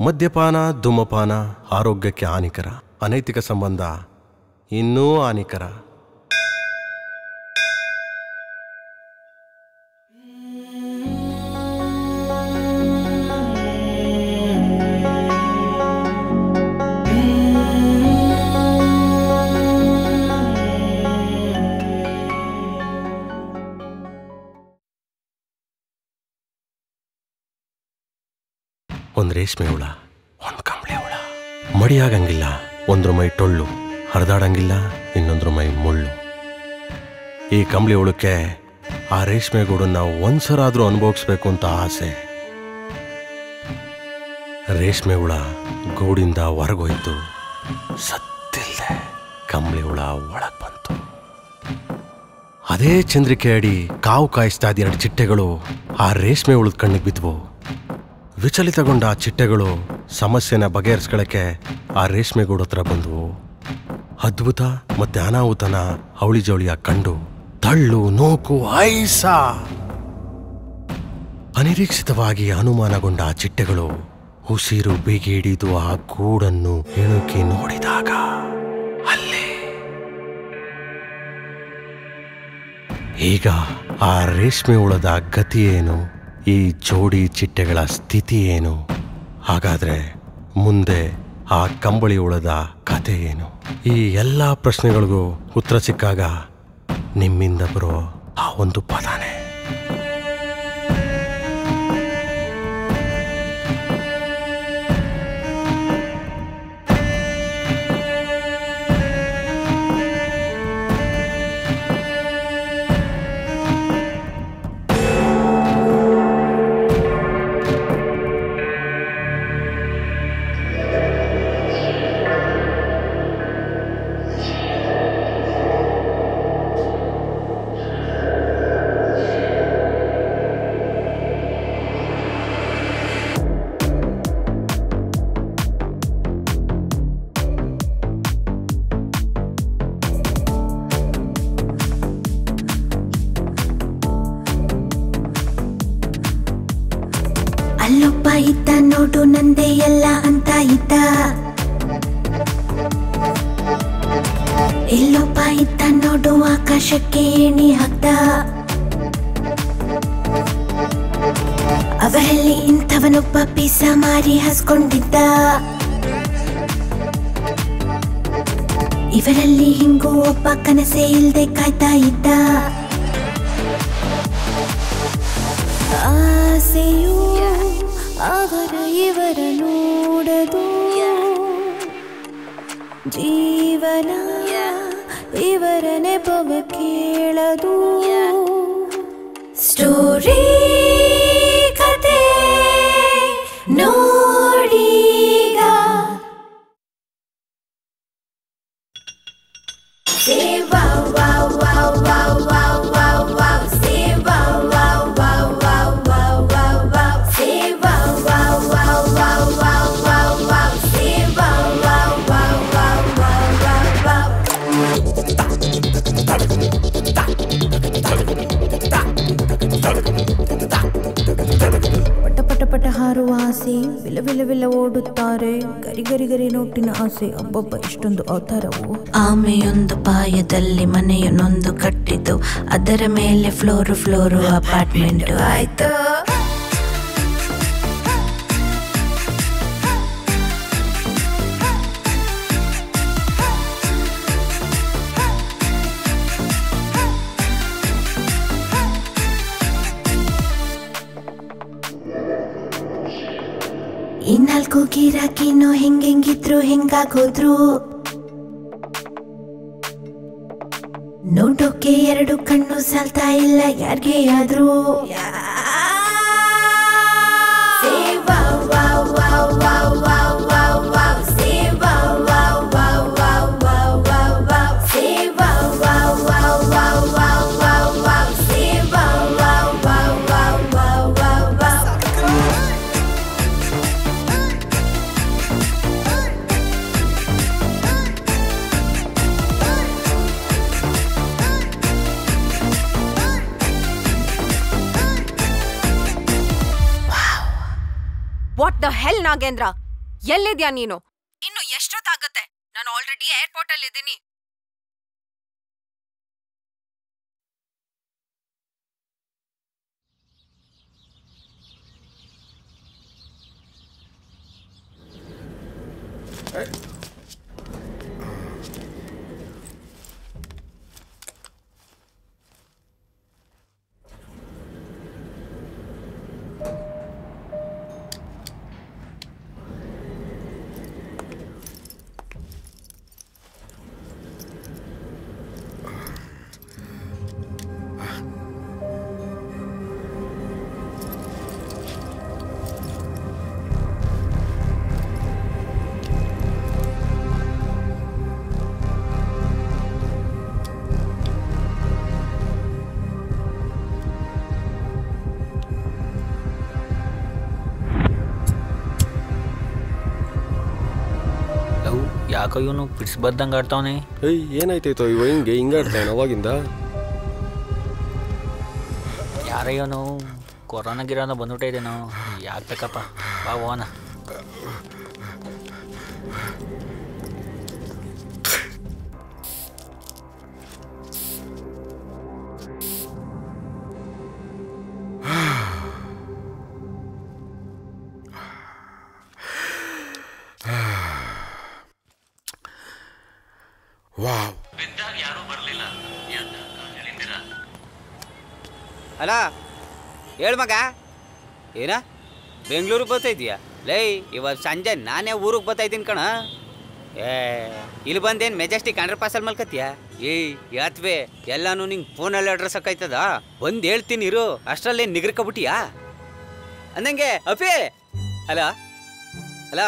ಮದ್ಯಪಾನ ಧೂಮಪಾನ ಆರೋಗ್ಯಕ್ಕೆ ಹಾನಿಕರ ಅನೈತಿಕ ಸಂಬಂಧ ಇನ್ನೂ ಹಾನಿಕರ ಒಂದ್ ರೇಷ್ಮೆ ಹುಳ ಒಂದ್ ಕಂಬಳಿ ಹುಳ ಮಡಿಯಾಗಂಗಿಲ್ಲ ಒಂದ್ರ ಮೈ ಟೊಳ್ಳು ಹರಿದಾಡಂಗಿಲ್ಲ ಇನ್ನೊಂದ್ರ ಮೈ ಮುಳ್ಳು ಈ ಕಂಬಳಿ ಹುಳಕ್ಕೆ ಆ ರೇಷ್ಮೆ ಗೂಡನ್ನ ಒಂದ್ಸರಾದ್ರೂ ಅನುಭವಿಸ್ಬೇಕು ಅಂತ ಆಸೆ ರೇಷ್ಮೆ ಹುಳ ಗೂಡಿಂದ ಹೊರಗೋಯ್ತು ಸತ್ತಿಲ್ದೆ ಕಂಬಳಿ ಹುಳ ಒಳಗ್ ಬಂತು ಅದೇ ಚಂದ್ರಿಕೆ ಅಡಿ ಕಾವು ಕಾಯಿಸ್ತಾ ಇದ್ದ ಎರಡು ಚಿಟ್ಟೆಗಳು ಆ ರೇಷ್ಮೆ ಹುಳದ ಕಣ್ಣಿಗೆ ಬಿದ್ವು ವಿಚಲಿತಗೊಂಡ ಆ ಚಿಟ್ಟೆಗಳು ಸಮಸ್ಯೆನ ಬಗೆಹರಿಸ್ಕೊಳ್ಳಕ್ಕೆ ಆ ರೇಷ್ಮೆ ಗೂಡು ಹತ್ರ ಬಂದವು ಅದ್ಭುತ ಮತ್ತೆ ಅನಾಹುತನ ಅವಳಿ ಜವಳಿಯ ಕಂಡು ತಳ್ಳು ನೋಕು ಐಸ ಅನಿರೀಕ್ಷಿತವಾಗಿ ಅನುಮಾನಗೊಂಡ ಆ ಚಿಟ್ಟೆಗಳು ಉಸಿರು ಬಿಗಿ ಹಿಡಿದು ಆ ಗೂಡನ್ನು ಇಣುಕಿ ನೋಡಿದಾಗ ಅಲ್ಲೇ ಈಗ ಆ ರೇಷ್ಮೆ ಹುಳದ ಗತಿ ಏನು ಈ ಜೋಡಿ ಚಿಟ್ಟೆಗಳ ಸ್ಥಿತಿ ಏನು ಹಾಗಾದ್ರೆ ಮುಂದೆ ಆ ಕಂಬಳಿ ಹುಳದ ಕತೆ ಏನು ಈ ಎಲ್ಲ ಪ್ರಶ್ನೆಗಳಿಗೂ ಉತ್ತರ ಸಿಕ್ಕಾಗ ನಿಮ್ಮಿಂದ ಬರೋ ಆ ಒಂದು ಪದಾನೆ ಅಲ್ಲೊಬ್ಬ ಇದ್ದ ನೋಡು ನಂದೇ ಎಲ್ಲ ಅಂತ ಇದ್ದ ಇಲ್ಲೊಬ್ಬ ಇದ್ದ ನೋಡು ಆಕಾಶಕ್ಕೆ ಏಣಿ ಹಾಕ್ದ ಅವರಲ್ಲಿ ಇಂಥವನೊಬ್ಬ ಪಿಸ ಮಾರಿ ಹಸ್ಕೊಂಡಿದ್ದ ಇವರಲ್ಲಿ ಹಿಂಗೂ ಒಬ್ಬ ಕನಸೇ ಇಲ್ದೆ ಕಾಯ್ತಾ ಇದ್ದ ಆಸೆಯು ಅವರ ಇವರ ನೋಡದು ಜೀವನ ಇವರ ನೆಪವ ಕೇಳದು ಸ್ಟೋರಿ ಕತೆ ನೋಡೀಗ Say wow wow wow wow wow wow wow Say wow wow wow wow wow wow wow Say wow wow wow wow wow wow wow Say wow wow wow wow wow wow wow ಪಟ ಪಟ ಪಟ ಹಾರುವ ಆಸೆ ವಿಲ ವಿಲ ವಿಲ ಓಡುತ್ತಾರೆ ಗರಿ ಗರಿ ಗರಿ ನೋಟಿನ ಆಸೆ ಅಬ್ಬೊಬ್ಬ ಇಷ್ಟೊಂದು ಅವತಾರವು ಆಮೆಯೊಂದು ಪಾಯದಲ್ಲಿ ಮನೆಯನ್ನೊಂದು ಕಟ್ಟಿತು ಅದರ ಮೇಲೆ ಫ್ಲೋರು ಫ್ಲೋರು ಅಪಾರ್ಟ್ಮೆಂಟ್ ಆಯ್ತು ಈ ನಾಲ್ಕು ಗಿರಾಕಿನೋ ಹೆಂಗೆಂಗಿದ್ರು ಹೆಂಗಾಗೋದ್ರು ನೋಡೋಕೆ ಎರಡು ಕಣ್ಣು ಸಾಲ್ತಾ ಇಲ್ಲ ಯಾರ್ಗೆ ಆದ್ರೂ Say wow, wow, wow, wow, wow, wow, wow. Say wow, wow, wow, wow, wow, wow, wow. Say wow, wow, wow, wow, wow, wow, wow. Say wow, wow, wow, wow, wow, wow, wow. What the hell Nagendra ಎಲ್ಲಿದ್ಯಾ ನೀನು ಇನ್ನು ಎಷ್ಟೊತ್ತಾಗತ್ತೆ ನಾನು already airport ಅಲ್ಲಿ ಇದ್ದೀನಿ love ಯಾಕೋ ಇವನು feeds ಬರ್ದಂಗೆ ಆಡ್ತಾವನೆ ಏಯ್ ಏನಾಯ್ತಾಯ್ತೋ ಇವ ಹಿಂಗೆ ಹಿಂಗಾಡ್ತಾನೆ ಅವಾಗಿಂದ ಯಾರ ಇವನು ಕೊರೋನಾ ಗಿರೋನ ಬಂದ್ಬಿಟ್ಟಿದೇನೋ ಯಾಕೆ ಬೇಕಪ್ಪ ಬಾ ಹೋಗೋಣ ವಾವ್ ಅಲ್ಲ ಹೇಳ್ ಮಗ ಏನ ಬೆಂಗಳೂರಿಗೆ ಬರ್ತಾಯಿದ್ಯಾ ಲೈ ಇವತ್ತು ಸಂಜೆ ನಾನೇ ಊರಿಗೆ ಬರ್ತಾಯಿದ್ದೀನಿ ಕಣ ಏ ಇಲ್ಲಿ ಬಂದೇನು ಮೆಜೆಸ್ಟಿಕ್ ಅಂಡರ್ ಪಾಸಲ್ಲಿ ಮಲ್ಕತ್ತೀಯ ಏಯ್ ಯಾತ್ವೆ ಎಲ್ಲಾನು ನಿಂಗೆ ಫೋನಲ್ಲಿ ಅಡ್ರೆಸ್ ಹಾಕಾಯ್ತದ ಬಂದು ಹೇಳ್ತೀನಿ ಇರು ಅಷ್ಟರಲ್ಲೇ ನಿಗ್ರಕಬಿಟ್ಟಿಯಾ ಅಂದಂಗೆ ಅಪಿ ಅಲ್ಲ ಅಲ್ಲ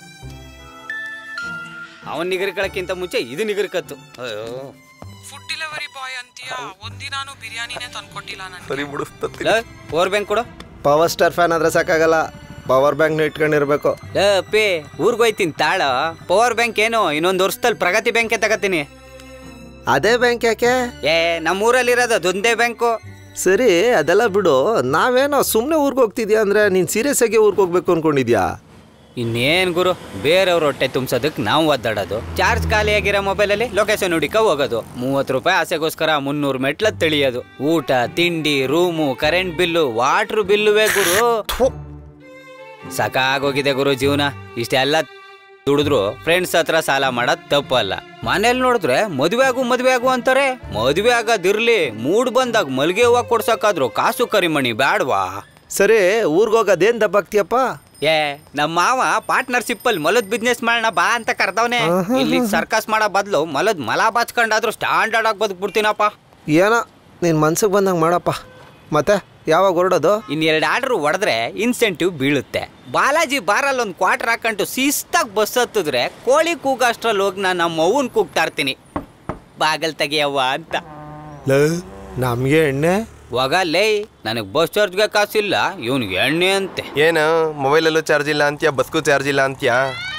ಅವನ್ ನಿಗರ್ಕಳಕ್ಕಿಂತ ಮುಂಚೆ ಇದು ನಿಗರ್ಕತ್ತು ಅಯ್ಯೋ ಫುಡ್ ಡೆಲಿವರಿ ಬಾಯ್ ಅಂತೀಯಾ ಒಂದಿನಾನು ಬಿರಿಯಾನಿನೇ ತಂದ್ಕೊಟ್ಟಿಲ್ಲ ನನಗೆ ಲೇ, ಪವರ್ ಬ್ಯಾಂಕ್ ಕೊಡು ಪವರ್ ಸ್ಟಾರ್ ಫ್ಯಾನ್ ಆದ್ರೆ ಸಾಕಾಗಲ್ಲ ಪವರ್ ಬ್ಯಾಂಕ್ನ ಇಟ್ಕೊಂಡಿರ್ಬೇಕು ಲೇ, ಅಪ್ಪಿ ಊರ್ಗ್ ಹೋಯ್ತೀನಿ ತಾಳ ಪವರ್ ಬ್ಯಾಂಕ್ ಏನು ಇನ್ನೊಂದು ವರ್ಷದಲ್ಲಿ ಪ್ರಗತಿ ಬ್ಯಾಂಕೆ ತಗತೀನಿ ಅದೇ ಬ್ಯಾಂಕ್ ಯಾಕೆ ಏ ನಮ್ಮ ಊರಲ್ಲಿರೋದು ಅದೊಂದೇ ಬ್ಯಾಂಕು ಸರಿ ಅದೆಲ್ಲ ಬಿಡು ನಾವೇನೋ ಸುಮ್ಮನೆ ಊರಿಗೆ ಹೋಗ್ತಿದ್ಯಾ ಅಂದ್ರೆ ನೀನು ಸೀರಿಯಸ್ ಆಗಿ ಊರಿಗೆ ಹೋಗ್ಬೇಕು ಅನ್ಕೊಂಡಿದ್ಯಾ ಇನ್ನೇನ್ ಗುರು ಬೇರೆಯವ್ರ ಹೊಟ್ಟೆ ತುಂಬಿಸೋದಕ್ಕೆ ನಾವು ಒದ್ದಾಡೋದು ಚಾರ್ಜ್ ಖಾಲಿಯಾಗಿರೋ ಮೊಬೈಲಲ್ಲಿ ಲೊಕೇಶನ್ ಹುಡಿಕ ಹೋಗೋದು ಮೂವತ್ತು ರೂಪಾಯಿ ಆಸೆಗೋಸ್ಕರ ಮುನ್ನೂರು ಮೆಟ್ಲ ತಿಳಿಯೋದು ಊಟ ತಿಂಡಿ ರೂಮು ಕರೆಂಟ್ ಬಿಲ್ಲು ವಾಟ್ರ್ ಬಿಲ್ಲುವೇ ಗುರು ಸಾಕಾಗೋಗಿದೆ ಗುರು ಜೀವನ ಇಷ್ಟೆಲ್ಲ ದುಡಿದ್ರು ಫ್ರೆಂಡ್ಸ್ ಹತ್ರ ಸಾಲ ಮಾಡೋದ್ ತಪ್ಪಲ್ಲ ಮನೇಲಿ ನೋಡಿದ್ರೆ ಮದ್ವೆ ಆಗು ಮದ್ವೆ ಆಗು ಅಂತಾರೆ ಮದ್ವೆ ಆಗೋದಿರ್ಲಿ ಮೂಡ್ ಬಂದಾಗ ಮಲ್ಗೆ ಹೂವ ಕೊಡ್ಸಕ್ಕಾದ್ರು ಕಾಸು ಕರಿಮಣಿ ಬ್ಯಾಡ್ವಾ ಸರಿ ಊರಿಗೆ ಹೋಗೋದೇನು ದಬ್ಬಾಗ್ತೀಯಪ್ಪ ಏ ನಮ್ಮ ಮಾವ ಪಾರ್ಟ್ನರ್ಶಿಪ್ ಅಲ್ಲಿ ಮೊಲದ್ ಬಿಸ್ನೆಸ್ ಮಾಡೋಣ ಬಾ ಅಂತ ಕರ್ದವನೆ ಇಲ್ಲಿ ಸರ್ಕಸ್ ಮಾಡೋ ಬದಲು ಮೊಲದ್ ಮಲ ಬಾಚ್ಕೊಂಡಾದ್ರೂ ಸ್ಟ್ಯಾಂಡರ್ಡ್ ಆಗಿ ಬದುಕ್ಬಿಡ್ತೀನಪ್ಪ ಏನೋ ನಿನ್ನ ಮನ್ಸಿಗೆ ಬಂದಂಗೆ ಮಾಡಪ್ಪ ಮತ್ತೆ ಯಾವಾಗ ಹೊರಡೋದು ಇನ್ ಎರಡು ಆರ್ಡರ್ ಹೊಡೆದ್ರೆ ಇನ್ಸೆಂಟಿವ್ ಬೀಳುತ್ತೆ ಬಾಲಾಜಿ ಬಾರಲ್ಲಿ ಒಂದು ಕ್ವಾರ್ಟರ್ ಹಾಕೊಂಡು ಶಿಸ್ತಾಗಿ ಬಸ್ ಹತ್ತಿದ್ರೆ ಕೋಳಿ ಕೂಗ ಅಷ್ಟ್ರಲ್ಲಿ ಹೋಗಿ ನಾನು ನಮ್ಮ ಅವ್ವನ್ ಕೂಗ್ತಾ ಇರ್ತೀನಿ ಬಾಗಲ್ ತೆಗಿಯವ್ವ ಅಂತ ನಮಗೆ ಎಣ್ಣೆ ಹೋಗಲ್ಲೇ ನನಗೆ ಬಸ್ ಚಾರ್ಜ್ಗೆ ಕಾಸಿಲ್ಲ ಇವನಿಗೆ ಎಣ್ಣೆ ಅಂತೆ ಏನು ಮೊಬೈಲಲ್ಲೂ ಚಾರ್ಜ್ ಇಲ್ಲ ಅಂತ್ಯಾ ಬಸ್ಗೂ ಚಾರ್ಜ್ ಇಲ್ಲ ಅಂತ್ಯಾ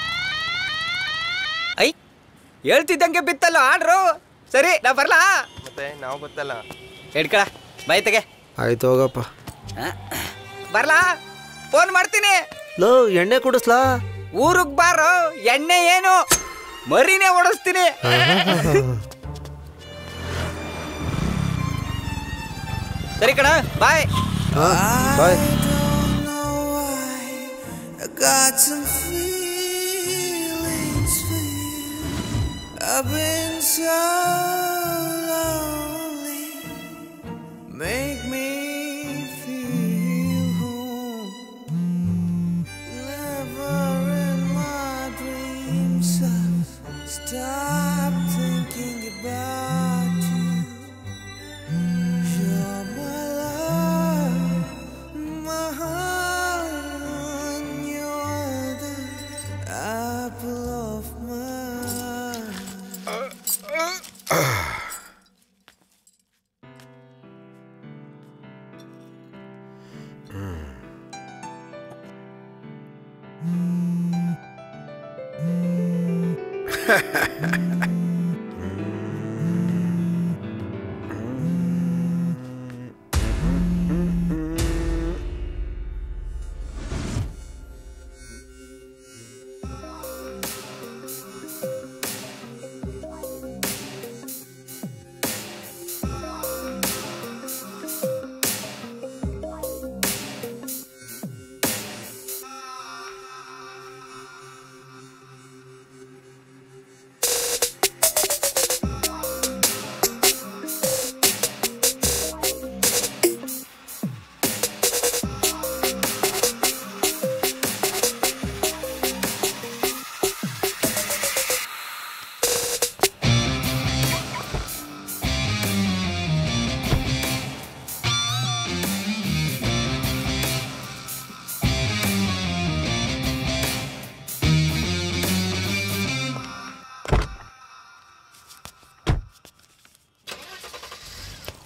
ಐ ಹೇಳ್ತಿದ್ದಂಗೆ ಬಿತ್ತಲ್ಲ ಆಡ್ರು ಸರಿ ನಾ ಬರ್ಲಾ ಮತ್ತೆ ನಾವು ಗೊತ್ತಲ್ಲ ಹಿಡ್ಕಳ ಬಾಯ್ ತೆಗೆ ಆಯ್ತು ಹೋಗಪ್ಪ ಬರ್ಲಾ ಫೋನ್ ಮಾಡ್ತೀನಿ ಲೋ ಎಣ್ಣೆ ಕುಡಿಸ್ಲಾ ಊರಿಗೆ ಬಾರೋ ಎಣ್ಣೆ ಏನು ಮರಿನೇ ಓಡಿಸ್ತೀನಿ ಸರಿ ಕಣ ಬಾಯ್ ಬಾಯ್ I got some feelings for you. I've been so lonely. Make me feel home. Never in my dreams I stop thinking about you. You're my love, my heart. You're the apple of my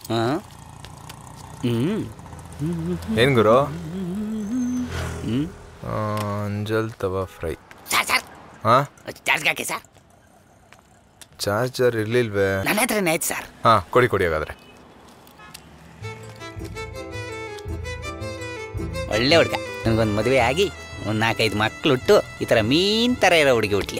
ಹಾಂ ಹ್ಞೂ ಏನ್ ಗುರು ಹ್ಞೂ ಆ, anjal tawa fry sir sir ಹಾ ಚಾರ್ಜ್ಗೆ ಹಾಕಿ sir charger ಇರ್ಲಿಲ್ವೇ ನನ್ನ ಹತ್ರನೇ ಆಯ್ತು ಸರ್ ಹಾ ಕೊಡಿ ಕೊಡಿ ಹಾಗಾದ್ರೆ ಒಳ್ಳೆ ಹುಡುಗ ನನಗೊಂದು ಮದುವೆ ಆಗಿ ಒಂದು ನಾಲ್ಕೈದು ಮಕ್ಳು ಹುಟ್ಟು ಈ ಥರ ಮೀನ್ ಥರ ಇರೋ ಹುಡುಗಿ ಹುಟ್ಲಿ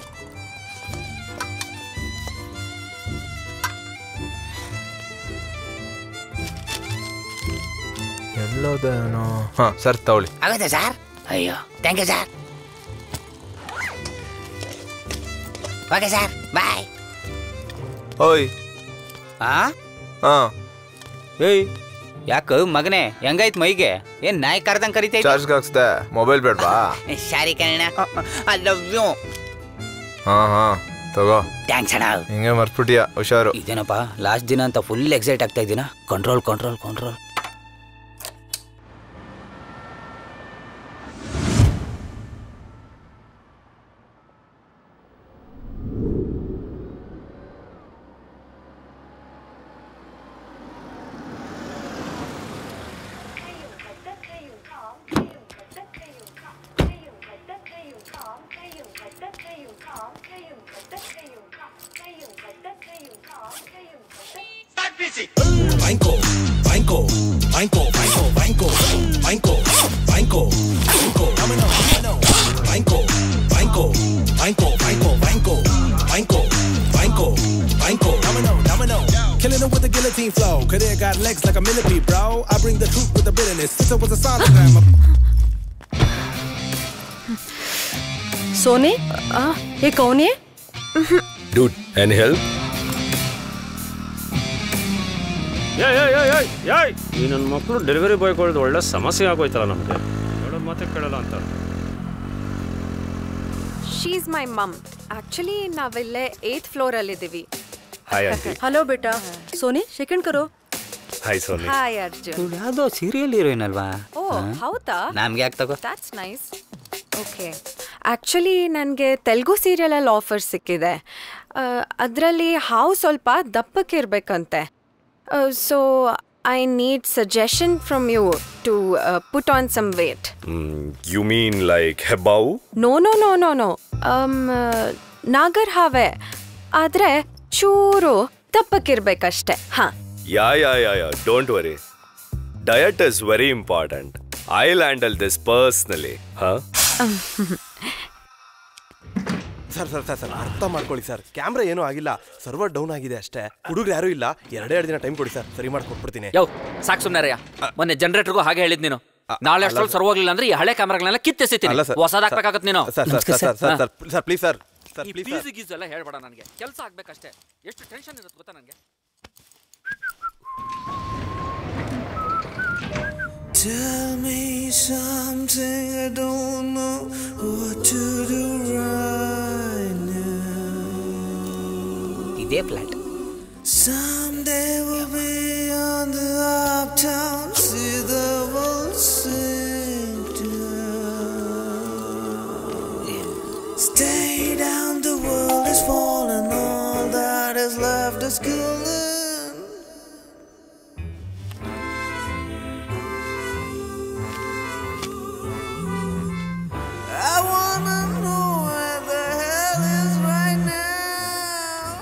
ಎಲ್ಲೋದೇನೋ ಹಾ ಸರ್ ತಗೊಳ್ಳಿ ಆಗುತ್ತೆ ಸರ್ ಅಯ್ಯೋ thank you sir okay sir bye ಓಯ್ ಆ ಹಾ ಏಯ್ ಯಾಕ ಮಗನೇ ಹೆಂಗಾಯ್ತು ಮೈಗೆ ಏನ್ ನಾಯಿ ಕರ್ದಂಗ್ ಕರಿತೈತೆ ಚಾರ್ಜ್ ಹಾಕ್ಸ್ದೆ ಮೊಬೈಲ್ ಬೇಡವಾ ಸಾರಿ ಕಣ ಐ ಲವ್ ಯು ಹಾ ಹಾ ತಗೋ ಥ್ಯಾಂಕ್ಸ್ ಅಣ್ಣ ಹಿಂಗೆ ಮರ್ತ್ಬಿಟ್ಟಿಯ ಹುಷಾರು ಇದೇನಪ್ಪ ಲಾಸ್ಟ್ ದಿನ ಅಂತ ಫುಲ್ ಎಕ್ಸೈಟ್ ಆಗ್ತಾ ಇದ್ದೀನ control control control Banco, banco, banco, banco, banco, banco, banco, banco, domino, domino. Banco, banco, banco, banco, banco, banco, banco, banco, domino, domino. Killing it with the guillotine flow. Career got legs like a millipede, bro. I bring the truth with the bitterness. Since I was a sonogram. सोने आ, ये कौन है Dude, any help? ಈ ನನ್ನ ಮಕ್ಕಳು delivery ಬಾಯ್ಗಳದ್ದು ಒಳ್ಳೆ ಸಮಸ್ಯೆ ಆಗೋಯ್ತಲ್ಲ ನಮಗೆ ಹೇಳೋದು ಮಾತೇ ಕೇಳಲ್ಲ ಅಂತ ಶೀಸ್ ಮೈ ಮಮ್ ಆಕ್ಚುಲಿ ನಾವಿಲ್ಲೇ ಏತ್ ಫ್ಲೋರ್ ಅಲ್ಲಿ ಇದೀವಿ ಹಾಯ್ ಆಂಟಿ हेलो बेटा सोने सेकंड करो ಹಾಯ್ ಸೋನಿ ಹಾಯ್ ಅರ್ಜುನ್ ಯಾವುದೋ ಸೀರಿಯಲ್ ಹೀರೋಯಿನ್ ಅಲ್ವಾ ಓ ಹೌದಾ ನಮ್ಗೆ ಯಾಕೆ ತಗೋ ದಾಟ್ಸ್ ನೈಸ್ ಓಕೆ ಆ್ಯಕ್ಚುಲಿ ನನಗೆ ತೆಲುಗು ಸೀರಿಯಲಲ್ಲಿ ಆಫರ್ ಸಿಕ್ಕಿದೆ ಅದರಲ್ಲಿ ಹಾವು ಸ್ವಲ್ಪ ದಪ್ಪಕ್ಕಿರ್ಬೇಕಂತೆ so I need suggestion from you to put on some weight you mean like ಹೆಬ್ಬಾವು no no no no no ನಾಗರ್ ಹಾವೆ ಆದರೆ ಚೂರು ದಪ್ಪಕ್ಕಿರ್ಬೇಕಷ್ಟೆ ಹಾಂ yeah yeah yeah yeah don't worry diet is very important I handle this personally ಹಾ sir sir sir sir ಅರ್ಥ ಮಾಡ್ಕೊಳ್ಳಿ ಸರ್ ಕ್ಯಾಮ್ರಾ ಏನೂ ಆಗಿಲ್ಲ ಸರ್ವರ್ ಡೌನ್ ಆಗಿದೆ ಅಷ್ಟೇ ಹುಡುಗರು ಯಾರೂ ಇಲ್ಲ ಎರಡೇ ಎರಡು ದಿನ ಟೈಮ್ ಕೊಡಿ ಸರ್ ಸರಿ ಮಾಡ್ಕೊಟ್ಬಿಡ್ತೀನಿ ಯೋ ಸಾಕ್ ಸುಮ್ನಾರಯ್ಯ ಮೊನ್ನೆ ಜನರೇಟರ್ಗೂ ಹಾಗೆ ಹೇಳಿದ್ ನೀನು ನಾಳೆ ಅಷ್ಟೊಂದು ಸರ್ವ್ ಹೋಗ್ಲಿಲ್ಲ ಅಂದ್ರೆ ಈ ಹಳೆ ಕ್ಯಾಮ್ರಾಗಳನ್ನೆಲ್ಲ ಕಿತ್ತೆಸಿತೀನಿ ಅಲ್ಲ ಸರ್ ಹೊಸದ್ ಹಾಕ್ಬೇಕಾಗತ್ ನೀನು sir sir sir sir sir sir please sir sir please ಫೀಸ್ ಗೀಸ್ ಎಲ್ಲ ಹೇಳ್ಬೇಡ ನನಗೆ ಕೆಲಸ ಆಗ್ಬೇಕಷ್ಟೇ ಎಷ್ಟು ಟೆನ್ಷನ್ ಇರುತ್ತೆ ಗೊತ್ತಾ ನನಗೆ Tell me something I don't know what to do right now. ಇದೇ flat Someday we'll be on the uptown, see the world sink down. Stay down, the world is falling, all that is left is cooling. I wanna know where the hell is right now.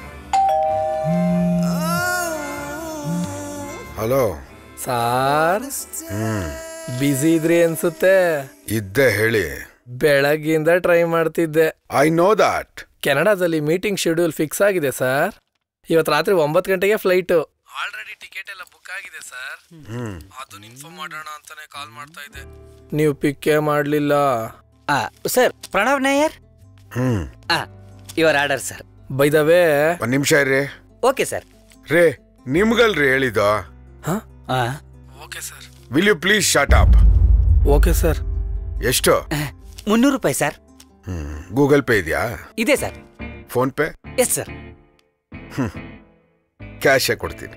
Hello sir hmm busy ಇದ್ರಿ ಅನ್ಸುತ್ತೆ ಇದ್ದೆ ಹೇಳಿ ಬೆಳಗ್ಗಿಂದ try ಮಾಡ್ತಿದ್ದೆ I know that ಕೆನಡಾದಲ್ಲಿ meeting schedule fix ಆಗಿದೆ sir ಇವತ್ತು ರಾತ್ರಿ ಒಂಬತ್ತು ಗಂಟೆಗೆ ಫ್ಲೈಟು ಆಲ್ರೆಡಿ ಟಿಕೆಟ್ ಎಲ್ಲ ಬುಕ್ ಆಗಿದೆ ಸರ್ ಹ್ಮ್ ಅದನ್ನ ಇನ್ಫಾರ್ಮ್ ಮಾಡೋಣ ಅಂತಾನೆ ಕಾಲ್ ಮಾಡ್ತಾ ಇದ್ದೆ ನೀವು ಪಿಕ್ಕೇ ಮಾಡಲಿಲ್ಲ sir Pranav Nair hmm your order sir by the way ಒಂದ್ ನಿಮಿಷ ಇರ್ರಿ ಓಕೆ ಸರ್ ರೇ ನಿಮ್ಗಲ್ರಿ ಹೇಳಿದ okay sir will you please shut up okay sir ಎಷ್ಟು ಮುನ್ನೂರು ರೂಪಾಯಿ ಸರ್ ಹ್ಮ್ ಗೂಗಲ್ ಪೇ ಇದೆಯಾ ಇದೆ sir PhonePe yes sir hmm ಕ್ಯಾಶೇ ಕೊಡ್ತೀನಿ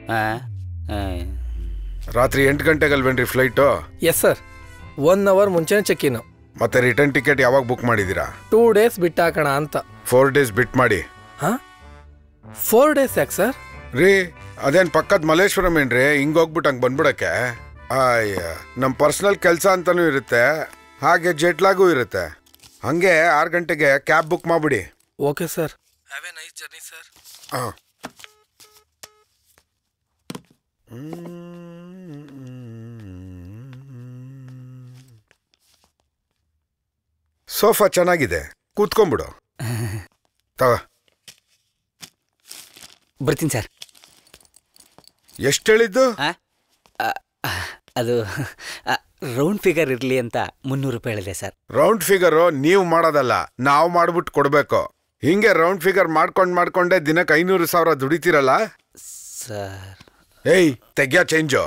ರಾತ್ರಿ ಎಂಟು ಗಂಟೆಗಲ್ವೇನ್ರಿ flight yes sir one hour ಮುಂಚೆನೇ ಚೆಕ್ ಇನ್ ಮತ್ತೆ ರಿಟರ್ನ್ ಟಿಕೆಟ್ ಯಾವಾಗ ಬುಕ್ ಮಾಡಿದೀರಾ ಟೂ ಡೇಸ್ ಬಿಟ್ಟಾಕೋಣ ಅಂತ ಫೋರ್ ಡೇಸ್ ಬಿಟ್ ಮಾಡಿ ಹಾ ಫೋರ್ ಡೇಸ್ ಯಾಕೆ ಸರ್ ರೀ ಅದೇನ್ ಪಕ್ಕದ ಮಲ್ಲೇಶ್ವರಂ ಏನ್ರಿ ಹಿಂಗ್ ಹೋಗ್ಬಿಟ್ಟು ಹಂಗ್ ಬಂದ್ಬಿಡಕ್ಕೆ ಅಯ್ಯ ನಮ್ಮ ಪರ್ಸನಲ್ ಕೆಲಸ ಅಂತಾನೂ ಇರುತ್ತೆ ಹಾಗೆ ಜೆಟ್ಲಾಗೂ ಇರುತ್ತೆ ಹಂಗೆ ಆರು ಗಂಟೆಗೆ ಕ್ಯಾಬ್ ಬುಕ್ ಮಾಡ್ಬಿಡಿ okay sir have a nice journey sir ಹಾಂ ಸೋಫಾ ಚೆನ್ನಾಗಿದೆ ಕೂತ್ಕೊಂಬಿಡು ತಗ ಬರ್ತೀನಿ ಸರ್ ಎಷ್ಟು ಹೇಳಿದ್ದು ಅದು ರೌಂಡ್ ಫಿಗರ್ ಇರಲಿ ಅಂತ ಮುನ್ನೂರು ರೂಪಾಯಿ ಹೇಳಿದೆ ಸರ್ ರೌಂಡ್ ಫಿಗರು ನೀವು ಮಾಡೋದಲ್ಲ ನಾವು ಮಾಡ್ಬಿಟ್ಟು ಕೊಡ್ಬೇಕು ಹಿಂಗೆ ರೌಂಡ್ ಫಿಗರ್ ಮಾಡ್ಕೊಂಡ್ ಮಾಡ್ಕೊಂಡೆ ದಿನಕ್ಕೆ ಐನೂರು ಸಾವಿರ ದುಡಿತೀರಲ್ಲ ಸರ್ ಏಯ್ ತೆಗ್ಯಾ ಚೇಂಜು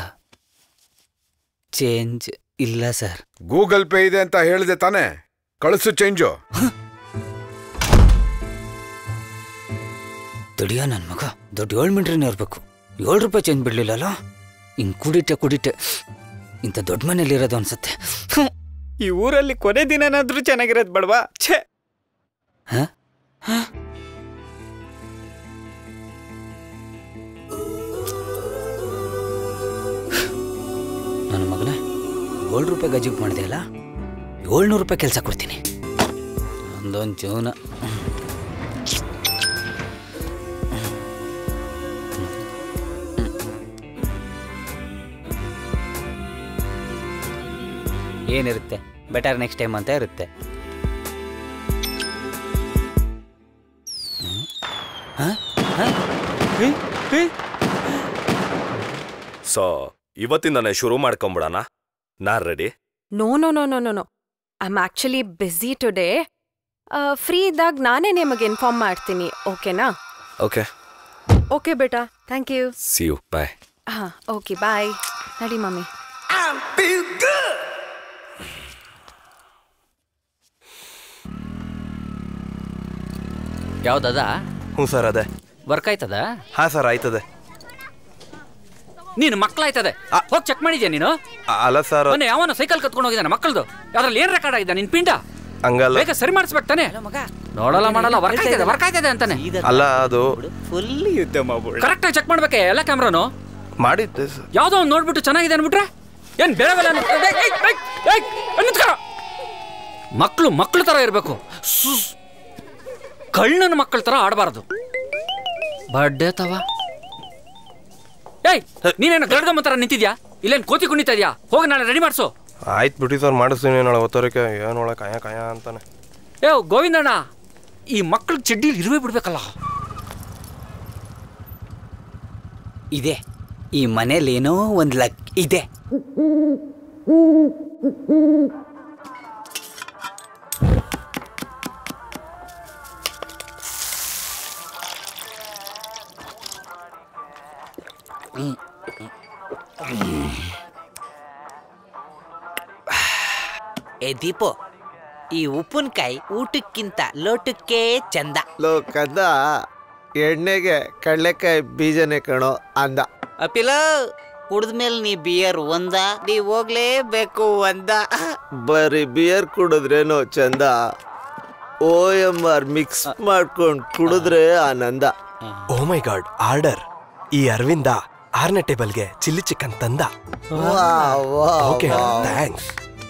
ಚೇಂಜ್ ಇಲ್ಲ ಸರ್ ಗೂಗಲ್ ಪೇ ಇದೆ ಅಂತ ಹೇಳಿದೆ ತಾನೇ ಕಳಿಸು ಚೇಂಜು ದುಡಿಯೋ ನನ್ನ ಮಗ ದೊಡ್ಡ ಏಳು ಮೀಟ್ರನೇ ಇರಬೇಕು ಏಳು ರೂಪಾಯಿ ಚೇಂಜ್ ಬಿಡ್ಲಿಲ್ಲಲ್ಲ ಹಿಂಗ್ ಕುಡಿಟೆ ಕುಡಿಟೆ ಇಂಥ ದೊಡ್ಡ ಮನೇಲಿ ಇರೋದು ಅನ್ಸುತ್ತೆ ಹ್ಮ್. ಈ ಊರಲ್ಲಿ ಕೊನೆ ದಿನನಾದ್ರೂ ಚೆನ್ನಾಗಿರೋದು ಬಡವಾ ಛೇ ಹ? ಹ? ನನ್ನ ಮಗನೇ ಏಳು ರೂಪಾಯಿ ಗಜಿಗೆ ಮಾಡಿದೆ ಅಲ್ಲ ಏಳ್ನೂರು ರೂಪಾಯಿ ಕೆಲಸ ಕೊಡ್ತೀನಿ ಒಂದೊಂದು ಜೀವನ ಏನಿರುತ್ತೆ ಬೆಟರ್ ನೆಕ್ಸ್ಟ್ ಟೈಮ್ ಅಂತ ಇರುತ್ತೆ ಸೊ ಇವತ್ತಿಂದನೇ ಶುರು ಮಾಡ್ಕೊಂಬಿಡೋಣ ನಾ ready no no no no no no I am actually busy today free ಇದ್ದಾಗ ನಾನೇ ನಿಮಗೆ ಇನ್ಫಾರ್ಮ್ ಮಾಡ್ತೀನಿ ಓಕೆನಾ ಓಕೆ ಓಕೆ ಬೇಟಾ thank you see you bye ಹಾಂ ಓಕೆ ಬಾಯ್ ನಡಿ ಮಮ್ಮಿ ಯಾವ್ದದ ಹ್ಞೂ ಸರ್ ಅದೇ ವರ್ಕ್ ಆಯ್ತದ ಹಾಂ ಸರ್ ಆಯ್ತದೆ ನೀನು ಮಕ್ಕಳಾಯ್ತದೆ ಹೋಗಿ ಚೆಕ್ ಮಾಡಿದ್ಯಾ ನೀನು ಅ- ಅಲ್ಲ ಸರ್ ಮೊನ್ನೆ ಯಾವನ ಸೈಕಲ್ ಕತ್ಕೊಂಡು ಹೋಗಿದ್ದಾನೆ ಮಕ್ಕಳದು ಅದ್ರಲ್ಲಿ ಏನ್ ರೆಕಾರ್ಡ್ ಆಗಿದೆ ನಿನ್ ಪಿಂಡ ಹಂಗಲ್ಲ ಬೇಗ ಸರಿ ಮಾಡಿಸ್ಬೇಕು ತಾನೆ ನೋಡಲ್ಲ ಮಾಡಲ್ಲ ವರ್ಕ್ ಆಯ್ತದೆ ವರ್ಕ್ ಆಯ್ತದೆ ಅಂತಾನೆ ಅಲ್ಲ ಅದು ಫುಲ್ ಯುದ್ಧ ಮಾಡ್ಬಿಡು ಕರೆಕ್ಟ್ ಆಗಿ ಚೆಕ್ ಮಾಡ್ಬೇಕೆ ಎಲ್ಲ ಕ್ಯಾಮ್ರಾನು ಮಾಡಿದ್ದೆ ಸರ್ ಯಾವ್ದೋ ಒಂದು ನೋಡ್ಬಿಟ್ಟು ಚೆನ್ನಾಗಿದೆ ಅನ್ಬಿಟ್ರೆ ಏನ್ ಬೇರೆ ಬೇರೆ ಮಕ್ಕಳು ಮಕ್ಕಳು ತರ ಇರಬೇಕು ಕಳ್ಳನ ಮಕ್ಕಳ ತರ ಆಡಬಾರದು ಬರ್ಡೇ ತವ ಏಯ್ ನೀನೇನು ಗಡ್ಗಮ್ಮ ತರ ನಿಂತಿದ್ಯಾ ಇಲ್ಲೇನ್ ಕೋತಿ ಕುಣಿತಾ ಇದ್ಯಾ ಹೋಗಿ ನಾಳೆ ರೆಡಿ ಮಾಡಿಸು ಆಯ್ತು ಬಿಡಿ ಸರ್ ಮಾಡಿಸ್ತೀನಿ ನಾಳೆ ಒತ್ತೋರಕ್ಕೆ ಏನು ಒಳಗೆ ಕಾಯ ಕಾಯ ಅಂತಾನೆ ಏ ಗೋವಿಂದಣ್ಣ ಈ ಮಕ್ಕಳು ಚಡ್ಡಿಲಿ ಇರುವೆ ಬಿಡ್ಬೇಕಲ್ಲ ಇದೆ ಈ ಮನೇಲಿ ಏನೋ ಒಂದು ಲಕ್ ಇದೆ ಏ ದೀಪು ಈ ಉಪ್ಪಿನಕಾಯಿ ಊಟಕ್ಕಿಂತ ಲೋಟಕ್ಕೆ ಚಂದ ಲೋ ಕದ್ದ ಎಣ್ಣೆಗೆ ಕಡಲೆಕಾಯಿ ಬೀಜನೇ ಕಣೋ ಅಂದ ಅಪಿಲ ಕುಡ್ದ್ಮೇಲೆ ನೀ ಬಿಯರ್ ಒಂದ ನೀ ಹೋಗ್ಲೇಬೇಕು ಒಂದ ಬರೀ ಬಿಯರ್ ಕುಡಿದ್ರೇನೋ ಚಂದ ಓ ಎಮ್ ಆರ್ ಮಿಕ್ಸ್ ಮಾಡ್ಕೊಂಡು ಕುಡಿದ್ರೆ ಆನಂದ ಓ ಮೈ ಗಾಡ್ ಆರ್ಡರ್ ಈ ಅರವಿಂದ ಆರನೇ ಟೇಬಲ್ಗೆ ಚಿಲ್ಲಿ ಚಿಕನ್ ತಂದ ಓಕೆ ಥ್ಯಾಂಕ್ಸ್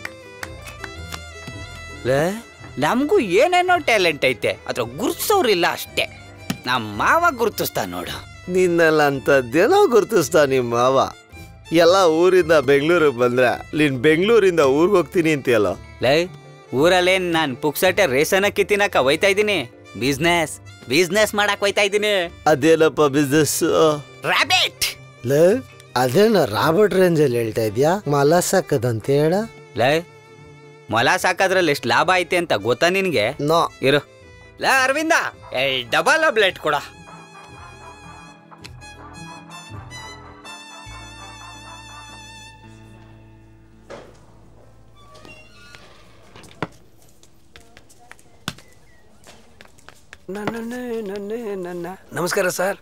ಲೇ ನಮಗೂ ಏನೇನೋ ಟ್ಯಾಲೆಂಟ್ ಐತೆ ಅದ್ರ ಗುರ್ಸೋರಿಲ್ಲ ಅಷ್ಟೇ ನಮ್ಮ ಮಾವ ಗುರ್ತಿಸ್ತಾ ನೋಡು ನಿನ್ನೆಲ್ಲ ಅಂಥದ್ದೇನೋ ಗುರ್ತಿಸ್ತಾ ನಿಮ್ಮ ಮಾವ ಎಲ್ಲ ಊರಿಂದ ಬೆಂಗಳೂರಿಗೆ ಬಂದ್ರೆ ನೀನ್ ಬೆಂಗಳೂರಿಂದ ಊರಿಗೆ ಹೋಗ್ತೀನಿ ಅಂತೀಯಲ್ಲ ಲೇ ಊರಲ್ಲೇ ನಾನು ಪುಕ್ಸಟ್ಟೆ ರೇಸನಕ್ಕಿ ತಿನ್ನಕ ಹೋಯ್ತಾ ಇದ್ದೀನಿ ಬಿಸ್ನೆಸ್ ಬಿಸ್ನೆಸ್ ಮಾಡಕ್ ಹೋಯ್ತಾ ಇದ್ದೀನಿ ಅದೇನಪ್ಪ ಬಿಸ್ನೆಸ್ ರಾಬಿಟ್ ಲೇ ಅದೇನ ರಾಬರ್ಟ್ ರೇಂಜಲ್ಲಿ ಹೇಳ್ತಾ ಇದ್ಯಾ ಮಲ ಸಾಕದಂತ ಹೇಳ ಲೇ ಮೊಲ ಸಾಕೋದ್ರಲ್ಲಿ ಎಷ್ಟು ಲಾಭ ಐತೆ ಅಂತ ಗೊತ್ತಾ ನಿನ್ಗೆ ನೋ ಇರು ಲೇ ಅರವಿಂದ ಡಬಲ್ ಬ್ಲೇಟ್ ಕೊಡ ನಮಸ್ಕಾರ ಸರ್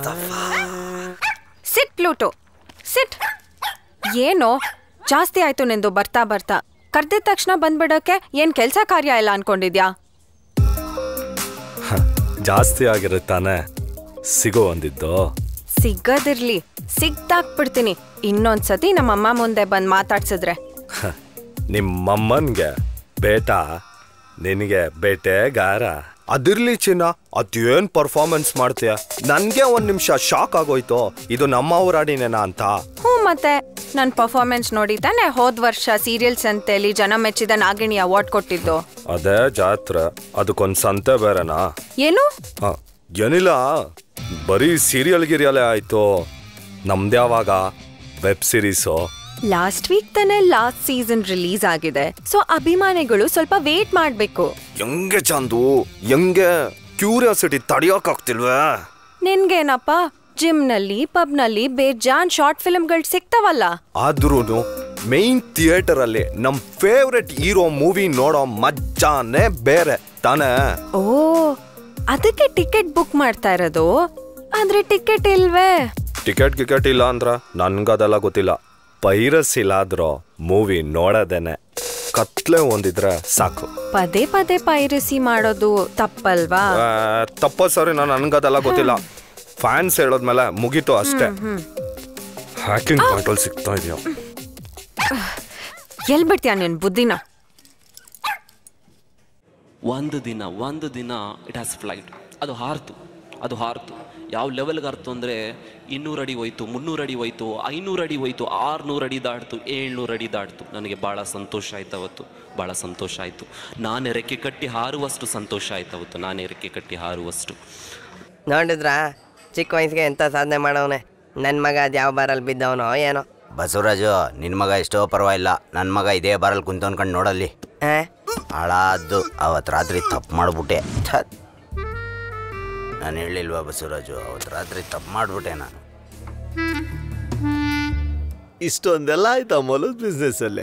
ಸಿಟ್ ಪ್ಲೂಟೋ ಸಿಟ್ ಏನೋ ಜಾಸ್ತಿ ಆಯ್ತು ನಿಂದು ಬರ್ತಾ ಬರ್ತಾ ಕರ್ದಿದ ತಕ್ಷಣ ಬಂದ್ಬಿಡಕ್ಕೆ ಏನ್ ಕೆಲ್ಸ ಕಾರ್ಯ ಇಲ್ಲ ಅನ್ಕೊಂಡಿದ್ಯಾ ಜಾಸ್ತಿ ಆಗಿರುತ್ತೆ ತಾನೆ ಸಿಗೋ ಒಂದಿದ್ದು ಸಿಗದಿರ್ಲಿ ಸಿಗ್ದಾಕ್ಬಿಡ್ತೀನಿ ಇನ್ನೊಂದ್ಸತಿ ನಮ್ಮಮ್ಮ ಮುಂದೆ ಬಂದ್ ಮಾತಾಡ್ಸಿದ್ರೆ ನಿಮ್ಮಮ್ಮನ್ಗೆ ಬೇಟಾ ನಿನಗೆ ಬೇಟೆಗಾರ ಅದಿರ್ಲಿ ಚಿನ್ನ ಅದೇನ್ ಪರ್ಫಾರ್ಮೆನ್ಸ್ ಮಾಡ್ತೀಯ ನನ್ಗೆ ಒಂದ್ ನಿಮಿಷ ಶಾಕ್ ಆಗೋಯ್ತು ಇದು ನಮ್ಮ ಊರಾಡಿನೇನಾ ಅಂತ ಹ್ಞೂ ಮತ್ತೆ ನನ್ನ ಪರ್ಫಾರ್ಮೆನ್ಸ್ ನೋಡಿ ತಾನೆ ಹೋದ್ ವರ್ಷ ಸೀರಿಯಲ್ಸ್ ಅಂತೇಳಿ ಜನ ಮೆಚ್ಚಿದ ನಾಗಿಣಿ ಅವಾರ್ಡ್ ಕೊಟ್ಟಿದ್ದು ಅದೇ ಜಾತ್ರೆ ಅದಕ್ಕೊಂದ್ ಸಂತೆ ಬೇರೆನಾ ಏನು ಹ, ಏನಿಲ್ಲ ಬರೀ ಸೀರಿಯಲ್ ಗಿರಿಯಲ್ಲೇ ಆಯ್ತು ನಮ್ದ್ಯಾವಾಗ ವೆಬ್ ಸೀರೀಸು ಲಾಸ್ಟ್ ವೀಕ್ ತಾನೇ ಲಾಸ್ಟ್ ಸೀಸನ್ ರಿಲೀಸ್ ಆಗಿದೆ ಸೊ ಅಭಿಮಾನಿಗಳು ಸ್ವಲ್ಪ ವೇಟ್ ಮಾಡ್ಬೇಕು ಹೆಂಗೆ ಚಂದು ಹೆಂಗೆ ಕ್ಯೂರಿಯಾಸಿಟಿ ತಡಿಯೋಕಾಗ್ತಿಲ್ವೇ ನಿನ್ಗೇನಪ್ಪ ಜಿಮ್ನಲ್ಲಿ ಪಬ್ನಲ್ಲಿ ಬೇಜಾನ್ ಶಾರ್ಟ್ ಫಿಲ್ಮ್ಗಳು ಸಿಗ್ತಾವಲ್ಲ ಆದ್ರೂ ಮೇನ್ ಥಿಯೇಟರ್ ಅಲ್ಲಿ ನಮ್ ಫೇವ್ರೆಟ್ ಹೀರೋ ಮೂವಿ ನೋಡೋ ಮಜ್ಜಾನೇ ಬೇರೆ ತಾನೇ ಓ ಅದಕ್ಕೆ ಟಿಕೆಟ್ ಬುಕ್ ಮಾಡ್ತಾ ಇರೋದು ಆದ್ರೆ ಟಿಕೆಟ್ ಇಲ್ವೇ ಟಿಕೆಟ್ ಗಿಕೆಟ್ ಇಲ್ಲ ಅಂದ್ರ ನನ್ಗದೆಲ್ಲ ಗೊತ್ತಿಲ್ಲ ಪೈರಸ್ ಇಲ್ಲಾದ್ರೂ ಮೂವಿ ನೋಡೋದೇನೆ ಕತ್ಲೆ ಒಂದಿದ್ರೆ ಸಾಕು ಪದೇ ಪದೇ ಪೈರಸಿ ಮಾಡೋದು ತಪ್ಪಲ್ವಾ ಆ, ತಪ್ಪ ಸರಿ ನಾನು ನನ್ಗದೆಲ್ಲ ಗೊತ್ತಿಲ್ಲ ಫ್ಯಾನ್ಸ್ ಹೇಳೋದ್ಮೇಲೆ ಮುಗೀತು ಅಷ್ಟೇ ಹ್ಮ್, ಹ್ಮ್. ಹ್ಯಾಕಿಂಗ್ ಪಾಯಿಂಟಲ್ಲಿ ಸಿಗ್ತಾ ಇದೆಯಾ ಎಲ್ ಬಿಡ್ತೀಯ ನಿನ್ ಬುದ್ಧಿನ ಒಂದು ದಿನ ಒಂದು ದಿನ ಇಟ್ ಹ್ಯಾಸ್ ಫ್ಲೈಟ್ ಅದು ಹಾರ್ತು ಅದು ಹಾರ್ತು ಯಾವ ಲೆವೆಲ್ಗೆ ಹಾರ್ತು ಅಂದರೆ ಇನ್ನೂರು ಅಡಿ ಹೋಯ್ತು ಮುನ್ನೂರು ಅಡಿ ಹೋಯ್ತು ಐನೂರು ಅಡಿ ಹೋಯ್ತು ಆರುನೂರು ಅಡಿ ದಾಟ್ತು ಏಳ್ನೂರು ಅಡಿ ದಾಟ್ತು ನನಗೆ ಭಾಳ ಸಂತೋಷ ಆಯ್ತು ಅವತ್ತು ಭಾಳ ಸಂತೋಷ ಆಯಿತು ನಾನೇ ರೆಕ್ಕೆ ಕಟ್ಟಿ ಹಾರುವಷ್ಟು ಸಂತೋಷ ಆಯ್ತು ಅವತ್ತು ನಾನೇ ರೆಕ್ಕೆ ಕಟ್ಟಿ ಹಾರುವಷ್ಟು ನೋಡಿದ್ರಾ ಚಿಕ್ಕ ವಯಸ್ಸಿಗೆ ಎಂತ ಸಾಧನೆ ಮಾಡವನೆ ನನ್ನ ಮಗ ಅದು ಯಾವ ಬಾರಲ್ಲಿ ಬಿದ್ದವನೋ ಏನೋ ಬಸವರಾಜು ನಿನ್ನ ಮಗ ಎಷ್ಟೋ ಪರವಾಗಿಲ್ಲ ನನ್ನ ಮಗ ಇದೇ ಬಾರಲ್ಲಿ ಕುಂತು ಅನ್ಕೊಂಡು ನೋಡಲ್ಲಿ ಹಾಳಾದ್ದು ಅವತ್ತು ರಾತ್ರಿ ತಪ್ಪು ಮಾಡ್ಬಿಟ್ಟೆ ಛತ್ ನಾನು ಹೇಳಿಲ್ವಾ ಬಸವರಾಜು ಅವತ್ತು ರಾತ್ರಿ ತಪ್ಪು ಮಾಡ್ಬಿಟ್ಟೆ ನಾನು ಇಷ್ಟೊಂದೆಲ್ಲ ಆಯ್ತಾ ಮೊಲದ ಬಿಸ್ನೆಸ್ ಅಲ್ಲಿ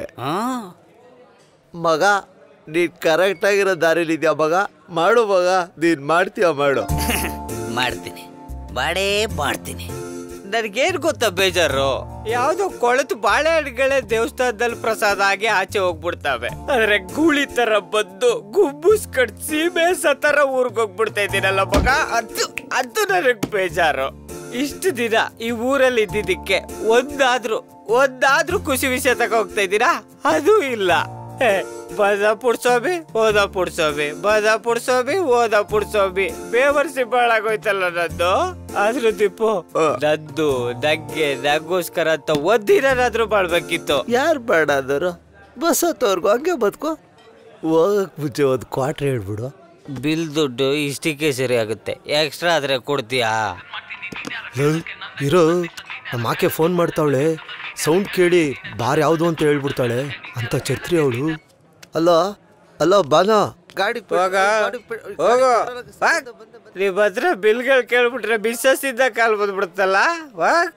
ಮಗ ನೀನ್ ಕರೆಕ್ಟ್ ಆಗಿರೋ ದಾರಿಲಿದ್ಯಾ ಮಗ ಮಾಡು ಮಗ ನೀನ್ ಮಾಡ್ತೀಯ ಮಾಡು ಮಾಡ್ತೀನಿ ಮಾಡೇ ಮಾಡ್ತೀನಿ ನನಗೇನು ಗೊತ್ತಾ ಬೇಜಾರು ಯಾವ್ದೋ ಕೊಳೆತು ಬಾಳೆಹಣ್ಣುಗಳೇ ದೇವಸ್ಥಾನದಲ್ಲಿ ಪ್ರಸಾದ ಆಗಿ ಆಚೆ ಹೋಗ್ಬಿಡ್ತಾವೆ ಆದ್ರೆ ಗೂಳಿ ತರ ಬಂದು ಗುಬ್ಬುಸ್ ಕಟ್ ಸೀಮೆ ಸತರ ಊರ್ಗ್ ಹೋಗ್ಬಿಡ್ತಾ ಇದ್ದೀನಲ್ಲ ಮಗ ಅದು ಅದು ನನಗ್ ಬೇಜಾರು ಇಷ್ಟು ದಿನ ಈ ಊರಲ್ಲಿ ಇದ್ದಿದ್ದಕ್ಕೆ ಒಂದಾದ್ರೂ ಒಂದಾದ್ರೂ ಖುಷಿ ವಿಷಯ ತಗೋ ಹೋಗ್ತಾ ಇದ್ದೀರಾ ಅದು ಇಲ್ಲ ಹೇ, ಬದ ಪುಡ್ಸೋಬಿ ಓದ ಪುಡ್ಸೋಬಿ ಬದ ಪುಡ್ಸೋಬಿ ಓದ ಪುಡ್ಸೋಬಿ ಬೇವರ್ಸಿ ಬಾಳಾಗೋಯ್ತಲ್ಲ ನಂದು ಆದ್ರೂ ದೀಪು ನದ್ದು ನಂಗೆ ನಂಗೋಸ್ಕರ ಅಂತ ಒಂದಿನಾದ್ರೂ ಮಾಡ್ಬೇಕಿತ್ತು ಯಾರು ಬೇಡ ಅಂದರು ಬಸ್ ಹತ್ತೋರ್ಗು ಹಂಗೆ ಬದುಕು ಹೋಗಕ್ ಮುಂಚೆ ಒಂದು ಕ್ವಾಟ್ರ್ ಹೇಳ್ಬಿಡು ಬಿಲ್ ದುಡ್ಡು ಇಷ್ಟಕ್ಕೆ ಸರಿ ಆಗುತ್ತೆ ಎಕ್ಸ್ಟ್ರಾ ಆದ್ರೆ ಕೊಡ್ತೀಯಾ ಇರೋ ನಮ್ಮ ಆಕೆ ಫೋನ್ ಮಾಡ್ತಾವಳೆ ಸೌಂಡ್ ಕೇಳಿ ಬಾರ್ ಯಾವುದು ಅಂತ ಹೇಳ್ಬಿಡ್ತಾಳೆ ಅಂತ ಛತ್ರಿ ಅವಳು ಅಲೋ ಅಲೋ ಬಾನೋ ಗಾಡಿ ಹೋಗ ಹೋಗು ವಾಕ್. ನೀವ್ ಹತ್ರ ಬಿಲ್ಗಳು ಕೇಳ್ಬಿಟ್ರೆ ಬಿಸ್ನೆಸ್ ಇದ್ದ ಕಾಲ್ ಬಂದ್ಬಿಡುತ್ತಲ್ಲ ವಾಕ್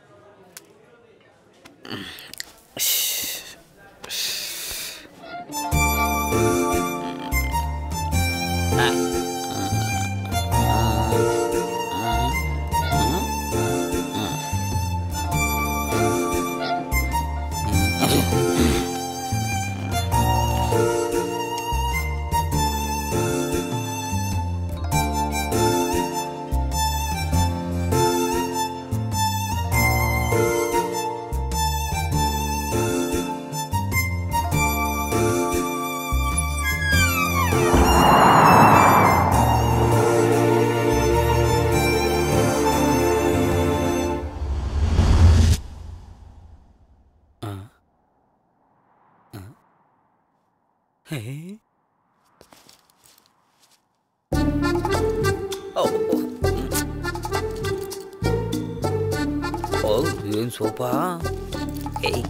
ಓ ಏನ್ ಸೋಪಾ ಏಯ್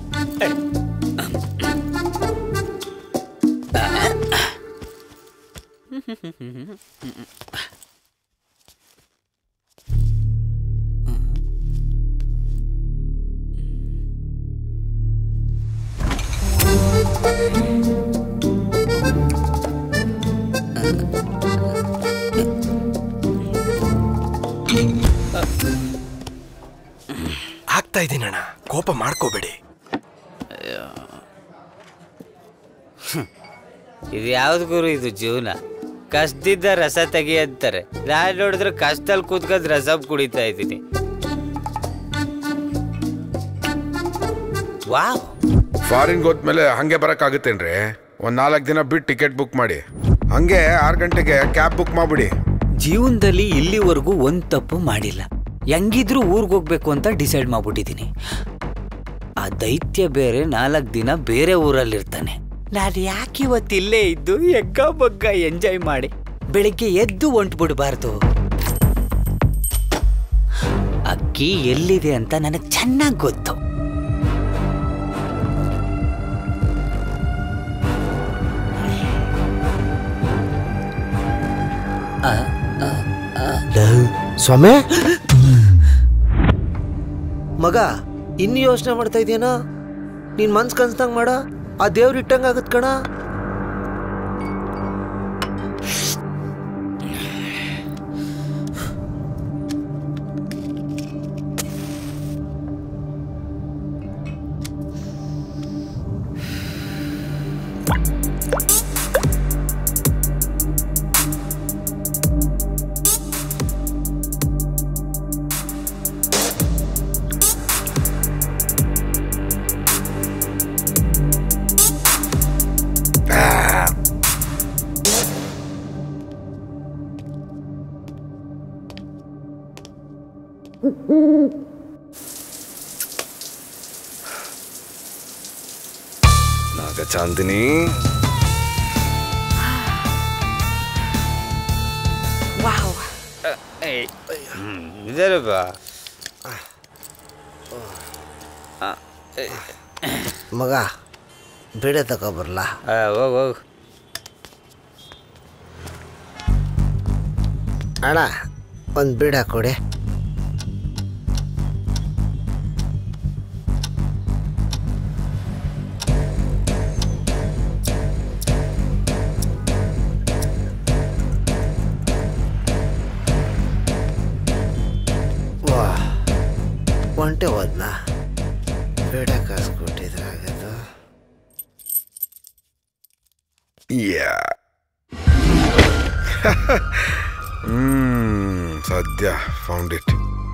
ಆಗ್ತಾ ಇದ್ದೀನಣ್ಣ ಕೋಪ ಮಾಡ್ಕೋಬೇಡಿ ಇದು ಯಾವ್ದು ಗುರು ಇದು ಜೀವನ ಕಷ್ಟದಿಂದ ರಸ ತೆಗಿ ಅಂತಾರೆ ನಾನು ನೋಡಿದ್ರೆ ಕಷ್ಟದಲ್ಲಿ ಕೂತ್ಕೊಂಡು ರಸ ಕುಡಿತಾ ಇದ್ದೀನಿ ವಾವ್ ಫಾರಿನ್ಗೆ ಹೋದ್ಮೇಲೆ ಹಂಗೆ ಬರೋಕ್ಕಾಗುತ್ತೇನ್ರಿ ಒಂದು ನಾಲ್ಕು ದಿನ ಬಿಟ್ಟು ಟಿಕೆಟ್ ಬುಕ್ ಮಾಡಿ ಹಂಗೆ ಆರು ಗಂಟೆಗೆ ಕ್ಯಾಬ್ ಬುಕ್ ಮಾಡ್ಬಿಡಿ ಜೀವನದಲ್ಲಿ ಇಲ್ಲಿವರೆಗೂ ಒಂದ್ ತಪ್ಪು ಮಾಡಿಲ್ಲ ಹೆಂಗಿದ್ರು ಊರಿಗೆ ಹೋಗ್ಬೇಕು ಅಂತ ಡಿಸೈಡ್ ಮಾಡ್ಬಿಟ್ಟಿದ್ದೀನಿ ಆ ದೈತ್ಯ ಬೇರೆ ನಾಲ್ಕು ದಿನ ಬೇರೆ ಊರಲ್ಲಿರ್ತಾನೆ ನಾನು ಯಾಕೆ ಇವತ್ತು ಇಲ್ಲೇ ಇದ್ದು ಎಗ್ಗ ಬಗ್ಗ ಎಂಜಾಯ್ ಮಾಡಿ ಬೆಳಿಗ್ಗೆ ಎದ್ದು ಹೊಂಟ್ಬಿಡ್ಬಾರ್ದು ಅಕ್ಕಿ ಎಲ್ಲಿದೆ ಅಂತ ನನಗೆ ಚೆನ್ನಾಗಿ ಗೊತ್ತು ಆ, ಆ, ಆ. ಸ್ವಾಮಿ ಮಗ ಇನ್ನು ಯೋಚನೆ ಮಾಡ್ತಾ ಇದೆಯೇನೋ ನೀನ್ ಮನ್ಸ್ ಕನ್ಸ್ದಂಗ್ ಮಾಡ ಆ ದೇವ್ರ ಇಟ್ಟಂಗ ಆಗತ್ ಕಣ ನಾಗ ಚಾಂದಿನಿ ವಾವ್ ಇದರಪ್ಪ ಮಗ ಬೇಡ ತಗೊಬರ್ಲಾ ಹೋಗ್ ಹೋಗ್ ಅಣ್ಣ ಒಂದು ಬೀಡ ಕೊಡಿ ವಾ ಒಂಟೆ ಹೋದ್ನಾ ಬೇಡ ಕಾಸು ಕೊಟ್ಟಿದ್ರೆ ಆಗದು ಯಾ ಹ್ಮ್ ಸದ್ಯ ಫೌಂಡ್ ಇಟ್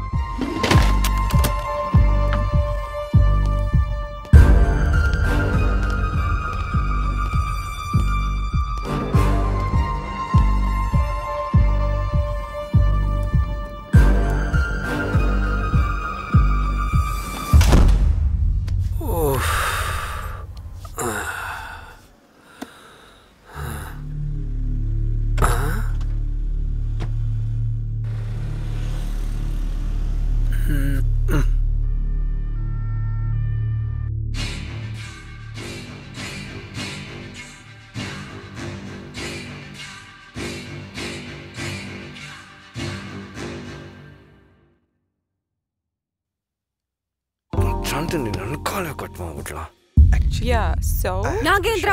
ಚಾಂದಿನಿ ನನ್ನ ಕಾಲೇ ಕಟ್ ಮಾಡ್ಬಿಟ್ಲಾ Yeah, so ನಾಗೇಂದ್ರ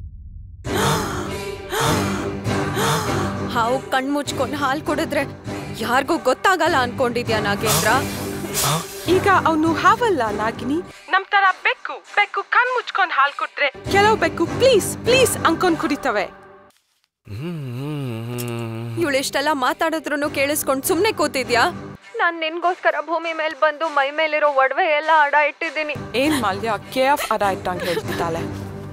ಹಾವು ಕಣ್ ಮುಚ್ಕೊಂಡು ಹಾಲು ಕುಡಿದ್ರೆ ಯಾರಿಗೂ ಗೊತ್ತಾಗಲ್ಲ ಅನ್ಕೊಂಡಿದ್ಯಾ ನಾಗೇಂದ್ರ ಈಗ ಅವನು ಹಾವಲ್ಲ ನಾಗಿನಿ ನಮ್ ತರ ಬೆಕ್ಕು ಬೆಕ್ಕು ಕಣ್ ಮುಚ್ಕೊಂಡ್ ಹಾಲ್ ಕೊಟ್ರೆ ಕೆಲವು ಬೆಕ್ಕು ಪ್ಲೀಸ್ ಪ್ಲೀಸ್ ಅನ್ಕೊಂಡ್ ಕುಡಿತವೆ ಇವಳು ಇಷ್ಟೆಲ್ಲ ಮಾತಾಡಿದ್ರು ಕೇಳಿಸ್ಕೊಂಡು ಸುಮ್ಮನೆ ಕೂತಿದ್ಯಾ ನಾನ್ ನಿನ್ಗೋಸ್ಕರ ಭೂಮಿ ಮೇಲೆ ಬಂದು ಮೈ ಮೇಲಿರೋ ಒಡವೆ ಎಲ್ಲ ಅಡ ಇಟ್ಟಿದ್ದೀನಿ ಏನ್ ಮಾಲ್ಯ ಕೆ ಎಫ್ ಅದ ಇಟ್ಟಂಗ್ ಹೇಳ್ತಿದ್ದಾಳೆ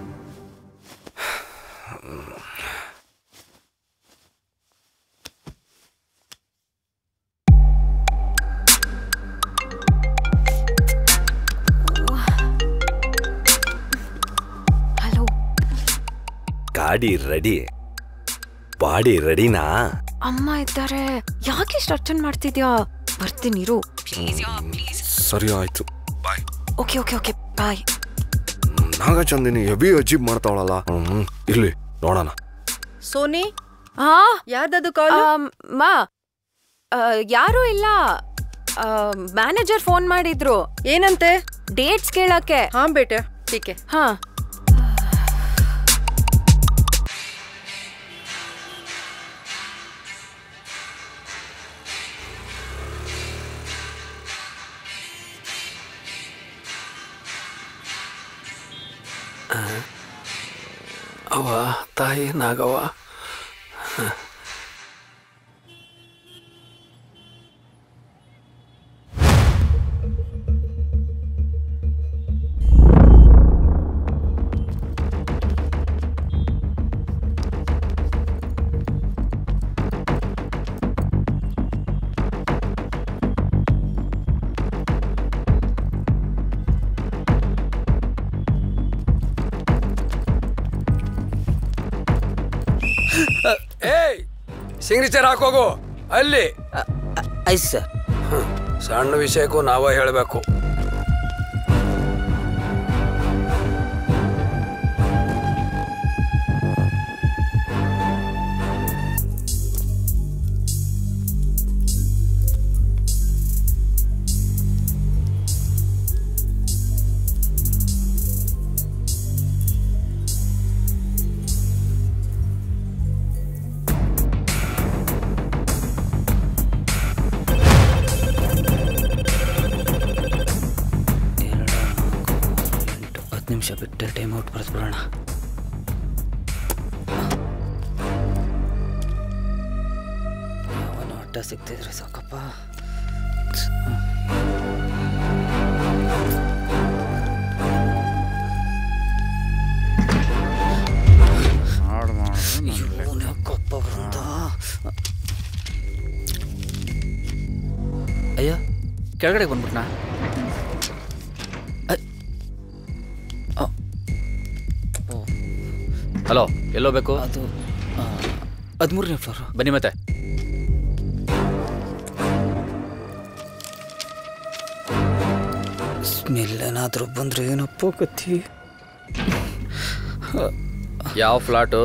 ಗಾಡಿ ರೆಡಿ ಬಾಡಿ ರೆಡಿನಾ ಅಮ್ಮ ಇದ್ದಾರೆ ಯಾಕೆ ಇಷ್ಟು ಅರ್ಚನ್ ಮಾಡ್ತಿದ್ಯಾ ಬರ್ತೀನಿ ಇರು ಪ್ಲೀಸ್ ಪ್ಲೀಸ್ ಸರಿ ಆಯ್ತು bye okay okay okay bye Naga Chandini heavy Ajeeb ಮಾಡ್ತಾವಳಲ್ಲ ಹ್ಮ್ ಇರ್ಲಿ ನೋಡೋಣ ಸೋನಿ ಹಾ ಯಾರ್ದದು ಕಾಲ್ ಮಾ ಆ, ಯಾರೂ ಇಲ್ಲ ಮ್ಯಾನೇಜರ್ ಫೋನ್ ಮಾಡಿದ್ರು ಏನಂತೆ ಡೇಟ್ಸ್ ಕೇಳಕ್ಕೆ ಹಾ ಬೇಟೆ ಟೀಕೆ ಹಾ ಅವ ತಾಯಿ ನಾಗವ್ವ ಏಯ್ ಸಿಗ್ನೇಚರ್ ಹಾಕೋಗು ಅಲ್ಲಿ ಐಸ್ ಸರ್ ಸಣ್ಣ ವಿಷಯಕ್ಕೂ ನಾವೇ ಹೇಳಬೇಕು ಹತ್ತು ನಿಮಿಷ ಬಿಟ್ಟು ಟೈಮ್ ಔಟ್ ಬರೆದ್ಬಿಡೋಣ ಯಾವನ ಅಡ್ಡ ಸಿಗ್ತಿದ್ರೆ ಸಾಕಪ್ಪ ಕಪ್ಪ ಬರುತ್ತಾ ಅಯ್ಯೋ ಕೆಳಗಡೆ ಬಂದ್ಬಿಟ್ನಾ ಹಲೋ ಎಲ್ಲೋ ಬೇಕು ಅದು ಹದಿಮೂರನೇ ಫ್ಲೋರು ಬನ್ನಿ ಮತ್ತೆ ಸ್ಮೆಲ್ ಏನಾದರೂ ಬಂದರೆ ಏನಪ್ಪ ಕತ್ತಿ ಯಾವ ಫ್ಲಾಟು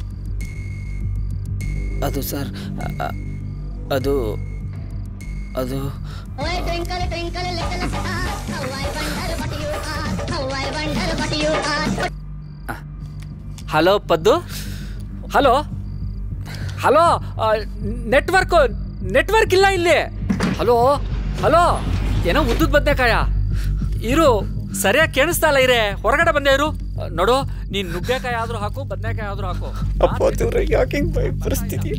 ಅದು ಸರ್ ಅ- ಅದು ಅದು hello Paddu hello hello network network ಇಲ್ಲ ಇಲ್ಲಿ ಹಲೋ ಹಲೋ ಏನೋ ಉದ್ದದ ಬದನೆಕಾಯ ಇರು ಸರಿಯಾಗಿ ಕೇಳಿಸ್ತಾ ಇಲ್ಲ ಇರೇ ಹೊರಗಡೆ ಬಂದೆ ಇರು ಆ, ನೋಡು ನೀನ್ ನುಗ್ಗೆಕಾಯಿ ಆದ್ರೂ ಹಾಕು ಬದನೆಕಾಯಿ ಆದ್ರೂ ಹಾಕು ಅಪ್ಪ ದೇವ್ರೆ ಯಾಕೆ ಹಿಂಗ್ ಭಯ ಪರಿಸ್ಥಿತಿ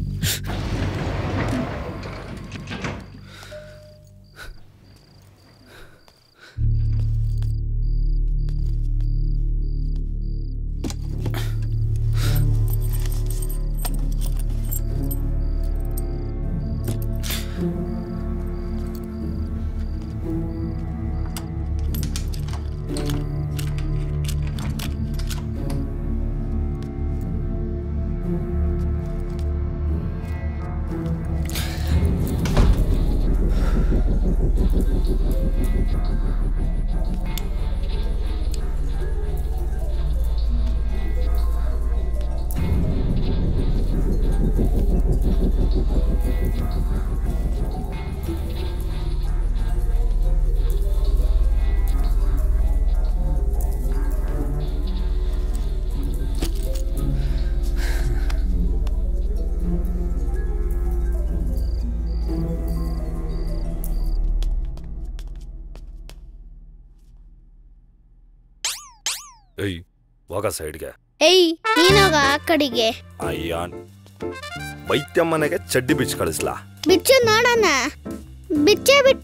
ಏಯ್ ಹೋಗ ಸೈಡ್ಗೆ ಏಯ್ ನೀನೋಗ ಆ ಕಡೆಗೆ ಅಯ್ಯಾನ್ ವೈದ್ಯಮ್ಮನೆಗೆ ಚಡ್ಡಿ ಬಿಚ್ಚಿ ಕಳಿಸ್ಲಾ ಬಿಚ್ಚು ನೋಡೋಣ ಬಿಚ್ಚೇ ಬಿಟ್ಟ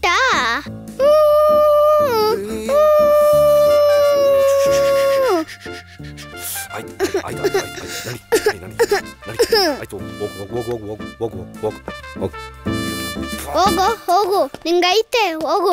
ಆಯ್ತು ಆಯ್ತು ಆಯ್ತು ಆಯ್ತು ನಡಿ ನಡಿ ನಡಿ ನಡಿ ಆಯ್ತು ಹೋಗು ಹೋಗು ಹೋಗು ಹೋಗು ಹೋಗು ಹೋಗು ಹೋಗು ಹೋಗು ಹೋಗು ನಿಂಗೈತೆ ಹೋಗು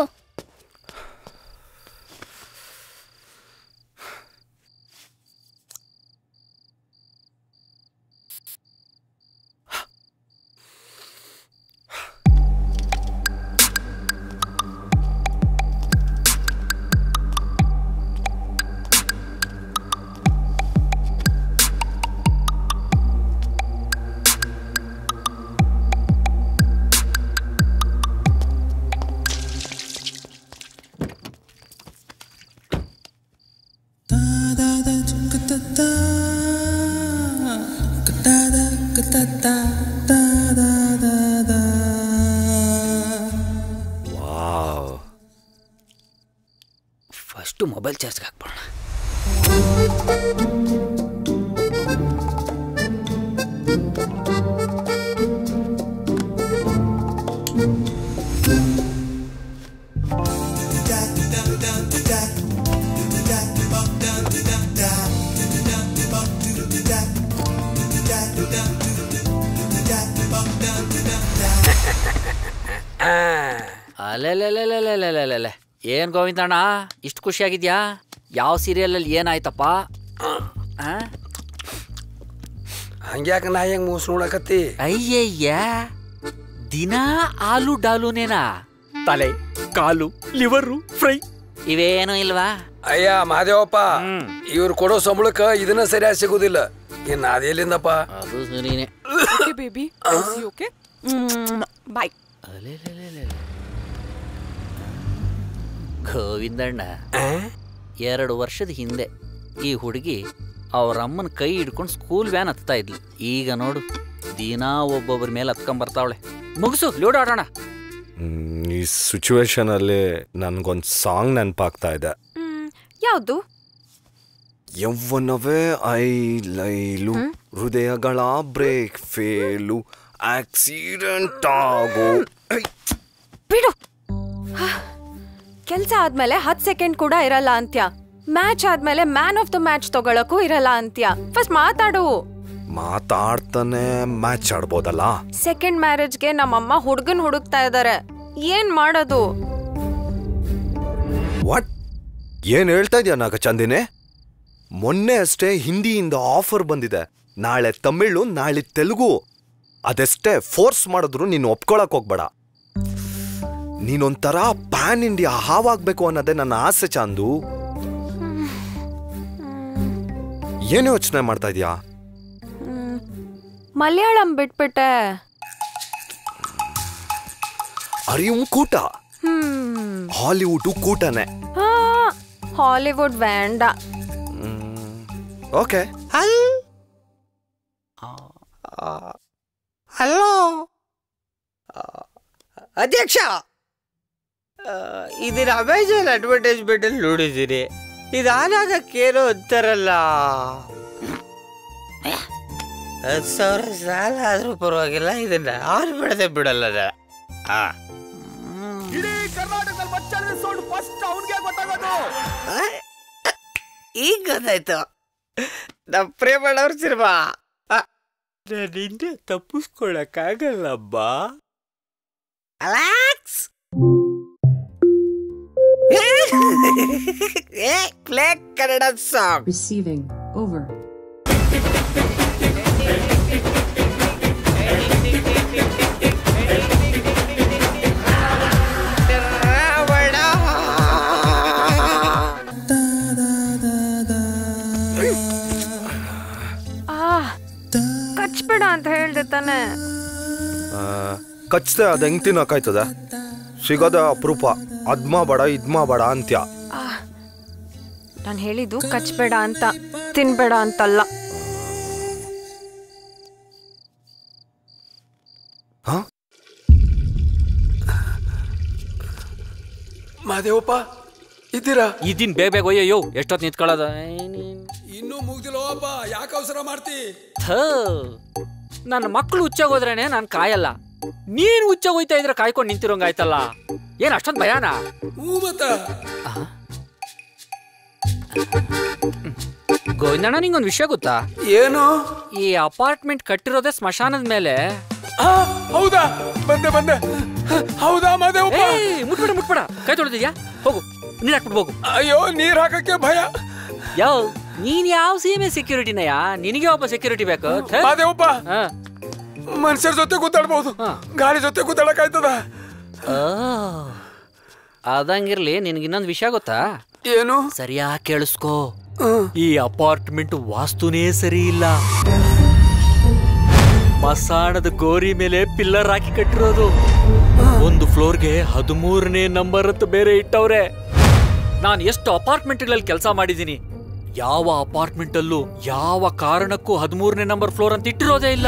ವಾವ್ ಫಸ್ಟು ಮೊಬೈಲ್ ಚಾರ್ಜ್ಗೆ ಹಾಕ್ಬೋಣ ಅಲೆಲೆಲೆಲೆಲೆಲೆಲೆಲೆ ಏನ್ ಗೋವಿಂದಣ್ಣ ಇಷ್ಟು ಖುಷಿಯಾಗಿದ್ಯಾ ಯಾವ ಸೀರಿಯಲಲ್ಲಿ ಏನಾಯ್ತಪ್ಪ ಆ? ಹಂಗ್ಯಾಕ ನಾ ಹೆಂಗ್ ಮೂಸ್ ನೋಡಕತ್ತಿ ಅಯ್ಯಯ್ಯ ದಿನಾ ಆಲು ಡಾಲುನೇನಾ ತಲೆ ಕಾಲು ಲಿವರು ಫ್ರೈ ಇವೇನು ಇಲ್ವಾ ಅಯ್ಯ ಮಹಾದೇವಪ್ಪ ಇವ್ರು ಕೊಡೋ ಸಂಬಳಕ್ಕ ಇದನ್ನ ಸರಿಯಾಗಿ ಸಿಗುದಿಲ್ಲ ಇನ್ನು ಅದೆಲ್ಲಿಂದಪ್ಪ ಅದು ಸರಿನೇ Okay, baby. I'll see you, okay? Mm, bye. ಗೋವಿಂದಣ್ಣ ಎರಡು ವರ್ಷದ ಹಿಂದೆ ಈ ಹುಡುಗಿ ಅವ್ರ ಅಮ್ಮನ ಕೈ ಹಿಡ್ಕೊಂಡು ಸ್ಕೂಲ್ ವ್ಯಾನ್ ಹತ್ತಾ ಇದ್ಲು ಈಗ ನೋಡು ದಿನಾ ಒಬ್ಬೊಬ್ಬರ ಮೇಲೆ ಹತ್ಕೊಂಡ್ ಬರ್ತಾವಳೆ ಮುಗಿಸು ಲೂಡೋ ಆಡೋಣ ಹ್ಮ್, ಈ ಸಿಚುವೇಶನ್ ಅಲ್ಲಿ ನನ್ಗೊಂದ್ ಸಾಂಗ್ ನೆನಪಾಗ್ತಾ ಇದೆ ಯಾವುದು ಯೌವನವೇ ಐ ಲೈಲು ಹೃದಯಗಳ ಬ್ರೇಕ್ ಫೇಲು ಆಕ್ಸಿಡೆಂಟ್ ಆಗೋ ಬಿಡು ಕೆಲ್ಸ ಆದ್ಮೇಲೆ ಹತ್ ಸೆಕೆಂಡ್ ಕೂಡ ಇರಲ್ಲ ಅಂತ್ಯ ಮ್ಯಾಚ್ ಆದ್ಮೇಲೆ ಮ್ಯಾನ್ ಆಫ್ ದ ಮ್ಯಾಚ್ ತಗೊಳಕ್ಕೂ ಇರಲ್ಲ ಅಂತ್ಯ ಫಸ್ಟ್ ಮಾತಾಡು ಮಾತಾಡ್ತಾನೆ ಮ್ಯಾಚ್ ಆಡ್ಬೋದಲ್ಲ ಸೆಕೆಂಡ್ ಮ್ಯಾರೇಜ್ಗೆ ನಮ್ಮಮ್ಮ ಹುಡ್ಗನ್ ಹುಡುಕ್ತಾ ಇದಾರೆ ಏನ್ ಮಾಡೋದು ವಾಟ್ ಏನ್ ಹೇಳ್ತಾ ಇದೆಯಾ ನಾಗ ಚಂದಿನಿ ಮೊನ್ನೆ ಅಷ್ಟೇ ಹಿಂದಿಯಿಂದ ಆಫರ್ ಬಂದಿದೆ ನಾಳೆ ತಮಿಳು ನಾಳೆ ತೆಲುಗು ಅದೆಷ್ಟೇ ಫೋರ್ಸ್ ಮಾಡಿದ್ರು ನೀನು ಒಪ್ಕೊಳಕ್ ಹೋಗ್ಬೇಡ ನೀನೊಂಥರ ಪ್ಯಾನ್ ಇಂಡಿಯಾ ಹಾವಾಗ್ಬೇಕು ಅನ್ನೋದೇ ನನ್ನ ಆಸೆ ಚಾಂದು ಏನು ಯೋಚನೆ ಮಾಡ್ತಾ ಇದೀಯಾ ಹ್ಮ್. ಮಲಯಾಳಂ ಬಿಟ್ಬಿಟ್ಟೆ ಅರಿವು ಕೂಟ ಹ್ಮ್ ಹಾಲಿವುಡ್ ಕೂಟನೇ ಹಾ ಹಾಲಿವುಡ್ ಬೇಡ ಓಕೆ ಹಲೋ ಅಧ್ಯಕ್ಷ ಆ, ಇದನ್ನ ಅಮೆಜಾನ್ ಅಡ್ವರ್ಟೈಸ್ಮೆಂಟ್ ಅಲ್ಲಿ ನೋಡಿದ್ದೀನಿ ಇದು ಆನ್ ಆಗಕ್ಕೇನೋ ಅಂತಾರಲ್ಲ ಹತ್ತು ಸಾವಿರ ಸಾಲ ಆದ್ರೂ ಪರವಾಗಿಲ್ಲ ಇದನ್ನ ಆನ್ ಬಿಡದೆ ಬಿಡಲ್ಲ ನಾ. ಆ ಇಡೀ ಕರ್ನಾಟಕದಲ್ಲಿ ಮಚ್ಚಾಡಿದ ಸೌಂಡ್ ಫಸ್ಟ್ ಅವನಿಗೆ ಗೊತ್ತಾಗೋದು ಈಗ ಗೊತ್ತಾಯ್ತು ನಮ್ಮ ಪ್ರೇಮಣ್ಣವ್ರ ಸಿನಿಮಾ ನನ್ನಿಂದ ತಪ್ಪಿಸ್ಕೊಳಕ್ಕಾಗಲ್ಲಬ್ಬ Alexa play Kannada song Receiving. Over. ಆ ಕಚ್ಬೇಡ ಅಂತ ಹೇಳ್ದೆ ತಾನೆ ಕಚ್ತೆ ಅದು ಹೆಂಗ್ ತಿನ್ನಕ್ಕಾಯ್ತದ ಸಿಗೋದ ಅಪರೂಪ ಅದ್ಮಾ ಬೇಡ ಇದ್ಮಾ ಬೇಡ ಅಂತ್ಯ ನಾನು ಹೇಳಿದ್ದು ಕಚ್ಬೇಡ ಅಂತ ತಿನ್ಬೇಡ ಅಂತಲ್ಲ ಮಹಾದೇವಪ್ಪ ಇದ್ದೀರಾ ಇದೀನ್ ಬೇಗ ಬೇಗ ಒಯ್ಯಯ್ಯೋ ಎಷ್ಟೊತ್ತು ನಿಂತ್ಕೊಳ್ಳೋದ ಇನ್ನೂ ಮುಗ್ದಿಲ್ಲವಪ್ಪ ಯಾಕೆ ಅವಸರ ಮಾಡ್ತಿ ಥೂ ನನ್ನ ಮಕ್ಕಳು ಹುಚ್ಚಾಗೋದ್ರೇನೆ ನಾನು ಕಾಯಲ್ಲ ನೀನ್ ಹುಚ್ಚಾಗ್ ಹೋಯ್ತಾ ಇದ್ರೆ ಕಾಯ್ಕೊಂಡು ನಿಂತಿರೋಂಗಾಯ್ತಲ್ಲ ಏನ್ ಅಷ್ಟೊಂದು ಭಯಾನ ಹ್ಞೂ ಮತ್ತ ಗೋವಿಂದಣ್ಣ ನಿಂಗೊಂದು ವಿಷಯ ಗೊತ್ತಾ ಏನು ಈ ಅಪಾರ್ಟ್ಮೆಂಟ್ ಕಟ್ಟಿರೋದೇ ಸ್ಮಶಾನದ ಮೇಲೆ ಆ, ಹೌದಾ ಬಂದೆ ಬಂದೆ ಹೌದಾ ಮಹಾದೇವಪ್ಪ ಏಯ್, ಮುಟ್ಬೇಡ ಮುಟ್ಬೇಡ ಕೈ ತೊಳೆದಿದ್ಯಾ ಹೋಗು ನೀರ್ ಹಾಕ್ಬಿಟ್ಟು ಹೋಗು ಅಯ್ಯೋ ನೀರ್ ಹಾಕಕ್ಕೆ ಭಯ ಯಾವ ನೀನ್ ಯಾವ ಸೀಮೆ ಸೆಕ್ಯೂರಿಟಿನಯ್ಯ ನಿನಗೆ ಒಬ್ಬ ಸೆಕ್ಯೂರಿಟಿ ಬೇಕು ಛೆ. ಮಹಾದೇವಪ್ಪ ಹಾ. ಮನುಷ್ಯರ ಜೊತೆ ಕೂತಾಡ್ಬೋದು ಗಾಳಿ ಜೊತೆ ಕೂತಾಡಕ್ಕಾಯ್ತದ ಆ, ಅದಂಗಿರ್ಲಿ ನಿನ್ಗೆ ಇನ್ನೊಂದು ವಿಷಯ ಗೊತ್ತಾ ಏನು ಸರಿಯಾಗಿ ಕೇಳಿಸ್ಕೋ ಈ ಅಪಾರ್ಟ್ಮೆಂಟ್ ವಾಸ್ತುನೇ ಸರಿ ಇಲ್ಲ ಮಸಾಣದ ಗೋರಿ ಮೇಲೆ ಪಿಲ್ಲರ್ ಹಾಕಿ ಕಟ್ಟಿರೋದು ಒಂದು ಫ್ಲೋರ್ಗೆ ಹದಿಮೂರನೇ ನಂಬರ್ ಅಂತ ಬೇರೆ ಇಟ್ಟವ್ರೆ ನಾನು ಎಷ್ಟು ಅಪಾರ್ಟ್ಮೆಂಟ್ಗಳಲ್ಲಿ ಕೆಲಸ ಮಾಡಿದ್ದೀನಿ ಯಾವ ಅಪಾರ್ಟ್ಮೆಂಟ್ ಅಲ್ಲೂ ಯಾವ ಕಾರಣಕ್ಕೂ ಹದಿಮೂರನೇ ನಂಬರ್ ಫ್ಲೋರ್ ಅಂತ ಇಟ್ಟಿರೋದೇ ಇಲ್ಲ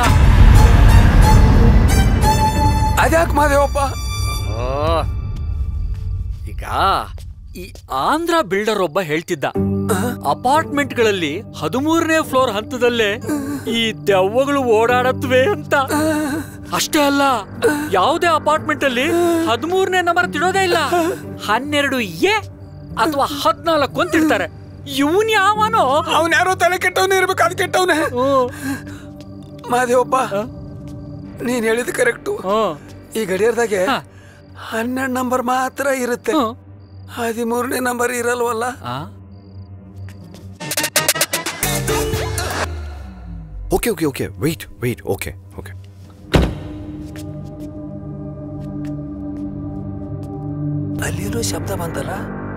ಅದ್ಯಾಕ್ ಮಹಾದೇವಪ್ಪ ಈಗ ಈ ಆಂಧ್ರ ಬಿಲ್ಡರ್ ಒಬ್ಬ ಹೇಳ್ತಿದ್ದ ಅಪಾರ್ಟ್ಮೆಂಟ್ಗಳಲ್ಲಿ ಹದಿಮೂರನೇ ಫ್ಲೋರ್ ಹಂತದಲ್ಲೇ ಈ ದೆವ್ವಗಳು ಓಡಾಡತ್ವೆ ಅಂತ ಅಷ್ಟೇ ಅಲ್ಲ ಯಾವುದೇ ಅಪಾರ್ಟ್ಮೆಂಟ್ ಅಲ್ಲಿ ಹದಿಮೂರನೇ ನಂಬರ್ ತಿಳೋದೇ ಇಲ್ಲ ಹನ್ನೆರಡು ಎ ಅಥವಾ ಹದ್ನಾಲ್ಕು ಅಂತ ಇಡ್ತಾರೆ ಇವನ್ ಯಾವನೋ ಅವನ್ ಯಾರೋ ತಲೆ ಕೆಟ್ಟವನೇ ಇರ್ಬೇಕು ಅದು ಕೆಟ್ಟವನೇ ಮಹಾದೇವಪ್ಪ ನೀನ್ ಹೇಳಿದ ಕರೆಕ್ಟು ಈ ಗಡಿಯಾರದಾಗೆ ಹನ್ನೆರಡು ನಂಬರ್ ಮಾತ್ರ ಇರುತ್ತೆ ಹದಿಮೂರನೇ ನಂಬರ್ ಇರಲ್ವಲ್ಲ okay okay okay okay wait wait okay okay ಅಲ್ಲಿರೋ ಶಬ್ದ ಬಂತಲ್ಲ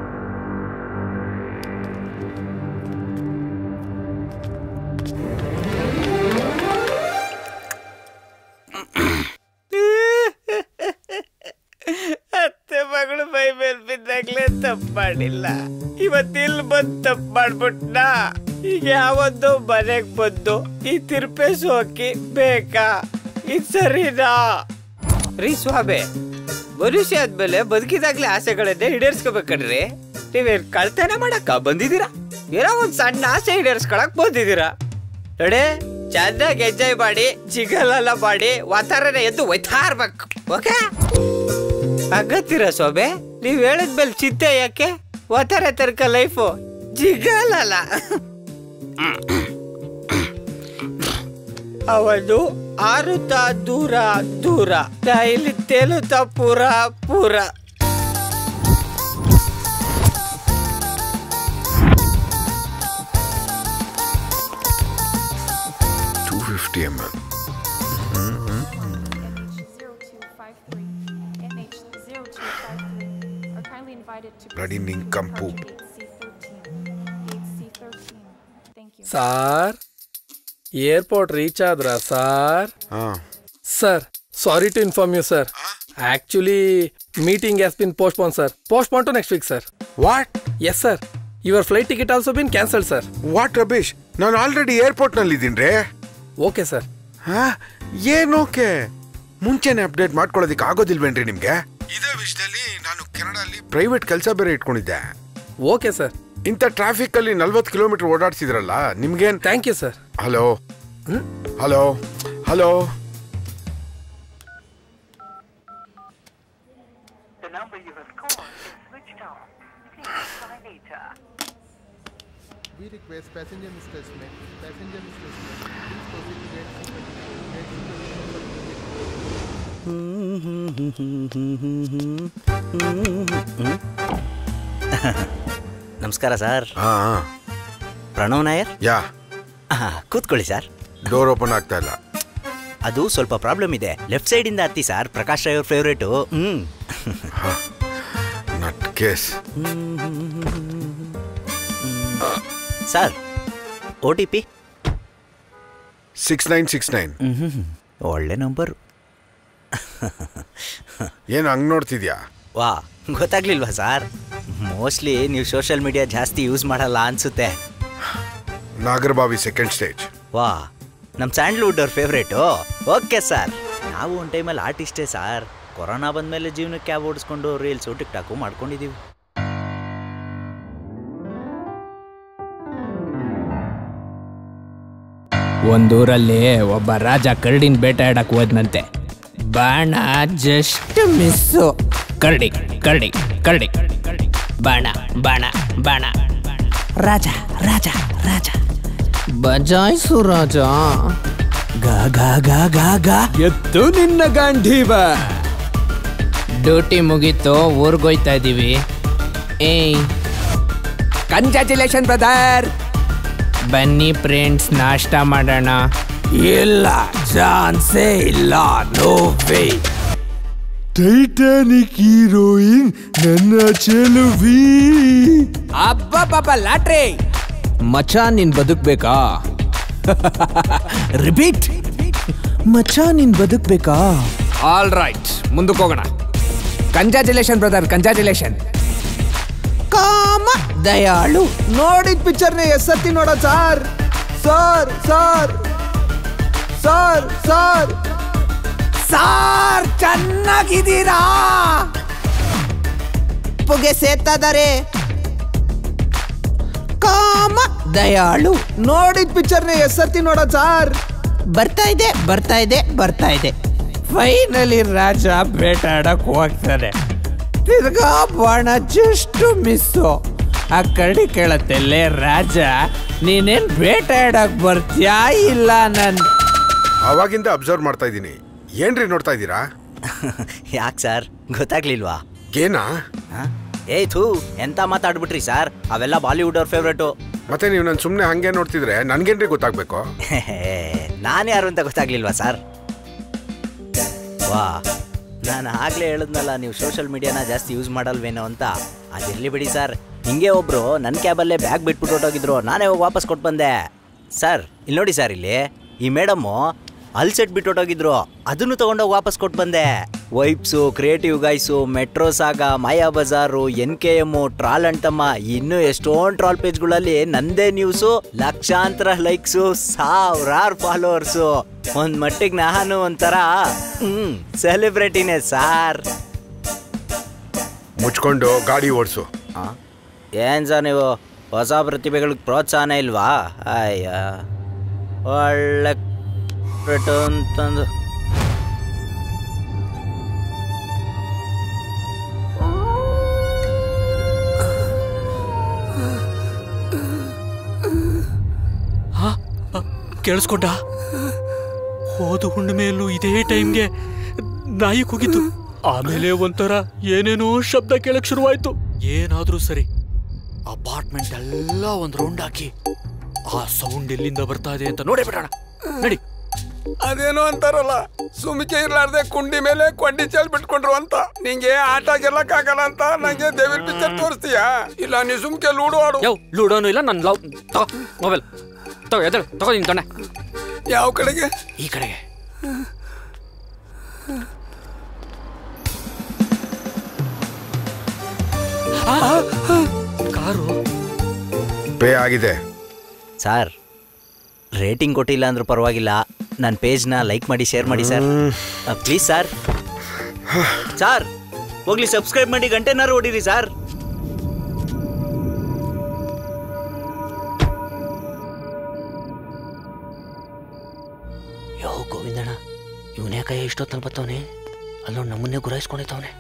ಅತ್ತೆ ಮಗಳು ಮೈ ಮೇಲ್ ಬಿದ್ದಾಗ್ಲೇ ತಪ್ಪು ಮಾಡಿಲ್ಲ ಇವತ್ತಿಲ್ ಬಂದ್ ತಪ್ಪು ಮಾಡ್ಬಿಟ್ನ ಈಗ ಯಾವೊಂದು ಮನೆಗ್ ಬಂದು ಈ ತಿರ್ಪೆ ಸೋಕಿ ಬೇಕಾ ಇದ್ ಸರಿನಾ ರೀ ಸ್ವಾಮಿ ಮನುಷ್ಯ ಆದ್ಮೇಲೆ ಬದುಕಿದಾಗ್ಲೇ ಆಸೆಗಳನ್ನೇ ಈಡೇರ್ಸ್ಕೋಬೇಕಣ್ರಿ ನೀವೇನ್ ಕಳ್ತನ ಮಾಡಕ್ಕ ಬಂದಿದ್ದೀರಾ ಏನೋ ಒಂದ್ ಸಣ್ಣ ಆಸೆ ಈಡೇರ್ಸ್ಕೊಳಕ್ ಬಂದಿದ್ದೀರಾ ನೋಡಿ ಚೆನ್ನಾಗಿ ಎಂಜಾಯ್ ಮಾಡಿ ಜಿಗಲೆಲ್ಲ ಮಾಡಿ ವಾತಾವರಣ ಎದ್ದು ಒಯ್ತಾ ಇರ್ಬೇಕು ಓಕೆ ಅಗತ್ತೀರ ಸೋಬೆ ನೀವ್ ಹೇಳಿದ್ಮೇಲೆ ಚಿಂತೆ ಯಾಕೆ ಒತ್ತಾರೆ ತರ್ಕ ಲೈಫು ಜಿಗಲಲ್ಲ ಅವನು ಆರುತ್ತಾ ದೂರ ದೂರ ನಾ ಇಲ್ಲಿ ತೇಲುತ್ತಾ ಪೂರ ಪೂರ two fifty M L bloody ನಿಂಕಂಪು ಸಾರ್ ಏರ್ಪೋರ್ಟ್ ರೀಚ್ ಆದ್ರ sir sir sorry to inform you sir actually meeting has been postpone sir postpone to next week sir what yes sir your flight ticket also been cancel sir what rubbish ನಾನು already airport ನಲ್ಲಿ ಇದ್ದೀನಿ okay sir ಹಾ ಏನೋಕೆ ಮುಂಚೆನೆ update ಮಾಡ್ಕೊಳ್ಳೋದಕ್ಕೆ ಆಗೋದಿಲ್ವೇನ್ರಿ ನಿಮ್ಗೆ ಇದೇ ವಿಷಯದಲ್ಲಿ ನಾನು ಕೆನಡಾಲಿ ಪ್ರೈವೇಟ್ ಕೆಲಸ ಬೇರೆ ಇಟ್ಕೊಂಡಿದ್ದೆ ಓಕೆ ಸರ್ ಇಂಥ ಟ್ರಾಫಿಕ್ ಅಲ್ಲಿ ನಲ್ವತ್ತು ಕಿಲೋಮೀಟರ್ ಓಡಾಡ್ಸಿದ್ರಲ್ಲ ನಿಮ್ಗೇನ್ thank you sir hello hello hello We request passenger Mr. Smith, passenger Mr. Smith, please proceed to gate number two, gate ನಮಸ್ಕಾರ ಸರ್ ಹಾ ಪ್ರಣವ್ ನಾಯರ್ ಯಾ ಕೂತ್ಕೊಳ್ಳಿ ಸರ್ ಡೋರ್ ಓಪನ್ ಆಗ್ತಾ ಇಲ್ಲ ಅದು ಸ್ವಲ್ಪ ಪ್ರಾಬ್ಲಮ್ ಇದೆ ಲೆಫ್ಟ್ ಸೈಡ್ ಇಂದ ಹತ್ತಿ ಸರ್ ಪ್ರಕಾಶ್ ರಾಯ್ ಅವ್ರ favourite hmm nutcase sir O T P six nine six nine ಒಳ್ಳೆ ನಂಬರ್ ಏನು ಹಂಗ್ ನೋಡ್ತಿದ್ಯಾ ವಾ ಗೊತ್ತಾಗ್ಲಿಲ್ವಾ ಸರ್ ಮೋಸ್ಟ್ಲಿ ನೀವು ಸೋಷಿಯಲ್ ಮೀಡಿಯಾ ಜಾಸ್ತಿ ಯೂಸ್ ಮಾಡಲ್ಲ ಅನ್ಸುತ್ತೆ ನಾಗರಬಾವಿ ಸೆಕೆಂಡ್ ಸ್ಟೇಜ್ ವಾ ನಮ್ಮ ಸ್ಯಾಂಡ್ಲ್ವುಡ್ ಅವ್ರ ಫೇವ್ರೇಟು ಓಕೆ ಸರ್ ನಾವು ಒಂದು ಟೈಮಲ್ಲಿ ಆರ್ಟಿಸ್ಟೇ ಸರ್ ಕೊರೋನಾ ಬಂದಮೇಲೆ ಜೀವನಕ್ಕೆ ಕ್ಯಾಬ್ ಓಡಿಸ್ಕೊಂಡು ರೀಲ್ಸು ಟಿಕ್ ಟಾಕು ಮಾಡ್ಕೊಂಡಿದ್ದೀವಿ ಒಂದೂರಲ್ಲಿ ಒಬ್ಬ ರಾಜ ಕರಡಿನ ಬೇಟೆಯಾಡಕ್ ಹೋದ್ನಂತೆ ಬಾಣ ಜಸ್ಟ್ ಮಿಸ್ಸು ಕರಡಿ ಕರಡಿ ಕರಡಿ ಬಾಣ ಬಾಣ ಬಾಣ ರಾಜ ರಾಜ ರಾಜ ಬಜಾಯ್ಸು ರಾಜ ಗಾ ಗಾ ಗಾ ಗಾ ಗಾ ಎತ್ತು ನಿನ್ನ ಗಾಂಧೀವ ಡ್ಯೂಟಿ ಮುಗೀತು ಊರ್ಗೋಯ್ತಾ ಇದೀವಿ ಏಯ್ ಕಂಗ್ರ್ಯಾಚುಲೇಷನ್ ಬ್ರದರ್ ಬನ್ನಿ ಫ್ರೆಂಡ್ಸ್ ನಾಷ್ಟ ಮಾಡೋಣ ಇಲ್ಲ ಚಾನ್ಸೇ ಇಲ್ಲ ನೋ ವೇ ಟೈಟಾನಿಕ್ ಹೀರೋಯಿನ್ ನನ್ನ ಚೆಲುವಿ ಅಬ್ಬಬ್ಬಬ್ಬ ಲಾಟ್ರಿ ಮಚ ನೀನ್ ಬದುಕ್ಬೇಕಾ ರಿಪೀಟ್ ಮಚ ನೀನ್ ಬದುಕ್ಬೇಕಾ ಆಲ್ ರೈಟ್ ಮುಂದಕ್ಕೆ ಹೋಗೋಣ ಕಂಜಾಚುಲೇಷನ್ ಬ್ರದರ್ ಕಂಜಾಚುಲೇಷನ್ ಕಾಮ ದಯಾಳು ನೋಡಿದ ಪಿಕ್ಚರ್ನ ಎಸ್ಸತ್ತಿ ನೋಡ sir sir sir sir sir sir ಚೆನ್ನಾಗಿದ್ದೀರಾ ಪುಗೆ ಸೇರ್ತದಾರೆ ಕಾಮ ದಯಾಳು ನೋಡಿದ ಪಿಕ್ಚರ್ನ ಎಸ್ಸರ್ತಿ ನೋಡ ಸಾರ್ ಬರ್ತಾ ಇದೆ ಬರ್ತಾ ಇದೆ ಬರ್ತಾ ಇದೆ ಫೈನಲಿ ರಾಜ ಬೇಟಾಡಕ್ ಹೋಗ್ತಾನೆ ತಿರ್ಗಾ ಬಾಣ ಜಸ್ಟ್ ಮಿಸ್ಸು ಆ ಕರಡಿ ಕೇಳತ್ತೆ ಲೇ ರಾಜ ನೀನೇನ್ ಬೇಟಾಡಕ್ ಬರ್ತೀಯಾ ಇಲ್ಲ ನನ್ ಅವಾಗಿಂದ ಅಬ್ಸರ್ವ್ ಮಾಡ್ತಾ ಇದ್ದೀನಿ ಏನ್ರಿ ನೋಡ್ತಾ ಇದ್ದೀರಾ ಯಾಕೆ ಸರ್ ಗೊತ್ತಾಗ್ಲಿಲ್ವಾ ಏನಾ ಏಯ್ ಥೂ ಎಂತ ಮಾತಾಡ್ಬಿಟ್ರಿ ಸರ್ ಅವೆಲ್ಲ ಬಾಲಿವುಡ್ ಅವ್ರ ಫೇವ್ರೇಟು ಮತ್ತೆ ನೀವು ನಾನು ಸುಮ್ಮನೆ ಹಂಗೆ ನೋಡ್ತಿದ್ರೆ ನನ್ಗೇನ್ರಿ ಗೊತ್ತಾಗ್ಬೇಕು ನಾನು ಯಾರು ಅಂತ ಗೊತ್ತಾಗ್ಲಿಲ್ವಾ ಸರ್ ವಾ ನಾನು ಆಗಲೇ ಹೇಳಿದ್ನಲ್ಲ ನೀವು ಸೋಷಿಯಲ್ ಮೀಡಿಯಾನ ಜಾಸ್ತಿ ಯೂಸ್ ಮಾಡಲ್ವೇನೋ ಅಂತ ಅದಿರಲಿ ಬಿಡಿ ಸರ್ ಹಿಂಗೆ ಒಬ್ರು ನನ್ನ ಕ್ಯಾಬಲ್ಲೇ ಬ್ಯಾಗ್ ಬಿಟ್ಬಿಟ್ಟು ಹೊಟ್ಟೋಗಿದ್ರು ನಾನೇ ಹೋಗಿ ವಾಪಸ್ ಕೊಟ್ಟು ಬಂದೆ ಸರ್ ಇಲ್ಲಿ ನೋಡಿ ಸರ್ ಇಲ್ಲಿ ಈ ಮೇಡಮ್ಮು ಅಲ್ಸೆಟ್ ಬಿಟ್ಟು ಹೊಟ್ಟೋಗಿದ್ರು ಅದನ್ನು ತಗೊಂಡೋಗಿ ವಾಪಸ್ ಕೊಟ್ಟು ಬಂದೆ ವೈಪ್ಸು ಕ್ರಿಯೇಟಿವ್ ಗೈಸು ಮೆಟ್ರೋ ಸಾಗ Maya Bazaar N K M troll ಅಂಟಮ್ಮ ಇನ್ನೂ ಎಷ್ಟೊಂದು ಟ್ರಾಲ್ ಪೇಜ್ಗಳಲ್ಲಿ ನಂದೇ ನ್ಯೂಸು ಲಕ್ಷಾಂತರ ಲೈಕ್ಸು ಸಾವಿರಾರು ಫಾಲೋವರ್ಸು ಒಂದ್ ಮಟ್ಟಿಗೆ ನಾನು ಒಂಥರ ಹ್ಮ್ ಸೆಲೆಬ್ರಿಟಿನೇ ಸಾರ್ ಮುಚ್ಕೊಂಡು ಗಾಡಿ ಓಡಿಸು ಏನ್ ಸರ್ ನೀವು ಹೊಸ ಪ್ರತಿಭೆಗಳಿಗೆ ಪ್ರೋತ್ಸಾಹನ ಇಲ್ವಾ ಅಯ್ಯ ಒಳ್ಳೆ ಬಿಟ್ಟು ಅಂತಂದು ಕೇಳಿಸ್ಕೊಂಡ ಹೋದ ಹುಣ್ಣಿಮೆಯಲ್ಲೂ ಇದೇ ಟೈಮ್ಗೆ ನಾಯಿ ಕೂಗಿತು ಆಮೇಲೆ ಒಂಥರ ಏನೇನೋ ಶಬ್ದ ಕೇಳಕ್ ಶುರುವಾಯ್ತು ಏನಾದ್ರೂ ಸರಿ ಅಪಾರ್ಟ್ಮೆಂಟ್ ಎಲ್ಲ ಒಂದ್ ರೌಂಡ್ ಹಾಕಿ ಆ ಸೌಂಡ್ ಎಲ್ಲಿಂದ ಬರ್ತಾ ಇದೆ ಅಂತ ನೋಡೇ ಬಿಡೋಣ ನಡಿ ಅದೇನೋ ಅಂತಾರಲ್ಲ ಸುಮಿಕೆ ಇರ್ಲಾರ್ದೆ ಕುಂಡಿ ಮೇಲೆ ಕೊಂಡಿ ಚೆಲ್ ಬಿಟ್ಕೊಂಡ್ರು ಅಂತ ನಿಂಗೆ ಆಟ ಗೆಲ್ಲಕ್ಕಾಗಲ್ಲ ಅಂತ ನಂಗೆ ದೇವಿರ್ ಪಿಕ್ಚರ್ ತೋರಿಸ್ತೀಯಾ ಇಲ್ಲ ನೀ ಸುಮ್ಕೆ ಲೂಡು ಆಡು ಯೋ ಲೂಡೋನು ಇಲ್ಲ ನನ್ನ ಲವ್ ತಗೋ ಮೊಬೈಲ್ ತಗೋ ಎದ್ದೇಳು ತಗೋ ನಿನ್ ತೊಂಡೆ ಯಾವ ಕಡೆಗೆ ಈ ಕಡೆಗೆ ಕಾರು ಪೇ ಆಗಿದೆ ಸರ್ ರೇಟಿಂಗ್ ಕೊಟ್ಟಿಲ್ಲ ಅಂದ್ರೂ ಪರವಾಗಿಲ್ಲ ನನ್ನ ಪೇಜ್ನ ಲೈಕ್ ಮಾಡಿ ಶೇರ್ ಮಾಡಿ ಸರ್ ಪ್ಲೀಸ್ ಸರ್ ಸರ್ ಹೋಗ್ಲಿ ಸಬ್ಸ್ಕ್ರೈಬ್ ಮಾಡಿ ಗಂಟೆನಾರು ಹೊಡೀರಿ ಸರ್ ಯೋ ಗೋವಿಂದಣ್ಣ ಇವನೇ ಕೈ ಇಷ್ಟೊತ್ತಲ್ಲಿ ಬತ್ತವನೆ ಅಲ್ಲೋ ನಮ್ಮನ್ನೇ ಗುರಾಯಿಸ್ಕೊಂಡಿತ್ತವನೆ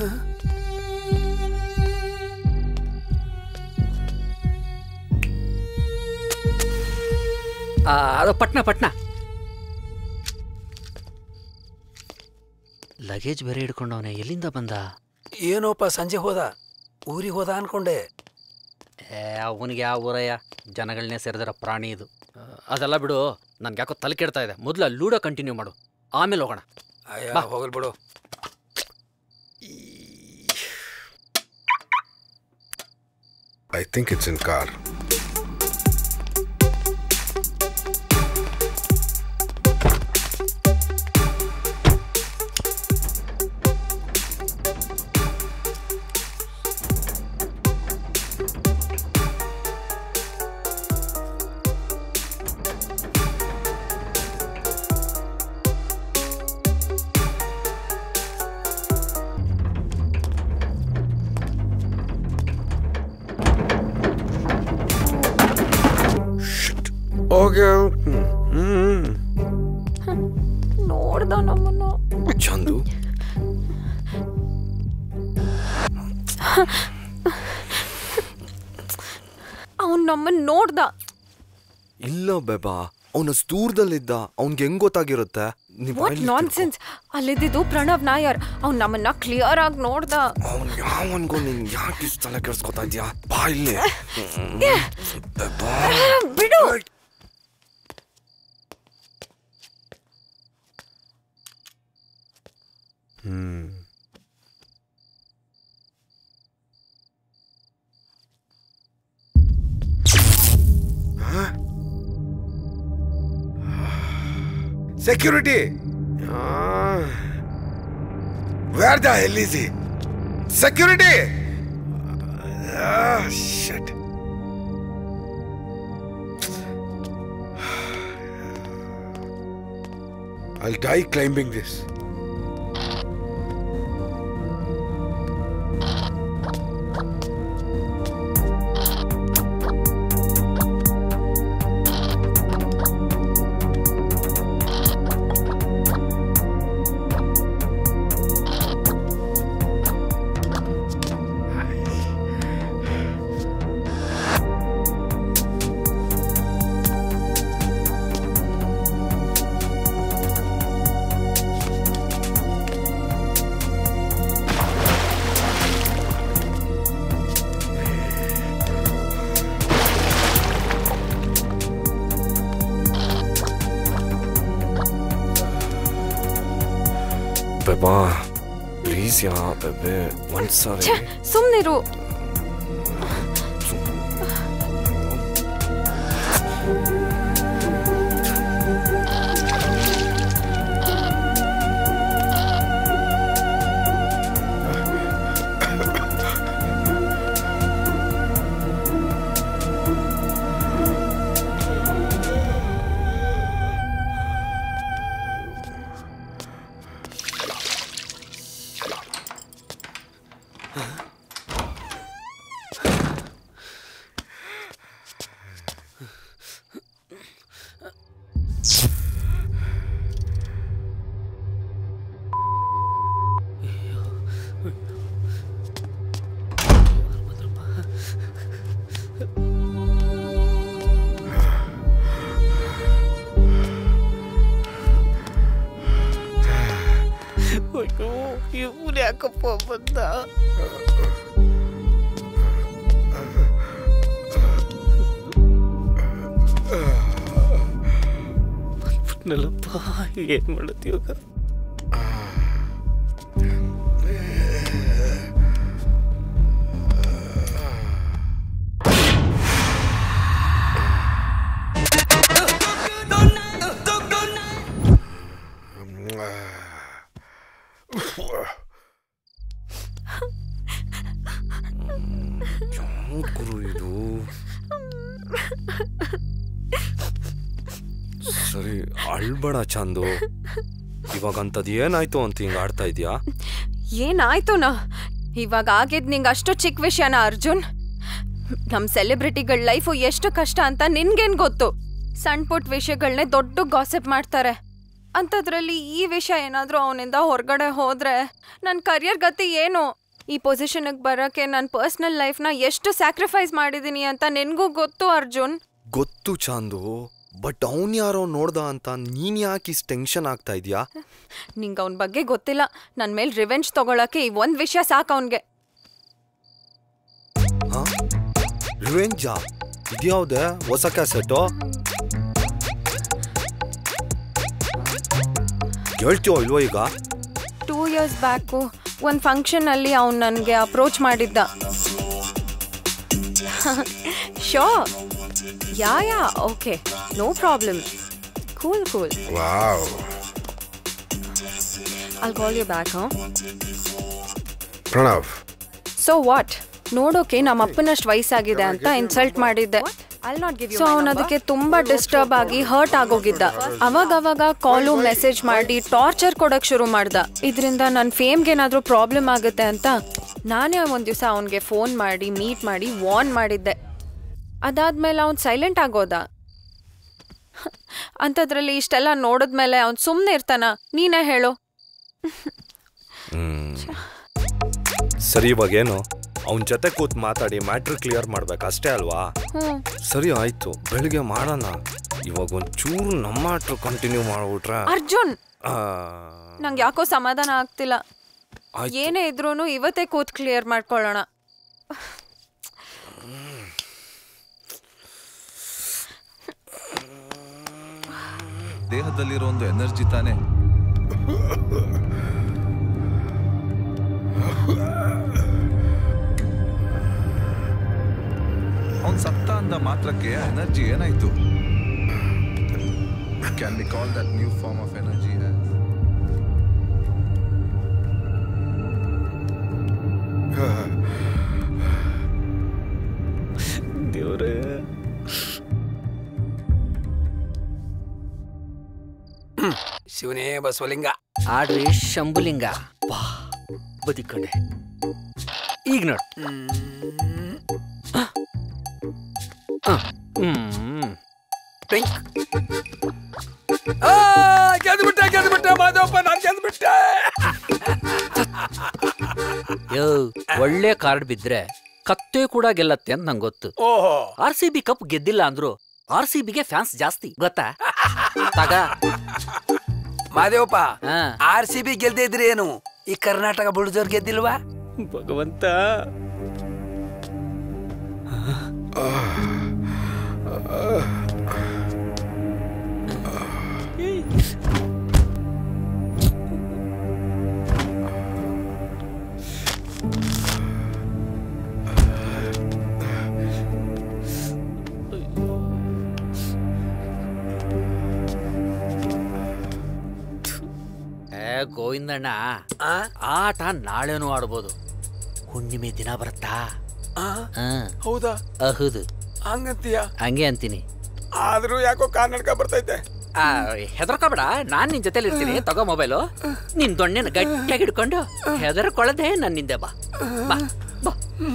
ಅದು ಪಟ್ನ ಪಟ್ನ ಲಗೇಜ್ ಬೇರೆ ಹಿಡ್ಕೊಂಡವನೆ ಎಲ್ಲಿಂದ ಬಂದ ಏನೋಪ್ಪ ಸಂಜೆ ಹೋದ ಊರಿಗೆ ಹೋದ ಅನ್ಕೊಂಡೆ ಏ ಅವನಿಗೆ ಯಾವ ಊರಯ್ಯ ಜನಗಳನ್ನೇ ಸೇರಿದರ ಪ್ರಾಣಿ ಇದು ಆ, ಅದೆಲ್ಲ ಬಿಡು ನನ್ಗೆ ಯಾಕೋ ತಲೆ ಕೆಡ್ತಾ ಇದೆ ಮೊದಲು ಲೂಡೋ ಕಂಟಿನ್ಯೂ ಮಾಡು ಆಮೇಲೆ ಹೋಗೋಣ ಅಯ್ಯ ಹೋಗಲ್ ಬಿಡು I think it's in car okay hmm ನೋಡ್ದ ನಮ್ಮನ್ನು ಚಂದು ಅವ್ನು ನಮ್ಮನ್ನ ನೋಡ್ದ ಇಲ್ಲ ಬೇಬಾ ಅವನ ದೂರದಲ್ಲಿದ್ದ ಅವ್ನ್ಗೆ ಹೆಂಗ್ ಗೊತ್ತಾಗಿರುತ್ತೆ ನೀವ್ ವಾಟ್ ನಾನ್ ಸೆನ್ಸ್ ಅಲ್ಲಿದ್ದು ಪ್ರಣವ್ ನಾಯರ್ ಅವ್ನು ನಮ್ಮನ್ನ ಕ್ಲಿಯರ್ ಆಗಿ ನೋಡ್ದ ಅವ್ನ್ ಯಾವನ್ಗೋ ನೀನ್ ಯಾಕೆ ಇಷ್ಟ ತಲೆ ಕೆಡ್ಸ್ಕೊತಾ ಇದ್ಯಾ ಬಾ ಇಲ್ಲಿ ಬೇಬಾ ಬಿಡು hmm security where the hell is security shut I'll die climbing this. ಬೆಬಾ ಪ್ಲೀಸ್ ಯಾ ಬೆಬೆ ಒಂದ್ಸಾರಿ ಸುಮ್ಮನಿರು ಅಯ್ಯೋ ಇವ್ರು ಯಾಕಪ್ಪ ಬಂದ ಬಂದ್ಬಿಟ್ನಲ್ಲಪ್ಪ ಏನ್ ಮಾಡತ್ತಿ ಇವಾಗ ಗುರು ಇದು ಸರಿ ಅಳ್ಬೇಡ ಚಂದು ಇವಾಗ ಅಂತದ್ ಏನಾಯ್ತು ಅಂತ ಹಿಂಗ ಆಡ್ತಾ ಇದ್ಯಾ ಏನಾಯ್ತು ನಾ ಇವಾಗ ಆಗಿದ್ ನಿಂಗೆ ಅಷ್ಟು ಚಿಕ್ಕ ವಿಷಯನ ಅರ್ಜುನ್ ನಮ್ ಸೆಲೆಬ್ರಿಟಿಗಳ ಲೈಫು ಎಷ್ಟು ಕಷ್ಟ ಅಂತ ನಿನ್ಗೇನ್ ಗೊತ್ತು ಸಣ್ಣ ಪುಟ್ಟ ವಿಷಯಗಳನ್ನೇ ದೊಡ್ಡ ಗಾಸಿಪ್ ಮಾಡ್ತಾರೆ ಅಂಥದ್ರಲ್ಲಿ ಈ ವಿಷಯ ಏನಾದರೂ ಅವನಿಂದ ಹೊರಗಡೆ ಹೋದ್ರೆ ನನ್ನ ಕರಿಯರ್ ಗತಿ ಏನು ಈ ಪೊಸಿಷನ್ಗೆ ಬರೋಕ್ಕೆ ನನ್ನ ಪರ್ಸ್ನಲ್ ಲೈಫ್ನ ಎಷ್ಟು ಸ್ಯಾಕ್ರಿಫೈಸ್ ಮಾಡಿದ್ದೀನಿ ಅಂತ ನಿನಗೂ ಗೊತ್ತು ಅರ್ಜುನ್ ಗೊತ್ತು ಚಾಂದು ಬಟ್ ಅವನ್ ಯಾರೋ ನೋಡ್ದ ಅಂತ ನೀನ್ ಯಾಕೆ ಇಷ್ಟು ಟೆನ್ಷನ್ ಆಗ್ತಾ ಇದ್ಯಾ ನಿಂಗೆ ಅವನ ಬಗ್ಗೆ ಗೊತ್ತಿಲ್ಲ ನನ್ನ ಮೇಲೆ ರಿವೆಂಜ್ ತಗೊಳಕ್ಕೆ ಈ ಒಂದು ವಿಷಯ ಸಾಕು ಅವನಿಗೆ ರಿವೆಂಜಾ ಇದ್ಯಾವ್ದೆ ಹೊಸ ಕ್ಯಾಸೆಟು ಹೇಳ್ತೀಯೋ ಇಲ್ವೋ ಈಗ ಟೂ ಇಯರ್ಸ್ ಬ್ಯಾಕು ಒಂದು ಫಂಕ್ಷನಲ್ಲಿ ಅವ್ನು ನನಗೆ ಅಪ್ರೋಚ್ ಮಾಡಿದ್ದ so yeah yeah okay no problem cool cool wow I'll call you back ಹಾಂ ಪ್ರಣವ್ ಸೊ ವಾಟ್ ನೋಡೋಕೆ ನಮ್ಮ ಅಪ್ಪನಷ್ಟು ವಯಸ್ಸಾಗಿದೆ ಅಂತ ಇನ್ಸಲ್ಟ್ ಮಾಡಿದ್ದೆ ಸೊ ಅವನ ಅದಕ್ಕೆ ತುಂಬಾ ಡಿಸ್ಟರ್ಬ್ ಆಗಿ ಹರ್ಟ್ ಆಗೋಗಿದ್ದ ಅವಾಗ ಅವಾಗ ಕಾಲು ಮೆಸೇಜ್ ಮಾಡಿ ಟಾರ್ಚರ್ ಕೊಡಕ್ ಶುರು ಮಾಡ್ದ ಇದರಿಂದ ನನ್ನ ಫೇಮ್ಗೆ ಏನಾದರೂ ಪ್ರಾಬ್ಲಮ್ ಆಗುತ್ತೆ ಅಂತ ನಾನೇ ಒಂದ್ ದಿವಸ ಅವನಿಗೆ ಫೋನ್ ಮಾಡಿ ಮೀಟ್ ಮಾಡಿ ವಾರ್ನ್ ಮಾಡಿದ್ದೆ ಅದಾದ್ಮೇಲೆ ಅವ್ನು ಸೈಲೆಂಟ್ ಆಗೋದ ಅಂಥದ್ರಲ್ಲಿ ಇಷ್ಟೆಲ್ಲ ನೋಡಿದ್ಮೇಲೆ ಅವ್ನು ಸುಮ್ಮನೆ ಇರ್ತಾನ ನೀನೇ ಹೇಳು ಹ್ಮ್ ಸರಿ ಇವಾಗೇನು ಅವನ ಜೊತೆ ಕೂತ್ ಮಾತಾಡಿ ಮ್ಯಾಟ್ರ್ ಕ್ಲಿಯರ್ ಮಾಡ್ಬೇಕು ಅಷ್ಟೇ ಅಲ್ವಾ ಹ್ಮ್ ಸರಿ ಆಯ್ತು ಬೆಳಿಗ್ಗೆ ಮಾಡೋಣ ಇವಾಗ ಒಂಚೂರು ನಮ್ಮ ಮ್ಯಾಟ್ರ್ ಕಂಟಿನ್ಯೂ ಮಾಡ್ಬಿಟ್ರೆ ಅರ್ಜುನ್ ಆ, ನಂಗೆ ಯಾಕೋ ಸಮಾಧಾನ ಆಗ್ತಿಲ್ಲ ಆಯ್ತು. ಏನೇ ಇದ್ರೂ ಇವತ್ತೇ ಕೂತ್ ಕ್ಲಿಯರ್ ಮಾಡ್ಕೊಳ್ಳೋಣ ದೇಹದಲ್ಲಿರೋ ಒಂದು ಎನರ್ಜಿ ತಾನೇ ಅವನ್ ಸತ್ತ ಅಂದ ಮಾತ್ರಕ್ಕೆ ಎನರ್ಜಿ ಏನಾಯ್ತು can be call that new form of energy ದೇವ್ರೇ ಶಿವನೇ ಬಸವಲಿಂಗ ಆಡ್ರಿ ಶಂಭುಲಿಂಗ ವಾ ಬದಿಕೊಂಡೆ ಈಗ ನೋಡು ಹ್ಮ್ ಗೆದ್ಬಿಟ್ಟೆ ಗೆದ್ಬಿಟ್ಟೆ ಮಾಧವಪ್ಪ ನಾನು ಗೆದ್ಬಿಟ್ಟೆ ಯೋ ಒಳ್ಳೆ ಕಾರ್ಡ್ ಬಿದ್ರೆ ಕತ್ತೆ ಕೂಡ ಗೆಲ್ಲತ್ತೆ ಅಂತ ನಂಗೆ ಗೊತ್ತು ಓಹೋ ಆರ್ ಸಿ ಬಿ ಕಪ್ ಗೆದ್ದಿಲ್ಲ ಅಂದ್ರು ಆರ್ ಸಿ ಬಿಗೆ ಫ್ಯಾನ್ಸ್ ಜಾಸ್ತಿ ಗೊತ್ತಾ ತಗ ಮಾದೇವಪ್ಪ ಹಾ. ಆರ್ ಸಿ ಬಿ ಗೆಲ್ದೇ ಇದ್ರೆ ಏನು ಈ ಕರ್ನಾಟಕ ಬುಲ್ಜೋರ್ ಗೆದ್ದಿಲ್ವಾ ಭಗವಂತ ಗೋವಿಂದಣ್ಣ ಆಟ ನಾಳೆನೂ ಆಡ್ಬೋದು ಹುಣ್ಣಿಮೆ ದಿನ ಬರುತ್ತಾ ಹಾ. ಹೌದಾ ಹೌದು ಹಂಗಂತೀಯ ಹಂಗೆ ಅಂತೀನಿ ಆದ್ರೂ ಯಾಕೋ ಕನ್ನಡಕ ಬರ್ತೈತೆ ಆ, ಹೆದರ್ಕೋಬೇಡ ನಾನ್ ನಿನ್ ಜೊತೆಲಿ ಇರ್ತೀನಿ ತಗೋ ಮೊಬೈಲು ನಿನ್ ದೊಣ್ಣೆನ ಗಟ್ಟಿಯಾಗಿ ಹಿಡ್ಕೊಂಡು ಹೆದರ್ಕೊಳ್ಳದೆ ನನ್ನಿಂದೆ ಬಾ ಬಾ ಬಾ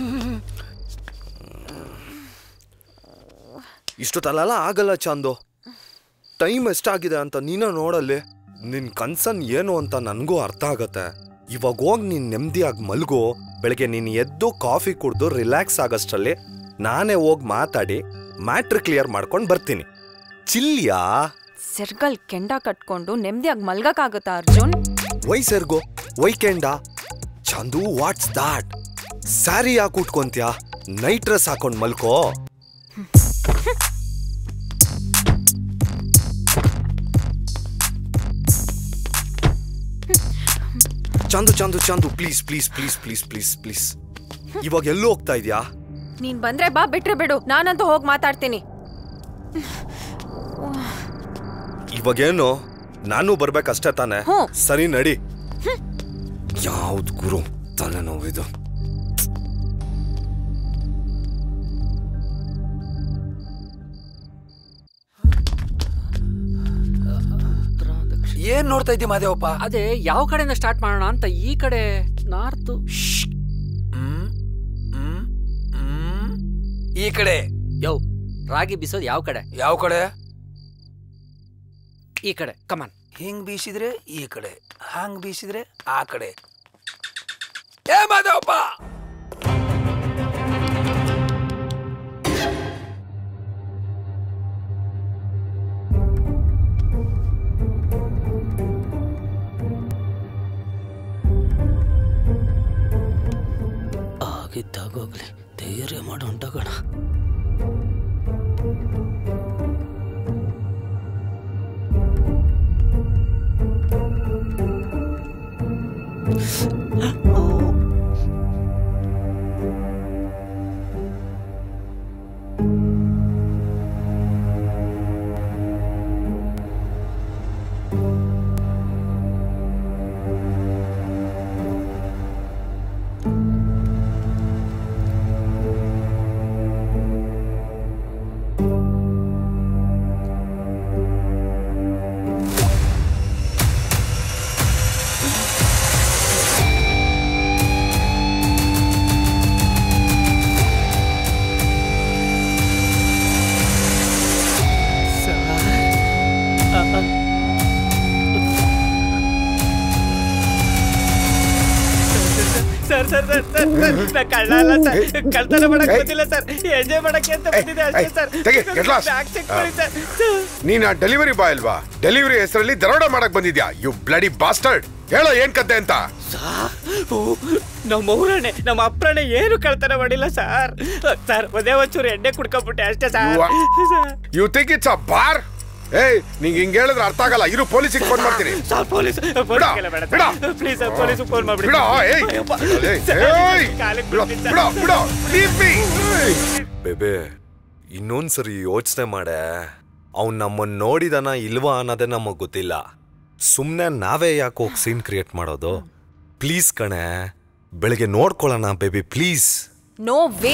ಇಷ್ಟೊತ್ತಲ್ಲ ಆಗಲ್ಲ ಚಾಂದು ಟೈಮ್ ಎಷ್ಟಾಗಿದೆ ಅಂತ ನೀನ ನೋಡಲ್ಲಿ ನಿನ್ ಕನ್ಸನ್ ಏನು ಅಂತ ನನಗೂ ಅರ್ಥ ಆಗತ್ತೆ ಇವಾಗ ಹೋಗಿ ನೀನ್ ನೆಮ್ಮದಿಯಾಗಿ ಮಲ್ಗು ಬೆಳಗ್ಗೆ ನೀನ್ ಎದ್ದು ಕಾಫಿ ಕುಡ್ದು ರಿಲ್ಯಾಕ್ಸ್ ಆಗಷ್ಟರಲ್ಲಿ ನಾನೇ ಹೋಗಿ ಮಾತಾಡಿ ಮ್ಯಾಟ್ರ್ ಕ್ಲಿಯರ್ ಮಾಡ್ಕೊಂಡು ಬರ್ತೀನಿ ಚಿಲ್ಯಾ ಸೆರ್ಗಲ್ ಕೆಂಡ ಕಟ್ಕೊಂಡು ನೆಮ್ಮದಿಯಾಗಿ ಮಲ್ಗಕ್ಕಾಗತ್ತಾ ಅರ್ಜುನ್ ವೈ ಸರ್ಗೋ ವೈಕೆಂಡ ಚಂದು ವಾಟ್ಸ್ ದಾಟ್ ಸ್ಯಾರಿ ಯಾಕೆ ಉಟ್ಕೊಂತ್ಯಾ ನೈಟ್ ಡ್ರೆಸ್ ಹಾಕೊಂಡ್ ಮಲ್ಕೋ Chandu Chandu Chandu please please please please please please ಇವಾಗ ಎಲ್ಲೂ ಹೋಗ್ತಾ ಇದೀಯಾ ನೀನ್ ಬಂದ್ರೆ ಬಾ ಬಿಟ್ರೆ ಬಿಡು ನಾನಂತೂ ಹೋಗಿ ಮಾತಾಡ್ತೀನಿ ಇವಾಗೇನು ನಾನು ಬರ್ಬೇಕಷ್ಟೇ ತಾನೆ ಹ್ಞೂ. ಸರಿ ನಡಿ ಯಾವ್ದು ಗುರು ತಲೆನೋವಿದು ಏನ್ ನೋಡ್ತಾ ಇದ್ದಿ ಮಾದೇವಪ್ಪ ಅದೇ ಯಾವ ಕಡೆಯಿಂದ ಸ್ಟಾರ್ಟ್ ಮಾಡೋಣ ಅಂತ ಈ ಕಡೆ ನಾರ್ತ್ ಈ ಕಡೆ ಯೋ ರಾಗಿ ಬೀಸೋದು ಯಾವ ಕಡೆ ಯಾವ ಕಡೆ ಈ ಕಡೆ ಕಮಾನ್ ಹಿಂಗ್ ಬೀಸಿದ್ರೆ ಈ ಕಡೆ ಹಂಗ್ ಬೀಸಿದ್ರೆ ಆ ಕಡೆ ಏ ಮಾಧವಪ್ಪ ಆಗಿದ್ದಾಗೋಗ್ಲಿ ಧೈರ್ಯ ಮಾಡಿ ಹೊಂಟೋಗೋಣ ಸರ್ ಸರ್ ಸರ್ ಸರ್ ನಾ ಕಳ್ಳ ಅಲ್ಲ ಸರ್ ಕಳ್ತನ ಮಾಡಕ್ ಬಂದಿಲ್ಲ ಸರ್ ಎಂಜಾಯ್ ಮಾಡಕ್ಕೆ ಅಂತ ಬಂದಿದೆ ಅಷ್ಟೇ ಸರ್ ತೆಗಿ, get lost. ಬ್ಯಾಗ್ ಚೆಕ್ ಮಾಡಿ ಸರ್ ನೀನ್ ಆ ಡೆಲಿವರಿ ಬಾಯ್ ಅಲ್ವಾ ಡೆಲಿವರಿ ಹೆಸರಲ್ಲಿ ದರೋಡ ಮಾಡಕ್ ಬಂದಿದ್ಯಾ ಯು ಬ್ಲಡಿ ಬಾಸ್ಟರ್ಡ್ ಹೇಳೋ ಏನ್ ಕತೆ ಅಂತ ನಮ್ಮ ಊರಣ್ಣೆ ನಮ್ಮ ಅಪ್ರಣ್ಣೆ ಏನು ಕಳ್ತನ ಮಾಡಿಲ್ಲ ಸರ್ ಸರ್ ಒಂದೇ ಒಂಚೂರು ಎಣ್ಣೆ ಕುಡ್ಕೊಂಡ್ಬಿಟ್ಟೆ ಅಷ್ಟೇ sir sir you think it's a bar ಏಯ್ ನಿಂಗೆ ಹಿಂಗ್ ಹೇಳಿದ್ರೆ ಅರ್ಥ ಆಗಲ್ಲ ಇರು ಪೊಲೀಸಿಗೆ ಫೋನ್ ಮಾಡ್ತೀನಿ ಸರ್ ಪೊಲೀಸ್ ಪೊಲೀಸ್ಗೆಲ್ಲ ಬೇಡ ಬಿಡ. ಪ್ಲೀಸ್ ಸರ್ ಪೊಲೀಸ್ ಫೋನ್ ಮಾಡ್ಬಿಡಿ ಬಿಡ, ಏಯ್. ಅಯ್ಯಪ್ಪ. ಏಯ್, ಸರ್, ಏಯ್. ಕಾಲಿಗ್ ಬಿಡ, ಬಿಡ್ತೀನಿ ಬಿಡ, ಸರ್. ಬಿಡ. Leave me. ಬೇಬೆ ಇನ್ನೊಂದ್ಸರಿ ಯೋಚನೆ ಮಾಡೆ ಅವ್ನ್ ನಮ್ಮನ್ನ ನೋಡಿದನ ಇಲ್ವಾ ಅನ್ನೋದೇ ನಮಗ್ ಗೊತ್ತಿಲ್ಲ ಸುಮ್ನೆ ನಾವೇ ಯಾಕೆ ಹೋಗಿ ಸೀನ್ ಕ್ರಿಯೇಟ್ ಮಾಡೋದು ಪ್ಲೀಸ್ ಕಣೆ ಬೆಳಿಗ್ಗೆ ನೋಡ್ಕೊಳ್ಳೋಣ baby please no way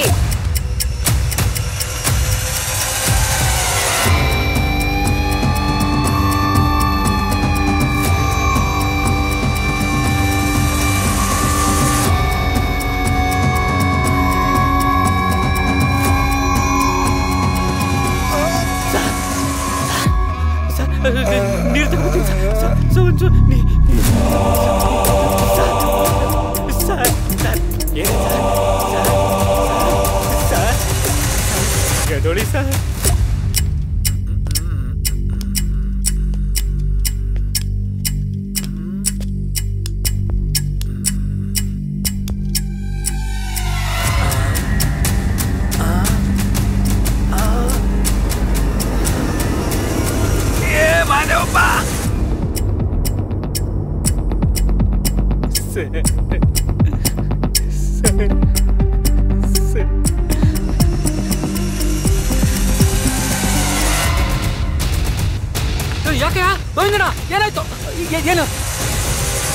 sir ನೀರು ತಗೋತೀನಿ ಸರ್ ಸರ್ ಸರ್ ಒಂಚೂರು ನೀ ನೀ- ಸರ್ ಸರ್ ಸರ್ ಏನು ಸರ್ ಸರ್ ಸರ್ ಗದೋಳಿ ಸರ್ ಏ ಮಾದೇವಪ್ಪ ಸರ್ ಸರ್ ಸರ್ ಯಾಕೆ ಗೋವಿಂದಣ್ಣ ಏನಾಯ್ತು ಏ- ಏನು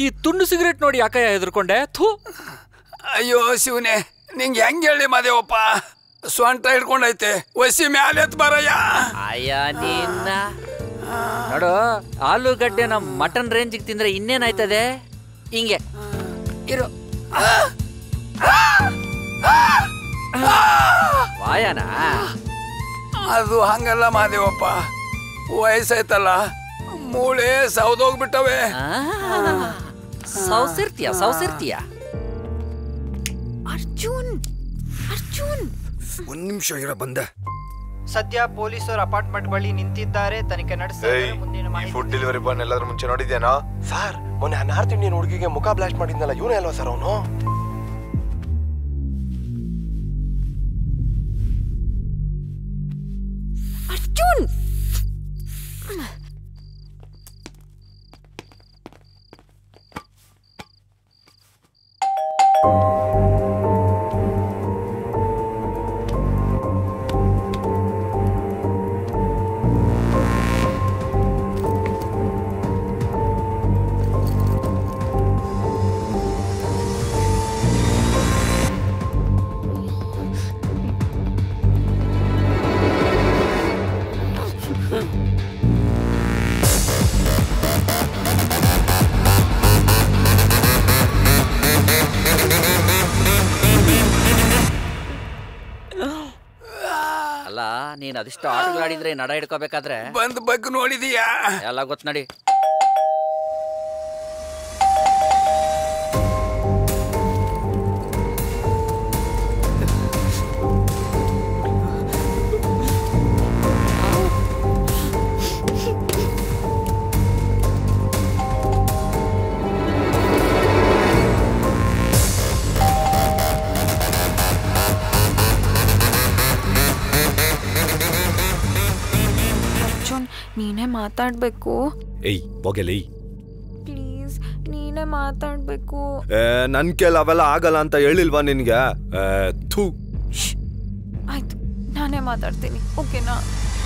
ಈ ತುಂಡು ಸಿಗರೇಟ್ ನೋಡಿ ಯಾಕಯ್ಯ ಹೆದರ್ಕೊಂಡೆ ಥೂ ಅಯ್ಯೋ ಶಿವನೇ ನಿಂಗೆ ಹೆಂಗ್ ಹೇಳಿ ಮಾದೇವಪ್ಪ ಸೊಂಟ ಹಿಡ್ಕೊಂಡೈತೆ ಒಸಿ ಮ್ಯಾಲೆ ಎತ್ ಬರಯ್ಯ ಅಯ್ಯ ನಿನ್ನ ನೋಡು ಆಲೂಗಡ್ಡೆನ ಮಟನ್ ರೇಂಜಿಗೆ ತಿಂದ್ರೆ ಇನ್ನೇನಾಯ್ತದೆ ಹಿಂಗೆ ಇರು ವಾಯನ ಅದು ಹಂಗಲ್ಲ ಮಾದೇವಪ್ಪ ವಯಸ್ಸಾಯ್ತಲ್ಲ ಮೂಳೆ ಸೌದೋಗ್ಬಿಟ್ಟವೆ ಸೌಸಿರ್ತೀಯ ಸೌಸಿರ್ತೀಯ ಅರ್ಜುನ್ ಅರ್ಜುನ್ ಒಂದ್ ನಿಮಿಷ ಇರ ಬಂದೆ ಸದ್ಯ ಪೊಲೀಸರು ಅಪಾರ್ಟ್ಮೆಂಟ್ ಬಳಿ ನಿಂತಿದ್ದಾರೆ ತನಿಖೆ ನಡೆಸಿ ಮುಂದಿನ ಮಾಹಿತಿ ಫುಡ್ ಡೆಲಿವರಿ ಬಾಯ್ ಎಲ್ಲಾದ್ರೂ ಮುಂಚೆ ನೋಡಿದ್ಯಾನೋ ಸರ್ ಮೊನ್ನೆ ಆ ನಾರ್ತ್ ಇಂಡಿಯನ್ ಹುಡುಗಿಗೆ ಮುಖ ಬ್ಲಾಸ್ಟ್ ಮಾಡಿದ್ನಲ್ಲ ಇವನೇ ಅಲ್ವಾ ಸರ್ ಅವನು ಅರ್ಜುನ್ ಅಲ್ಲ ನೀನ್ ಅದಿಷ್ಟು ಆಟಗಳಾಡಿದ್ರೆ ನಡ ಹಿಡ್ಕೋಬೇಕಾದ್ರೆ ಬಂದ್ ಬಗ್ ನೋಡಿದೀಯಾ ಎಲ್ಲ ಗೊತ್ತು ನಡಿ ಅರ್ಜುನ್ ನೀನೇ ಮಾತಾಡ್ಬೇಕು ಏಯ್ ಹೋಗೆಲಿ ಪ್ಲೀಸ್ ನೀನೇ ಮಾತಾಡ್ಬೇಕು ಏ ನನ್ ಕೇಳ ಅವೆಲ್ಲ ಆಗಲ್ಲ ಅಂತ ಹೇಳಿಲ್ವಾ ನಿನ್ಗೆ ಏ, ಥು ಆಯ್ತು ನಾನೇ ಮಾತಾಡ್ತೀನಿ ಓಕೆನಾ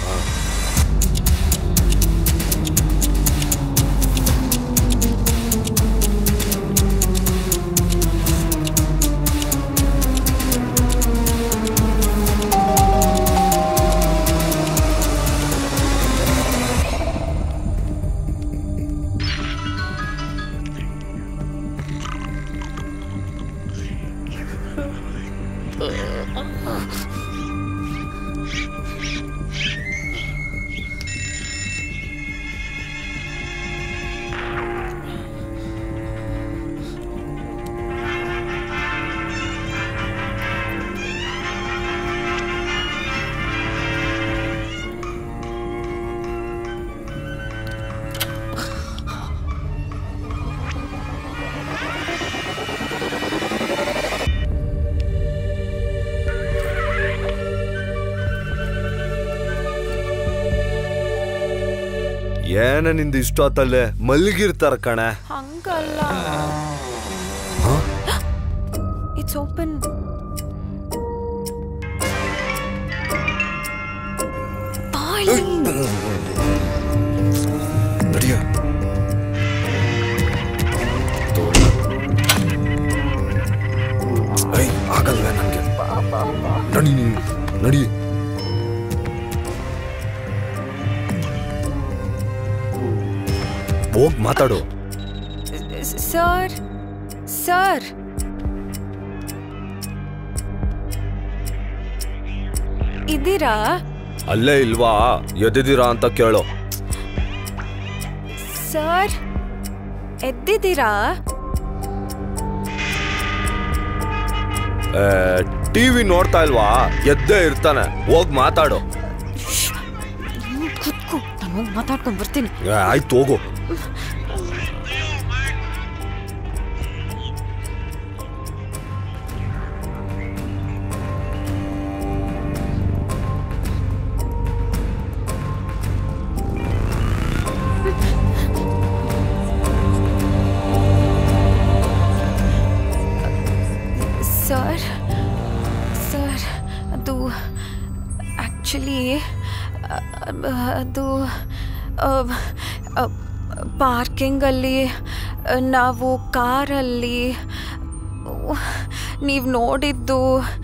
ಏನ ನಿಂದು ಇಷ್ಟ ಆತಲ್ಲೇ ಮಲ್ಗಿರ್ತಾರ ಕಣೆ ಹಂಗಲ್ಲ ಇಟ್ಸ್ ಓಪನ್ ನಡಿಯ ಐ ಆಗಲ್ವೇ ನನಗೆ ನಡಿ ನೀನು ನಡಿ ಹೋಗ್ ಮಾತಾಡು ಸರ್ ಸರ್ ಇದ್ದೀರಾ ಅಲ್ಲೇ ಇಲ್ವಾ ಎದ್ದಿದ್ದೀರಾ ಅಂತ ಕೇಳು ಸರ್ ಎದ್ದಿದ್ದೀರಾ ಟಿವಿ ನೋಡ್ತಾ ಇಲ್ವಾ ಎದ್ದೇ ಇರ್ತಾನೆ ಹೋಗ್ ಮಾತಾಡು ನೀನು ಕೂತ್ಕೋ ನಾನು ಹೋಗಿ ಮಾತಾಡ್ಕೊಂಡು ಬರ್ತೀನಿ ಏ, ಆಯ್ತು ಹೋಗು ಸರ್ ಸರ್ ಅದು ಆ್ಯಕ್ಚುಲಿ ಅದು ಪಾರ್ಕಿಂಗಲ್ಲಿ ನಾವು ಕಾರಲ್ಲಿ ನೀವು ನೋಡಿದ್ದು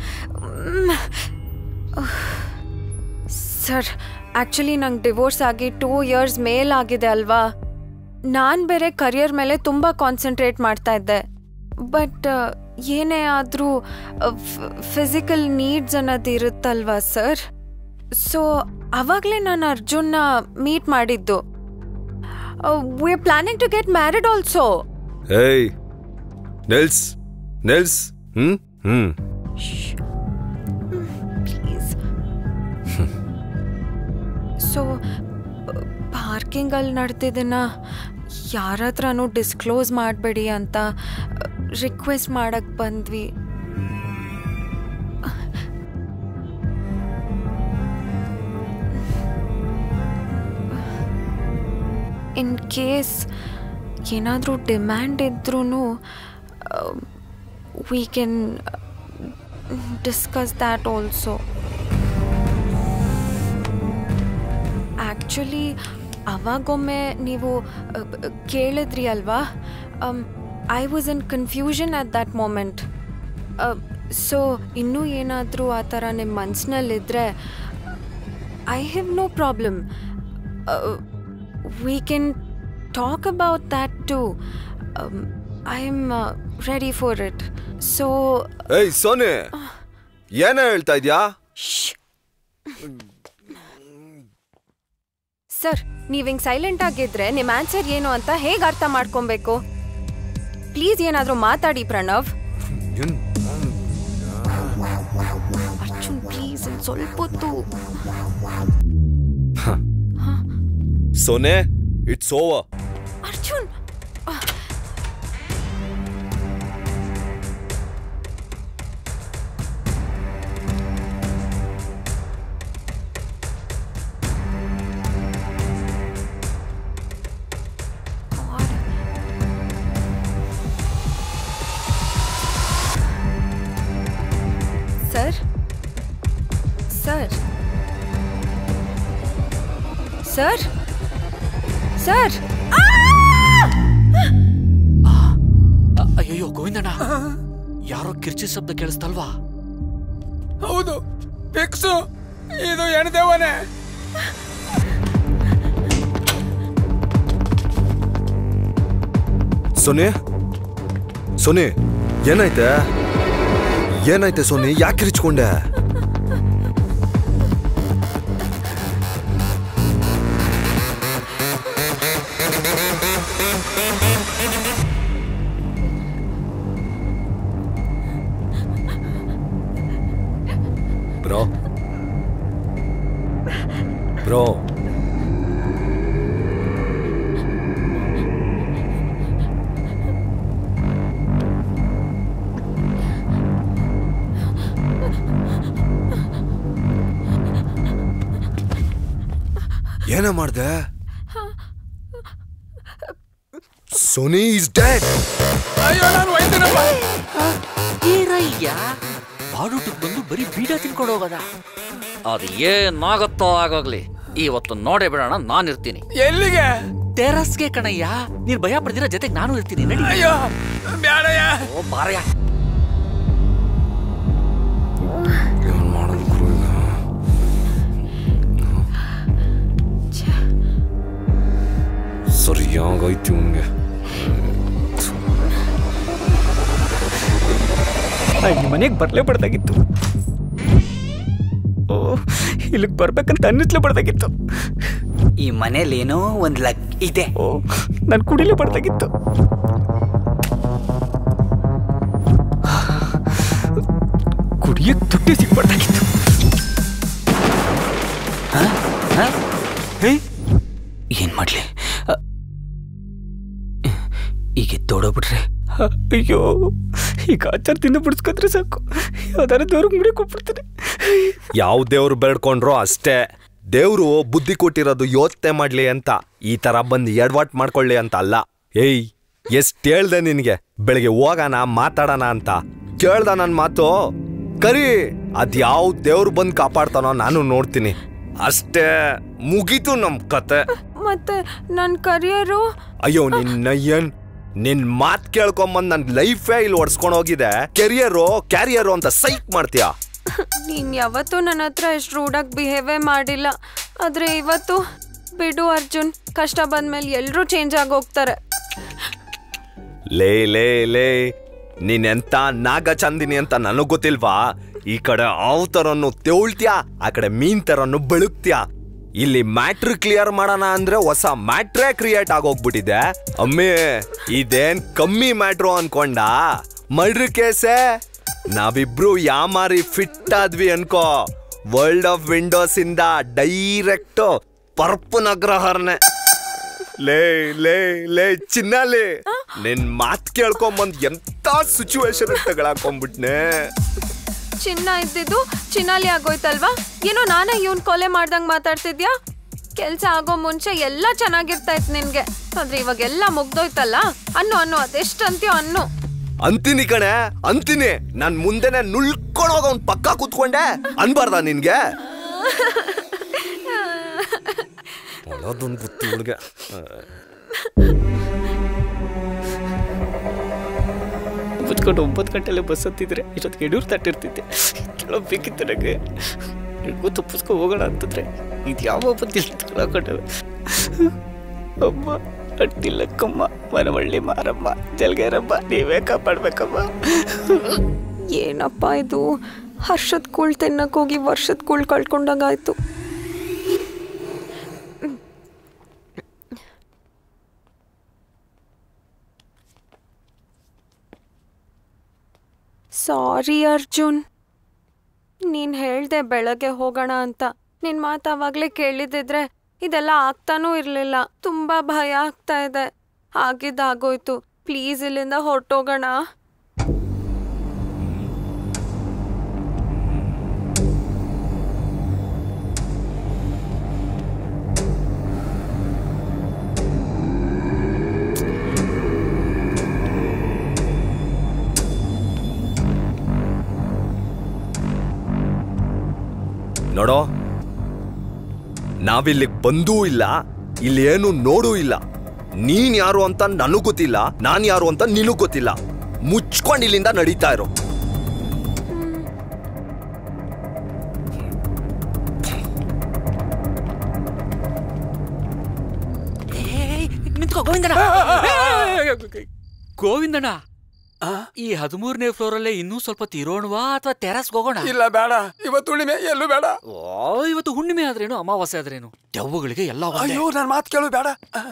ಸರ್ ಆ್ಯಕ್ಚುಲಿ ನಂಗೆ ಡಿವೋರ್ಸ್ ಆಗಿ ಟೂ ಇಯರ್ಸ್ ಮೇಲಾಗಿದೆ ಅಲ್ವಾ ನಾನು ಬೇರೆ ಕರಿಯರ್ ಮೇಲೆ ತುಂಬ ಕಾನ್ಸಂಟ್ರೇಟ್ ಮಾಡ್ತಾ ಇದ್ದೆ ಬಟ್ ಏನೇ ಆದರೂ ಫಿಸಿಕಲ್ ನೀಡ್ಸ್ ಅನ್ನೋದು ಇರುತ್ತಲ್ವಾ ಸರ್ ಸೊ ಅವಾಗಲೇ ನಾನು ಅರ್ಜುನ್ನ ಮೀಟ್ ಮಾಡಿದ್ದು we are planning to get married also ಏಯ್ ನೆಲ್ಸ್ ನೆಲ್ಸ್ ಹ್ಮ್ ಹ್ಮ್ ಸೊ ಪಾರ್ಕಿಂಗಲ್ಲಿ ನಡೆದಿದ್ದನ್ನ ಯಾರ ಹತ್ರನೂ ಡಿಸ್ಕ್ಲೋಸ್ ಮಾಡಬೇಡಿ ಅಂತ ರಿಕ್ವೆಸ್ಟ್ ಮಾಡಕ್ಕೆ ಬಂದ್ವಿ ಇನ್ ಕೇಸ್ ಏನಾದರೂ ಡಿಮ್ಯಾಂಡ್ ಇದ್ರೂ we can discuss that also actually ಅವಾಗೊಮ್ಮೆ ನೀವು ಅ, ಬ- ಕೇಳಿದ್ರಿ ಅಲ್ವಾ I was in confusion at that moment so ಇನ್ನೂ ಏನಾದರೂ ಆ ಥರ ನಿಮ್ಮ ಮನಸ್ಸಿನಲ್ಲಿದ್ದರೆ I have no problem we can talk about that too I am ready for it so ಏಯ್ ಸೋನಿ ಏನ ಹೇಳ್ತಾ ಇದ್ಯಾ ಸರ್ ನೀವು ಹಿಂಗೆ ಸೈಲೆಂಟ್ ಆಗಿದ್ರೆ ನಿಮ್ಮ ಆನ್ಸರ್ ಏನು ಅಂತ ಹೇಗೆ ಅರ್ಥ ಮಾಡ್ಕೊಬೇಕು ಪ್ಲೀಸ್ ಏನಾದರೂ ಮಾತಾಡಿ ಪ್ರಣವ್ ಅರ್ಜುನ್ ಪ್ಲೀಸ್ ಸ್ವಲ್ಪ ಹೊತ್ತು ಸೋನೆ it's over Arjun sir sir sir sir ಅಯ್ಯೋ ಗೋವಿಂದಣ್ಣ ಯಾರೋ ಕಿರ್ಚಿ ಶಬ್ದ ಕೇಳಿಸ್ತಲ್ವಾ ಹೌದು ಫಿಕ್ಸು ಇದು ಎಣ್ದೇವನೇ ಸೋನಿ ಸೋನಿ ಏನಾಯ್ತೆ ಏನಾಯ್ತೆ ಸೋನಿ ಯಾಕೆ ಕಿರಿಚ್ಕೊಂಡೆ ಬ್ರೋ ಬ್ರೋ ಏನ ಮಾಡ್ದೆ ಸೋನಿ ಇಸ್ ಡೆಡ್ ಅಯ್ಯೋ ನಾನು ಒಯ್ತೀನಪ್ಪ ಈರಯ್ಯ ಬಾಡೂಟಕ್ಕೆ ಬಂದು ಬರೀ ಬೀಡ ತಿನ್ಕೊಂಡು ಹೋಗೋದ ಅದು ಏನಾಗತ್ತೋ ಆಗೋಗ್ಲಿ ಇವತ್ತು ನೋಡೇ ಬಿಡೋಣ ನಾನು ಇರ್ತೀನಿ ಎಲ್ಲಿಗೆ ಟೆರಸ್ಗೆ ಕಣಯ್ಯ ನೀನ್ ಭಯ ಪಡ್ದಿರ ಜೊತೆಗೆ ನಾನು ಇರ್ತೀನಿ ನಡಿ ಅಯ್ಯೋ ಬ್ಯಾಡಯ್ಯ ಓ ಬಾರಯ್ಯ ಸರಿಯಾಗೈತಿ ಇವ್ನ್ಗೆ ನಿಮ್ಮ ಮನೆಗೆ ಬರಲೇಬಾರ್ದಾಗಿತ್ತು ಓ ಇಲ್ಲಿಗೆ ಬರ್ಬೇಕಂತ ಅನ್ನಿಸ್ಲೇಬಾರ್ದಾಗಿತ್ತು ಈ ಮನೇಲಿ ಏನೋ ಒಂದ್ ಲಕ್ ಇದೆ ಓ ನಾನು ಕುಡಿಲೇಬಾರ್ದಾಗಿತ್ತು ಕುಡಿಯಕ್ಕೆ ತುಟ್ಟಿ ಸಿಗ್ಬಾರ್ದಾಗಿತ್ತು ಏನ್ ಮಾಡ್ಲಿ ಅ, ಈಗ ಎದ್ದೋಡೋಗ್ಬಿಟ್ರೆ ಅಯ್ಯೋ ಈಗ ಆಚಾರ ತಿಂದು ಬಿಡಿಸ್ಕೊಂಡ್ರೆ ಸಾಕು ಯಾವ್ದಾರ ದೇವ್ರಿಗೆ ಮುಡಿ ಕೊಟ್ಬಿಡ್ತೀನಿ ಯಾವ ದೇವ್ರು ಬೇಡ್ಕೊಂಡ್ರೋ ಅಷ್ಟೇ ದೇವ್ರು ಬುದ್ಧಿ ಕೊಟ್ಟಿರೋದು ಯೋಚನೆ ಮಾಡ್ಲಿ ಅಂತ ಈ ತರ ಬಂದು ಎಡ್ವಾಟ್ ಮಾಡ್ಕೊಳ್ಳಿ ಅಂತ ಅಲ್ಲ ಏಯ್ ಎಷ್ಟ್ ಹೇಳ್ದೆ ನಿನ್ಗೆ ಬೆಳಿಗ್ಗೆ ಹೋಗೋಣ ಮಾತಾಡೋಣ ಅಂತ ಕೇಳ್ದ ನನ್ ಮಾತು ಕರಿ ಅದ್ ಯಾವ ದೇವ್ರು ಬಂದು ಕಾಪಾಡ್ತಾನೋ ನಾನು ನೋಡ್ತೀನಿ ಅಷ್ಟೇ ಮುಗೀತು ನಮ್ ಕತೆ ಮತ್ತೆ ನನ್ನ ಕರಿಯರು ಅಯ್ಯೋ ನಿನ್ನ ಏನ್ ನಿನ್ ಮಾತ್ ಕೇಳ್ಕೊಂಬಂದ್ ನನ್ ಲೈಫೇ ಇಲ್ಲಿ ಒಡ್ಸ್ಕೊಂಡ್ ಹೋಗಿದೆ ಕೆರಿಯರು ಕ್ಯಾರಿಯರು ಅಂತ ಸೈಕ್ ಮಾಡ್ತೀಯಾ ನೀನ್ ಯಾವತ್ತೂ ನನ್ನ ಹತ್ರ ಎಷ್ಟು ರೂಡಾಗಿ ಬಿಹೇವೇ ಮಾಡಿಲ್ಲ ಆದ್ರೆ ಇವತ್ತು ಬಿಡು ಅರ್ಜುನ್ ಕಷ್ಟ ಬಂದ್ಮೇಲೆ ಎಲ್ಲರೂ ಚೇಂಜ್ ಆಗಿ ಹೋಗ್ತಾರೆ ಲೇ ಲೇ ಲೇ ನೀನೆಂತ ನಾಗ ಚಂದಿನಿ ಅಂತ ನನಗ್ ಗೊತ್ತಿಲ್ವಾ ಈ ಕಡೆ ಆವ್ ತರನು ತೆವಳ್ತ್ಯಾ ಆ ಕಡೆ ಮೀನ್ ತರನು ಬೆಳುಕ್ತ್ಯಾ ಇಲ್ಲಿ ಮ್ಯಾಟ್ರ್ ಕ್ಲಿಯರ್ ಮಾಡೋಣ ಅಂದ್ರೆ ಹೊಸ ಮ್ಯಾಟ್ರೇ ಕ್ರಿಯೇಟ್ ಆಗೋಗ್ಬಿಟ್ಟಿದೆ ಅಮ್ಮಿ ಇದೇನ್ ಕಮ್ಮಿ ಮ್ಯಾಟ್ರು ಅನ್ಕೊಂಡ ಮರ್ಡ್ರ್ ಕೇಸೆ ನಾವಿಬ್ರು ಯಾಮಾರಿ ಫಿಟ್ ಆದ್ವಿ ಅನ್ಕೋ ವರ್ಲ್ಡ್ ಆಫ್ ವಿಂಡೋಸ್ ಇಂದ ಡೈರೆಕ್ಟ್ ಪರ್ಪು ನಗ್ರಹರ್ನೆ ಲೇ ಲೇ ಲೇ ಚಿನ್ನಾಲಿ ನಿನ್ ಮಾತ್ ಕೇಳ್ಕೊಂಬಂದ್ ಎಂತ ಸಿಚುವೇಶನ್ ತಗೊಳಕೊಂಡ್ಬಿಟ್ನೆ ಚಿನ್ನ ಇದ್ದಿದ್ದು ಚಿನ್ನಾಲಿ ಆಗೋಯ್ತಲ್ವಾ ಏನೋ ನಾನೇ ಇವನ್ ಕೊಲೆ ಮಾಡ್ದಂಗ್ ಮಾತಾಡ್ತಿದ್ಯಾ ಕೆಲ್ಸ ಆಗೋ ಮುಂಚೆ ಎಲ್ಲ ಚೆನ್ನಾಗಿರ್ತಾ ಇತ್ತು ನಿನ್ಗೆ ಆದ್ರೆ ಇವಾಗೆಲ್ಲ ಮುಗ್ದೋಯ್ತಲ್ಲ ಅನ್ನು ಅನ್ನು ಅದೆಷ್ಟು ಅಂತೀಯೋ ಅನ್ನು ಅಂತೀನಿ ಕಣೆ ಅಂತೀನಿ ನಾನ್ ಮುಂದೆನೆ ನುಳ್ಕೊಂಡೋಗ ಅವ್ನ್ ಪಕ್ಕ ಕೂತ್ಕೊಂಡೆ ಅನ್ಬಾರ್ದ ನಿನ್ಗೆ ಒಳದೊಂದು ಬುತ್ತಿ ಹುಡ್ಗ ಕುತ್ಕೊಂಡು ಒಂಬತ್ತು ಗಂಟೆಲೆ ಬಸ್ ಹತ್ತಿದ್ರೆ ಇಷ್ಟೊತ್ತಿಗೆ ಯಡೂರು ತಟ್ಟಿರ್ತಿದ್ದೆ ಕೇಳೋಬೇಕಿತ್ತು ನನಗೆ ನಿನಗೂ ತಪ್ಪಿಸ್ಕೊ ಹೋಗೋಣ ಅಂತಂದ್ರೆ ಇದು ಯಾವ ಬತ್ತಿ ತಗೊಳಕೊಂಡವೆ ಅಮ್ಮ ಅಡ್ಡಿಲ್ಲಕ್ಕಮ್ಮ ಮನವಳ್ಳಿ ಮಾರಮ್ಮ ಜಲ್ಗೇರಮ್ಮ ನೀವೇ ಕಾಪಾಡ್ಬೇಕಮ್ಮ ಏನಪ್ಪ ಇದು ಹರ್ಷದ್ ಕೂಳ್ ತಿನ್ನಕ್ ಹೋಗಿ ವರ್ಷದ ಕೂಳ್ ಕಳ್ಕೊಂಡಾಗಾಯ್ತು ಸಾರಿ ಅರ್ಜುನ್ ನೀನ್ ಹೇಳ್ದೆ ಬೆಳಗ್ಗೆ ಹೋಗೋಣ ಅಂತ ನಿನ್ ಮಾತು ಅವಾಗ್ಲೇ ಕೇಳಿದಿದ್ರೆ ಇದೆಲ್ಲ ಆಗ್ತಾನೂ ಇರ್ಲಿಲ್ಲ ತುಂಬಾ ಭಯ ಆಗ್ತಾ ಇದೆ ಆಗಿದ್ದಾಗೋಯ್ತು ಪ್ಲೀಸ್ ಇಲ್ಲಿಂದ ಹೊರಟೋಗೋಣ ನೋಡೋ ನಾವಿಲ್ಲಿಗ್ ಬಂದೂ ಇಲ್ಲ ಇಲ್ಲಿ ಏನು ನೋಡೂ ಇಲ್ಲ ನೀನ್ ಯಾರು ಅಂತ ನನಗ್ ಗೊತ್ತಿಲ್ಲ ನಾನ್ ಯಾರು ಅಂತ ನಿನಗ್ ಗೊತ್ತಿಲ್ಲ ಮುಚ್ಕೊಂಡ್ ಇಲ್ಲಿಂದ ನಡೀತಾ ಇರೋ ನಿಂತ್ಕೋ ಗೋವಿಂದಣ್ಣ ಗೋವಿಂದಣ್ಣ ಈ ಹದಿಮೂರನೇ ಫ್ಲೋರ್ ಅಲ್ಲೇ ಇನ್ನೂ ಸ್ವಲ್ಪ ತೀರೋಣವಾ ಅಥವಾ ಟೆರಸ್ ಹೋಗೋಣ ಇಲ್ಲ ಬೇಡ ಇವತ್ತು ಉಳಿಮೆ ಎಲ್ಲೂ ಬೇಡ ಓ ಇವತ್ತು ಹುಣ್ಣಿಮೆ ಆದ್ರೇನು ಅಮಾವಾಸ್ಯೆ ಆದ್ರೇನು ದೆವ್ವಗಳಿಗೆ ಎಲ್ಲ ಒಂದೇ. ಅಯ್ಯೋ ನನ್ ಮಾತು ಕೇಳು ಬೇಡ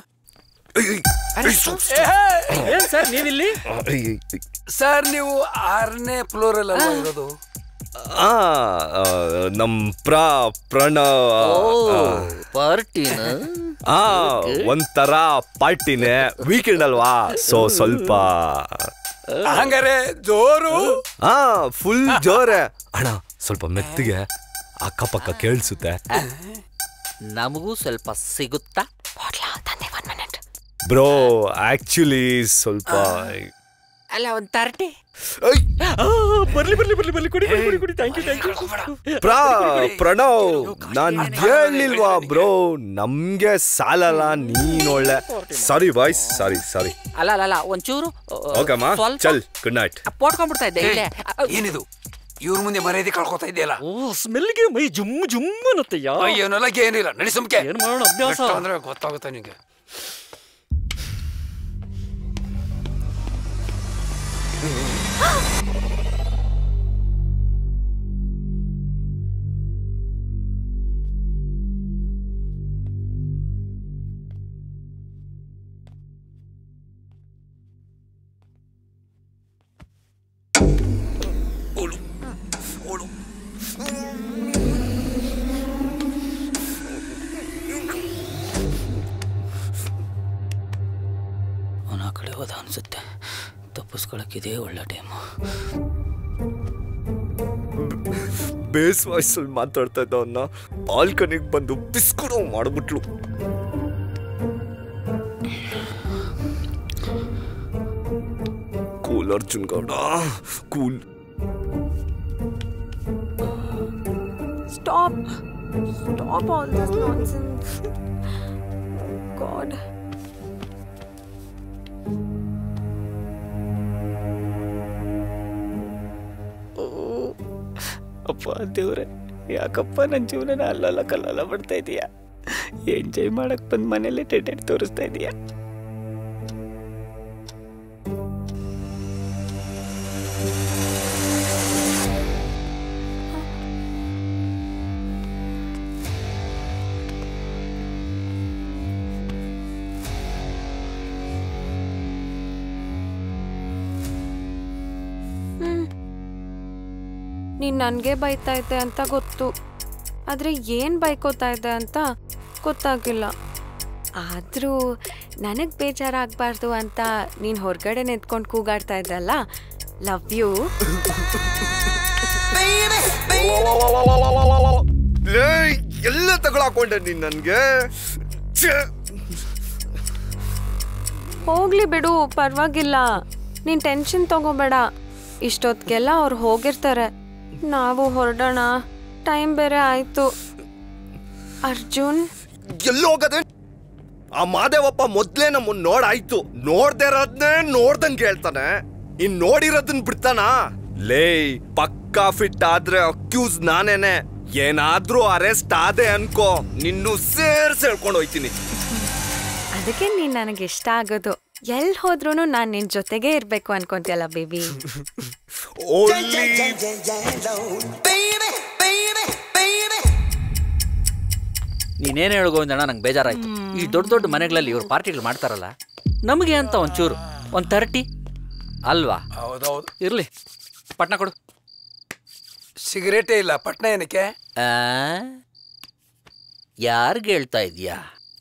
ಏನ್ ಸರ್ ನೀವಿಲ್ಲಿ ಸರ್ ನೀವು ಆರನೇ ಫ್ಲೋರ್ ಅಲ್ಲ ಇರೋದು ಆ ಆ, ನಮ್ ಪ್ರ ಪ್ರಣ್ ಪಾರ್ಟಿನ ಆ ಒಂಥರ ಪಾರ್ಟಿನೇ ವೀಕೆಂಡ್ ಅಲ್ವಾ ಸೊ ಸ್ವಲ್ಪ ಹಂಗಾರೆ ಜೋರು ಆ ಫುಲ್ ಜೋರೆ ಅಣ್ಣ ಸ್ವಲ್ಪ ಮೆತ್ತಿಗೆ ಅಕ್ಕಪಕ್ಕ ಕೇಳಿಸುತ್ತೆ ನಮಗೂ ಸ್ವಲ್ಪ ಸಿಗುತ್ತಾ ಬ್ರೋ ಆಕ್ಚುಲಿ ಸ್ವಲ್ಪ ಅಲ್ಲ ಒಂದ್ ತರ್ಟಿ ಬರ್ಲಿ ಬರ್ಲಿ ಬರ್ಲಿ ಬರ್ಲಿ ಕೊಡಿ ಕೊಡಿ ಕೊಡಿ ಕೊಡಿ ಥ್ಯಾಂಕ್ ಯು ಥ್ಯಾಂಕ್ ಯು ಪ್ರಾ ಪ್ರಣವ್ ನಾನ್ ಹೇಳಿಲ್ವಾ ಬ್ರೋ ನಮ್ಗೆ ಸಾಲಲ್ಲ ನೀನ್ ಒಳ್ಳೆ ಸಾರಿ ಬಾಯ್ಸ್ ಸಾರಿ ಸಾರಿ ಅಲ್ಲ ಅಲ್ಲ ಅಲ್ಲ ಒಂಚೂರು ಓಕೆಮ್ಮ ಸ್ವಲ್ಪ ಚಲ್ ಗುಡ್ ನೈಟ್ ಪೋಟ್ಕೊಂಡ್ಬಿಡ್ತಾ ಇದ್ದೆ ಇಲ್ಲೇ ಏನಿದು ಇವ್ರ ಮುಂದೆ ಮರ್ಯಾದೆ ಕಳ್ಕೊತಾ ಇದೆಯಲ್ಲ ಓ ಸ್ಮೆಲ್ಗೆ ಮೈ ಜುಮ್ ಜುಮ್ ಅನ್ನತ್ತಯ್ಯ ಅಯ್ಯೋನೆಲ್ಲ ಏನಿಲ್ಲ ನಡಿ ಸುಮ್ಕೆ ಏನ್ ಮಾಡೋಣ ಅಭ್ಯಾಸ ಎಷ್ಟು ಅಂದ್ರೆ ಗೊತ್ತಾಗುತ್ತೆ ನಿಂಗೆ ಅವನ ಆ ಕಡೆ ಹೋದ ಅನ್ಸುತ್ತೆ ತಪ್ಪಿಸ್ಕೊಳಕ್ ಇದೇ ಒಳ್ಳೆ ಟೈಮು ಬೇಸ್ ವಾಯ್ಸ್ ಅಲ್ಲಿ ಮಾತಾಡ್ತಾ ಇದ್ದವನ್ನ ಬಾಲ್ಕನಿಗೆ ಬಂದು ಬಿಸ್ಕುಡು ಮಾಡ್ಬಿಟ್ಲು cool Arjun Gowda cool Stop. Stop all this nonsense. God. ಅಪ್ಪ ದೇವ್ರೆ ಯಾಕಪ್ಪ ನನ್ನ ಜೀವನನ ಅಲ್ಲಲ್ಲ ಕಲ್ಲಲ್ಲ ಬಿಡ್ತಾ ಇದೀಯಾ ಎಂಜಾಯ್ ಮಾಡಕ್ ಬಂದ್ ಮನೇಲಿ ಟೆಟೆಟ್ ತೋರಿಸ್ತಾ ಇದೀಯಾ ಹ್ಮ್. ನೀನ್ ನನಗೆ ಬೈತಾ ಇದ್ದೆ ಅಂತ ಗೊತ್ತು ಆದರೆ ಏನು ಬೈಕೋತಾ ಇದ್ದೆ ಅಂತ ಗೊತ್ತಾಗಿಲ್ಲ ಆದರೂ ನನಗೆ ಬೇಜಾರಾಗಬಾರ್ದು ಅಂತ ನೀನು ಹೊರಗಡೆ ನಿಂತ್ಕೊಂಡು ಕೂಗಾಡ್ತಾ ಇದ್ದಲ್ಲ ಲವ್ ಯು ಲೇ, ಎಲ್ಲ ತಗೊಳಕೊಂಡೆ ನೀನ್ ನನ್ಗೆ ಛೆ! ಹೋಗ್ಲಿ ಬಿಡು ಪರವಾಗಿಲ್ಲ ನೀನು ಟೆನ್ಷನ್ ತಗೋಬೇಡ ಇಷ್ಟೊತ್ತಿಗೆಲ್ಲ ಅವ್ರು ಹೋಗಿರ್ತಾರೆ ನಾವು ಹೊರಡೋಣ ಟೈಮ್ ಬೇರೆ ಆಯಿತು ಅರ್ಜುನ್ ಎಲ್ಲಿ ಹೋಗದೆ ಆ ಮಾದೇವಪ್ಪ ಮೊದ್ಲೇ ನಮ್ಮನ್ ನೋಡಾಯ್ತು ನೋಡ್ದೇ ಇರೋದ್ನೇ ನೋಡ್ದಂಗ್ ಹೇಳ್ತಾನೆ ಇನ್ ನೋಡಿರೋದನ್ ಬಿಡ್ತಾನ ಲೇ ಪಕ್ಕಾ ಫಿಟ್ ಆದ್ರೆ ಅಕ್ಯೂಸ್ ನಾನೇನೆ ಏನಾದ್ರೂ ಅರೆಸ್ಟ್ ಆದೆ ಅನ್ಕೋ ನಿನ್ನೂ ಸೇರ್ಸ್ ಹೇಳ್ಕೊಂಡು ಹೋಯ್ತೀನಿ ಅದಕ್ಕೆ ನೀನು ನನಗೆ ಇಷ್ಟ ಆಗೋದು ಎಲ್ಲಿ ಹೋದ್ರೂ ನಾನು ನಿನ್ನ ಜೊತೆಗೇ ಇರಬೇಕು ಅನ್ಕೊಂತಿಯಲ್ಲ ಬೇಬಿ ನೀನೇನು ಹೇಳು ಗೋವಿಂದಣ್ಣ ನಂಗೆ ಬೇಜಾರಾಯ್ತು ಈ ದೊಡ್ಡ ದೊಡ್ಡ ಮನೆಗಳಲ್ಲಿ ಇವ್ರು ಪಾರ್ಟಿಗಳು ಮಾಡ್ತಾರಲ್ಲ ನಮಗೆ ಅಂತ ಒಂಚೂರು ಒಂದು ತರ್ಟಿ ಅಲ್ವಾ ಹೌದೌದು ಇರ್ಲಿ ಪಟ್ನ ಕೊಡು ಸಿಗರೇಟೇ ಇಲ್ಲ ಪಟ್ನ ಏನಕ್ಕೆ ಯಾರಿಗೆ ಹೇಳ್ತಾ ಇದೀಯಾ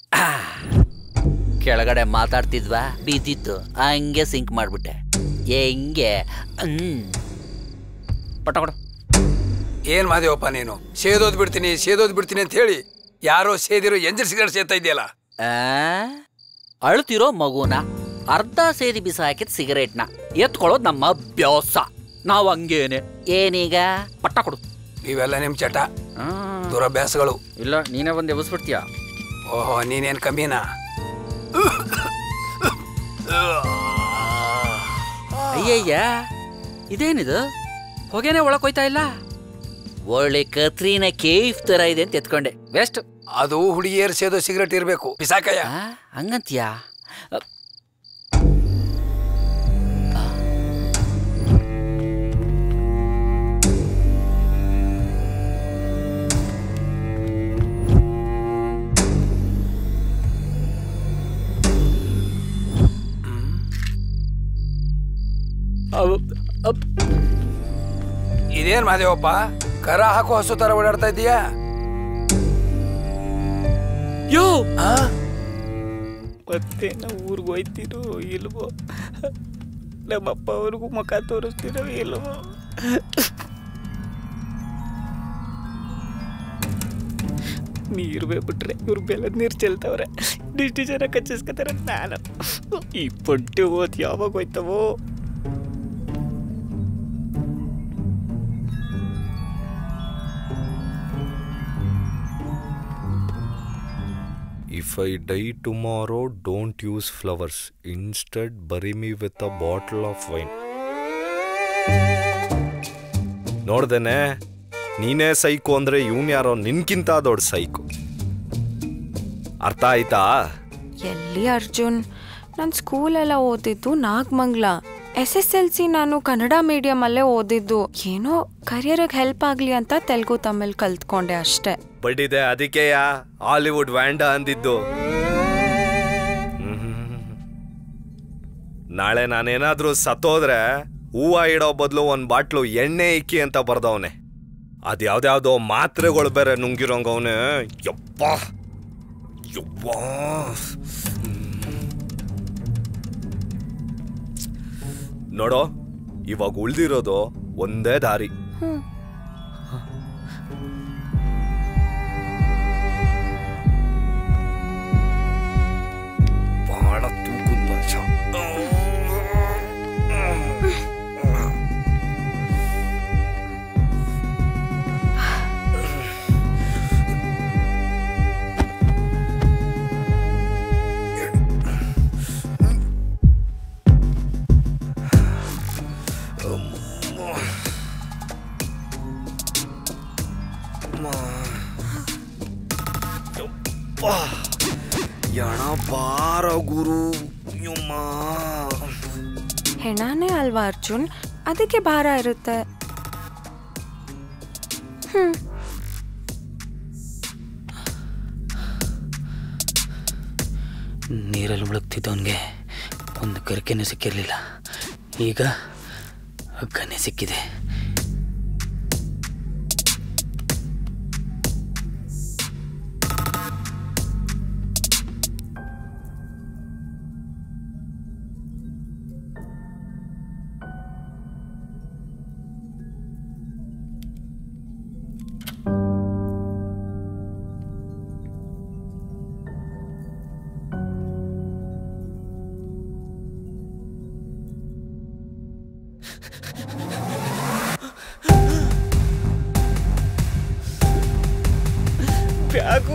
ಕೆಳಗಡೆ ಮಾತಾಡ್ತಿದ್ವಾ ಬಿದ್ದಿತ್ತು ಹಂಗೆ ಸಿಂಕ್ ಮಾಡ್ಬಿಟ್ಟೆ ಹೆಂಗೆ ಹ್ಮ್ ಪಟ್ಟ ಕೊಡು ಏನ್ ಮಾದೇವಪ್ಪ ನೀನು ಸೇದೋದ್ ಬಿಡ್ತೀನಿ ಸೇದೋದ್ ಬಿಡ್ತೀನಿ ಅಂತ ಹೇಳಿ ಯಾರೋ ಸೇದಿರೋ ಎಂಜಲ್ ಸಿಗರೇಟ್ ಸೇತಾ ಇದೆಯಲ್ಲ ಆ? ಅಳ್ತಿರೋ ಮಗುನ ಅರ್ಧ ಸೇದಿ ಬಿಸಾಕಿದ ಸಿಗರೇಟ್ನ ಎತ್ಕೊಳ್ಳೋದು ನಮ್ಮ ಅಭ್ಯಾಸ ನಾವು ಹಂಗೇನೆ ಏನೀಗ ಪಟ್ಟ ಕೊಡು ಇವೆಲ್ಲ ನಿಮ್ ಚಟ ದುರಭ್ಯಾಸಗಳು ಇಲ್ಲ ನೀನೇ ಬಂದು ಎಬ್ಬಿಸ್ಬಿಡ್ತೀಯ ಓಹೋ ನೀನೇನ್ ಕಮ್ಮಿನಾ ಅಯ್ಯಯ್ಯ ಇದೇನಿದು ಹೊಗೆನೆ ಒಳಕ್ ಹೋಯ್ತಾ ಇಲ್ಲ ಒಳ್ಳೆ ಕತ್ರಿನ ಕೇಫ್ ತರ ಇದೆ ಅಂತ ಎತ್ಕೊಂಡೆ ವೆಸ್ಟ್ ಅದು ಹುಡುಗಿಯರ್ ಸೇದೋ ಸಿಗರೇಟ್ ಇರ್ಬೇಕು ಬಿಸಾಕಯ್ಯ ಹಂಗಂತೀಯಾ ಇದೇನ್ ಮಾದೇವಪ್ಪ ಕರ ಹಾಕೋ ಹಸು ತರ ಓಡಾಡ್ತಾ ಇದೀಯಾ ಯೋ ಮತ್ತೆ ನಾವು ಊರಿಗೆ ಹೋಯ್ತಿರೋ ಇಲ್ವೋ ನಮ್ಮಪ್ಪ ಅವ್ರಿಗೂ ಮುಖ ತೋರಿಸ್ತಿರೋ ಇಲ್ವೋ ನೀರು ಬಿಟ್ರೆ ಇವ್ರು ಬೆಲ್ಲದ ನೀರು ಚೆಲ್ತವ್ರೆ ಇಷ್ಟು ಜನ ಕಚ್ಚಿಸ್ಕೊತಾರೆ ನಾನು ಈ ಪಂಟೆ ಓದ್ ಯಾವಾಗ ಹೋಯ್ತವೋ If I die tomorrow, don't use flowers. Instead, bury me with a bottle of wine. ನೋಡ್ದೇನೆ ನೀನೇ ಸೈಕು ಅಂದ್ರೆ ಇವನ್ ಯಾರೋ ನಿನ್ಕಿಂತ ದೊಡ್ಡ ಸೈಕು ಅರ್ಥ ಆಯ್ತಾ ಎಲ್ಲಿ ಅರ್ಜುನ್ ನಾನು ಸ್ಕೂಲೆಲ್ಲ ಓದಿದ್ದು Nagamangala S S L C ನಾನು ಕನ್ನಡ ಮೀಡಿಯಮಲ್ಲೇ ಓದಿದ್ದು ಏನೋ ಕರಿಯರಿಗೆ ಹೆಲ್ಪ್ ಆಗಲಿ ಅಂತ ತೆಲುಗು ತಮಿಳ್ ಕಲ್ತ್ಕೊಂಡೆ ಅಷ್ಟೇ ಬಡ್ಡಿದೆ ಅದಕ್ಕೆಯ ಹಾಲಿವುಡ್ ವ್ಯಾಂಡ ಅಂದಿದ್ದು ನಾಳೆ ನಾನೇನಾದ್ರೂ ಸತ್ತೋದ್ರೆ ಹೂವ ಇಡೋ ಬದಲು ಒಂದ್ ಬಾಟ್ಲು ಎಣ್ಣೆ ಇಕ್ಕಿ ಅಂತ ಬರ್ದವನೆ ಅದ್ಯಾವ್ದ್ಯಾವ್ದೋ ಮಾತ್ರೆಗಳು ಬೇರೆ ನುಂಗಿರೋಂಗವನೆ ಯಪ್ಪ ಯವ್ವ ನೋಡೋ ಇವಾಗ ಉಳ್ದಿರೋದು ಒಂದೇ ದಾರಿ ಬಹಳ ತೂಕದ ಮನುಷ್ಯ ಯಣ ಬಾರ ಗುರು ಯಮ್ಮ ಹೆಣಾನೇ ಅಲ್ವಾ ಅರ್ಜುನ್ ಅದಕ್ಕೆ ಭಾರ ಇರುತ್ತೆ ಹ್ಮ್ ನೀರಲ್ಲಿ ಮುಳುಗ್ತಿದ್ದವನಿಗೆ ಒಂದು ಗರಿಕೆನೂ ಸಿಕ್ಕಿರಲಿಲ್ಲ ಈಗ ಹಗ್ಗನೇ ಸಿಕ್ಕಿದೆ ಬ್ಯಾಗು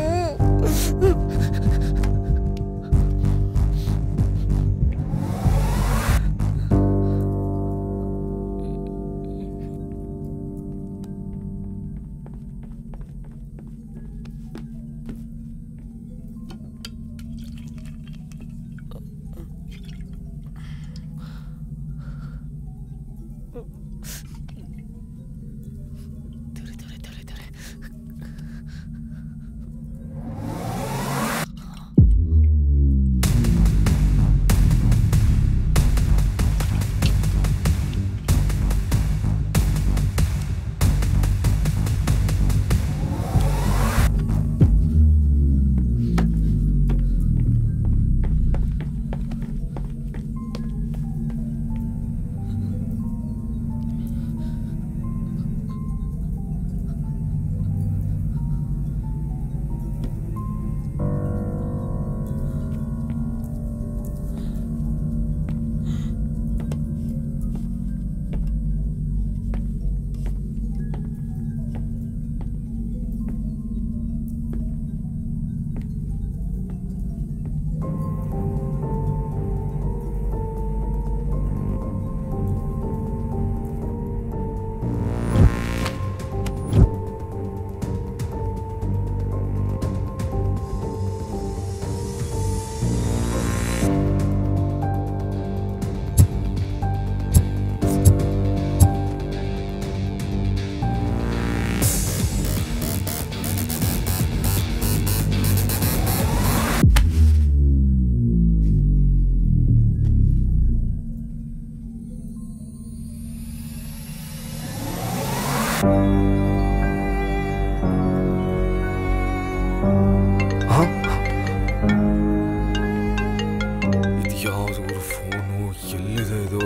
ಇದು ಯಾವ್ದು ಫೋನು ಎಲ್ಲಿದೆ ಇದು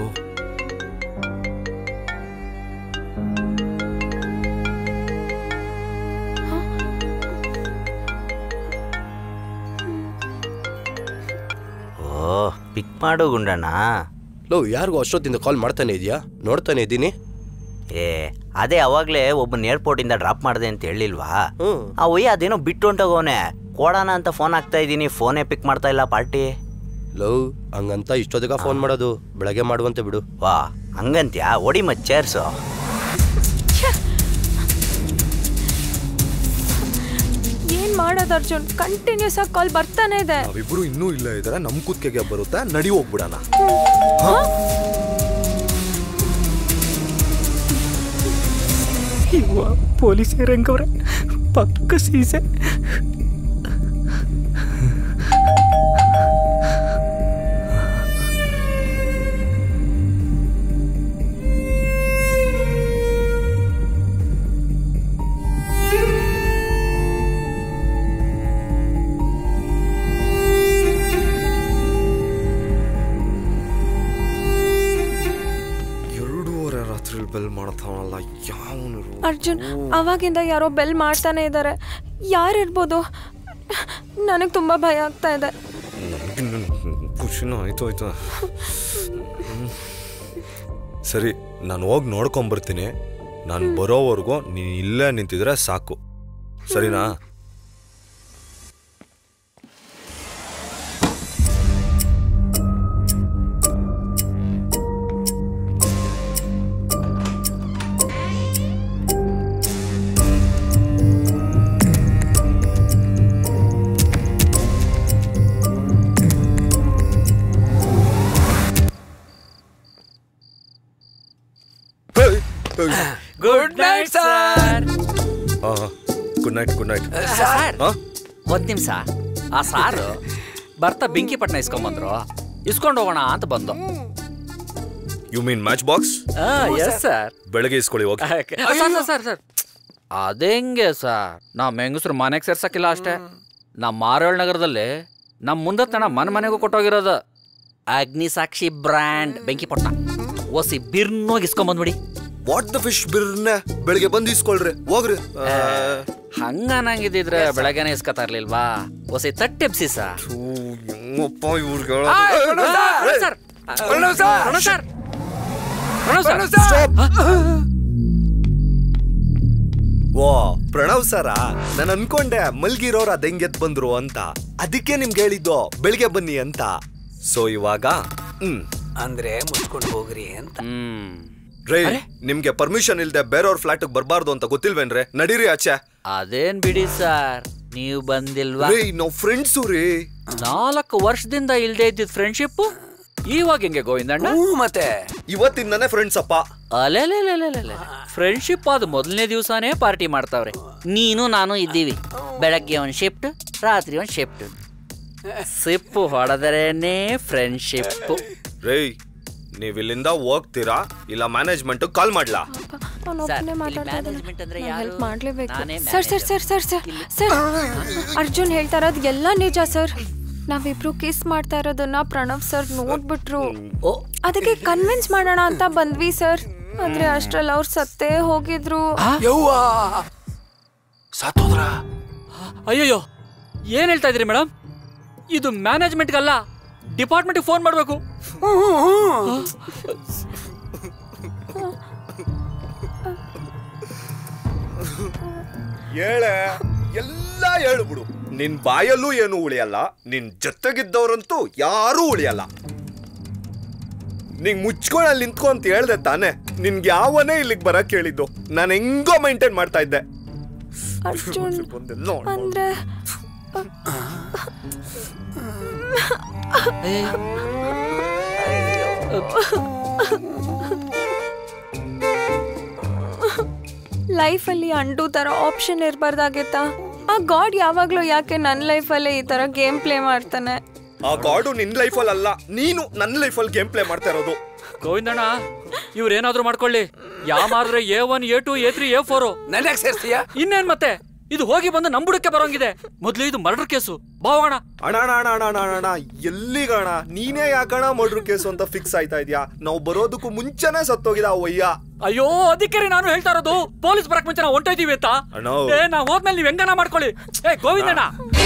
ಓ ಪಿಕ್ ಮಾಡು ಗುಂಡಣ್ಣ ಲೋ ಯಾರಿಗೂ ಅಷ್ಟೊತ್ತಿಂದ ಕಾಲ್ ಮಾಡ್ತಾನೆ ಇದೆಯಾ ನೋಡ್ತಾನೆ ಇದ್ದೀನಿ ಏ ಅದೇ ಅವಾಗ್ಲೇ ಒಬ್ಬನ ಏರ್ಪೋರ್ಟಿಂದ ಡ್ರಾಪ್ ಮಾಡಿದೆ ಅಂತ ಹೇಳಿಲ್ವಾ ಆ ಒಯ್ಯ ಅದೇನೋ ಬಿಟ್ಟು ಹೊಂಟೋಗವನೆ ಕೊಡೋಣ ಅಂತ ಫೋನ್ ಹಾಕ್ತಾ ಇದ್ದೀನಿ ಫೋನೇ ಪಿಕ್ ಮಾಡ್ತಾ ಇಲ್ಲ ಪಾರ್ಟಿ ಲವ್ ಹಂಗಂತ ಇಷ್ಟೊತ್ತಿಗೆ ಫೋನ್ ಮಾಡೋದು ಬೆಳಗ್ಗೆ ಮಾಡುವಂತೆ ಬಿಡು ವಾ ಹಂಗಂತ್ಯಾ ಒಡಿ ಮತ್ ಚೇರ್ಸು ಏನ್ ಮಾಡೋದು ಅರ್ಜುನ್ ಕಂಟಿನ್ಯೂಸ್ ಆಗಿ ಕಾಲ್ ಬರ್ತಾನೆ ಇದೆ ನಾವಿಬ್ರು ಇನ್ನೂ ಇಲ್ಲ ಇದಾರೆ ನಮ್ ಕುತ್ತಿಗೆಗೆ ಬರುತ್ತೆ ನಡಿ ಹೋಗ್ಬಿಡಣ ಇವ ಪೊಲೀಸ್ ರಂಗವ್ರೆ ಪಕ್ಕ ಸೀಸೆ ಎರಡೂವರೆ ರಾತ್ರಿ ಬೆಲ್ ಮಾಡ್ತಾವನಲ್ಲ ಯಾವನು ಅರ್ಜುನ್ ಅವಾಗಿಂದ ಯಾರೋ ಬೆಲ್ ಮಾಡ್ತಾನೆ ಇದ್ದಾರೆ ಯಾರಿರ್ಬೋದು ನನಗೆ ತುಂಬಾ ಭಯ ಆಗ್ತಾ ಇದೆ ಖುಷಿನೂ ಆಯ್ತು ಆಯ್ತು ಹ್ಮ್. ಸರಿ ನಾನು ಹೋಗಿ ನೋಡ್ಕೊಂಬರ್ತೀನಿ ನಾನು ಬರೋವರೆಗೂ ನೀನು ಇಲ್ಲೇ ನಿಂತಿದ್ರೆ ಸಾಕು ಸರಿನಾ good night sir good night good night sir ಒಂದ್ ನಿಮಿಷ ಆ ಸಾರು ಬರ್ತಾ ಬೆಂಕಿ ಪಟ್ನ ಇಸ್ಕೊಂಬಂದ್ರು ಇಸ್ಕೊಂಡು ಹೋಗೋಣ ಅಂತ ಬಂದು you mean match box yes sir ಬೆಳಗ್ಗೆ ಇಸ್ಕೊಳ್ಳಿ ಓಕೆ ಸರ್ ಸರ್ ಸರ್ ಅದೇಂಗೆ ಸರ್ ನಮ್ಮ ಹೆಂಗಸ್ರು ಮನೆಗೆ ಸೇರ್ಸಕ್ಕಿಲ್ಲ ಅಷ್ಟೇ ನಮ್ಮ ಮಾರೋಳ್ ನಗರದಲ್ಲಿ ನಮ್ಮ ಮುಂದತ್ತಣ ಮನೆ ಮನೆಗೂ ಕೊಟ್ಟೋಗಿರೋದು ಅಗ್ನಿ ಸಾಕ್ಷಿ ಬ್ರ್ಯಾಂಡ್ ಬೆಂಕಿ ಪಟ್ನ ಓಸಿ ಬಿರ್ನೋಗಿ ಇಸ್ಕೊಂಬಂದ್ಬಿಡಿ ವಾಟ್ ದ ಫಿಶ್ ಬಿರ್ನೆ ಬೆಳಿಗ್ಗೆ ಬಂದು ಇಸ್ಕೊಳ್ರಿ ಹೋಗ್ರಿ ಹಂಗ ನಂಗಿದ್ರೆ ಬೆಳಗ್ಗೆನೆ ಇಸ್ಕೊತಾ ಇರ್ಲಿಲ್ವಾ ಓಸಿ ತಟ್ಟೆಬ್ಸಿ ಸರ್ ಹೆಂಗಪ್ಪ ಇವ್ರಿಗೆ sir Pranav sir Pranav sir ಓ ಪ್ರಣವ್ ಸರ ನಾನು ಅನ್ಕೊಂಡೆ ಮಲ್ಗಿರೋರು ಅದ್ ಹೆಂಗ್ ಎದ್ ಬಂದ್ರು ಅಂತ ಅದಕ್ಕೆ ನಿಮ್ಗೆ ಹೇಳಿದ್ದು ಬೆಳಿಗ್ಗೆ ಬನ್ನಿ ಅಂತ ಸೊ ಇವಾಗ ಹ್ಮ್ ಅಂದ್ರೆ ಮುಚ್ಕೊಂಡು ಹೋಗ್ರಿ ಅಂತ ರೇ ನಿಮ್ಗೆ ಪರ್ಮಿಷನ್ ಇಲ್ದೆ ಬೇರೆಯವ್ರ ಫ್ಲಾಟ್ ಬರ್ಬಾರ್ದು ಅಂತ ಗೊತ್ತಿಲ್ವೇನ್ರೆ ನಡೀರಿ ಆಚೆ ಅದೇನ್ ಬಿಡಿ ಸರ್ ನೀವು ಬಂದಿಲ್ವಾ ರೇ ನಾವ್ ಫ್ರೆಂಡ್ಸು ರೀ ನಾಲ್ಕು ವರ್ಷದಿಂದ ಇಲ್ದೇ ಇದ್ದಿದ್ ಫ್ರೆಂಡ್ಶಿಪ್ ಇವಾಗ ಹೆಂಗೆ ಗೋವಿಂದಣ್ಣ ಮತ್ತೆ ಇವತ್ತಿಂದನೇ ಫ್ರೆಂಡ್ಸ್ ಅಪ್ಪ ಅಲೆಲೆಲೆಲೆಲೆ ಫ್ರೆಂಡ್ಶಿಪ್ ಆದ ಮೊದಲನೇ ದಿವಸನೇ ಪಾರ್ಟಿ ಮಾಡ್ತಾವ್ರೆ ನೀನು ನಾನು ಇದ್ದೀವಿ ಬೆಳಗ್ಗೆ ಒಂದ್ ಶಿಫ್ಟ್ ರಾತ್ರಿ ಒಂದ್ ಶಿಫ್ಟ್ ಸಿಪ್ಪು ಹೊಡೆದರೇನೆ ಫ್ರೆಂಡ್ಶಿಪ್ ರೇ ನೀವ್ ಇಲ್ಲಿಂದ ಹೋಗ್ತೀರಾ ಇಲ್ಲ ಮ್ಯಾನೇಜ್ಮೆಂಟ್ ಕಾಲ್ ಮಾಡ್ಲಾ ಅವನೊಬ್ಬನೇ ಮಾತಾಡ್ತಾ ಇದ್ದಾನೆ ಹೆಲ್ಪ್ ಮಾಡಲೇಬೇಕು ನಾನೇ sir sir sir sir sir sir Arjun ಹೇಳ್ತಾ ಇರೋದು ಎಲ್ಲ ನಿಜ ಸರ್ ನಾವಿಬ್ರು ಕಿಸ್ ಮಾಡ್ತಾ ಇರೋದನ್ನ ಪ್ರಣವ್ ಸರ್ ನೋಡ್ಬಿಟ್ರು ಅದಕ್ಕೆ ಕನ್ವಿನ್ಸ್ ಮಾಡೋಣ ಅಂತ ಬಂದ್ವಿ ಸರ್ ಆದ್ರೆ ಅಷ್ಟ್ರಲ್ಲಿ ಅವ್ರು ಸತ್ತೇ ಹೋಗಿದ್ರು ಸತ್ತೋದ್ರ ಅಯ್ಯಯ್ಯೋ ಏನ್ ಹೇಳ್ತಾ ಇದ್ರಿ ಮೇಡಮ್ ಇದು ಮ್ಯಾನೇಜ್ಮೆಂಟ್ಗಲ್ಲ ಡಿಪಾರ್ಟ್ಮೆಂಟ್ಗೆ ಫೋನ್ ಮಾಡಬೇಕು ಹೇಳೆ ಎಲ್ಲ ಹೇಳ್ಬಿಡು ನಿನ್ ಬಾಯಲ್ಲೂ ಏನು ಉಳಿಯಲ್ಲ ನಿನ್ ಜೊತೆಗಿದ್ದವ್ರಂತೂ ಯಾರೂ ಉಳಿಯಲ್ಲ ನಿಂಗ್ ಮುಚ್ಕೊಳ್ಳಲ್ಲಿ ನಿಂತ್ಕೊ ಅಂತ ಹೇಳ್ದೆ ತಾನೆ ನಿನ್ಗೆ ಯಾವನೇ ಇಲ್ಲಿಗೆ ಬರಕ್ ಹೇಳಿದ್ದು ನಾನು ಹೆಂಗೋ ಮೈಂಟೈನ್ ಮಾಡ್ತಾ ಇದ್ದೆ ಅರ್ಜುನ್ ಬಂದೆ, ನೋಡ್, ನೋಡ್. ಅಂದ್ರೆ ಲೈಫಲ್ಲಿ ಅಂಡು ತರ ಆಪ್ಷನ್ ಇರಬಾರ್ದಾಗಿತ್ತಾ ಆ ಗಾಡ್ ಯಾವಾಗ್ಲೂ ಯಾಕೆ ನನ್ನ ಲೈಫಲ್ಲೇ ಈ ತರ ಗೇಮ್ ಪ್ಲೇ ಮಾಡ್ತಾನೆ ಆ ಗಾಡು ನಿನ್ ಲೈಫಲ್ಲಿ ಅಲ್ಲ ನೀನು ನನ್ನ ಲೈಫಲ್ಲಿ ಗೇಮ್ ಪ್ಲೇ ಮಾಡ್ತಾ ಇರೋದು ಗೋವಿಂದಣ್ಣ ಇವ್ರೇನಾದ್ರೂ ಮಾಡ್ಕೊಳ್ಳಿ ಯಾವ ಮಾರಿದ್ರೆ A one A two A three A four ನನಗೆ ಸೇರ್ತೀಯ ಇನ್ನೇನ್ ಮತ್ತೆ ಇದು ಹೋಗಿ ಬಂದು ನಮ್ ಬುಡಕ್ಕೆ ಬರೋಂಗಿದೆ ಮೊದ್ಲು ಇದು ಮರ್ಡರ್ ಕೇಸು ಬಾವಣ ಅಣ್ಣ ಅಣ್ಣ ಅಣ್ಣ ಅಣ್ಣ ಅಣ್ಣ ಅಣ್ಣ ಎಲ್ಲಿಗಣ ನೀನೇ ಯಾಕಣ ಮರ್ಡ್ರ್ ಕೇಸು ಅಂತ ಫಿಕ್ಸ್ ಆಯ್ತಾ ಇದ್ಯಾ ನಾವು ಬರೋದಕ್ಕೂ ಮುಂಚೆನೆ ಸತ್ತೋಗಿದ ಆ ಒಯ್ಯ ಅಯ್ಯೋ ಅದಕ್ಕೆ ರೀ ನಾನು ಹೇಳ್ತಾ ಇರೋದು ಪೊಲೀಸ್ ಬರಕ್ ಮುಂಚೆ ನಾವು ಹೊಂಟೋಯ್ತೀವಿ ಅಂತ ಅಣ್ಣ. ಏ ನಾವ್ ಹೋದ್ಮೇಲೆ ನೀವ್ ಹೆಂಗನ ಮಾಡ್ಕೊಳ್ಳಿ ಏ ಗೋವಿಂದಣ್ಣ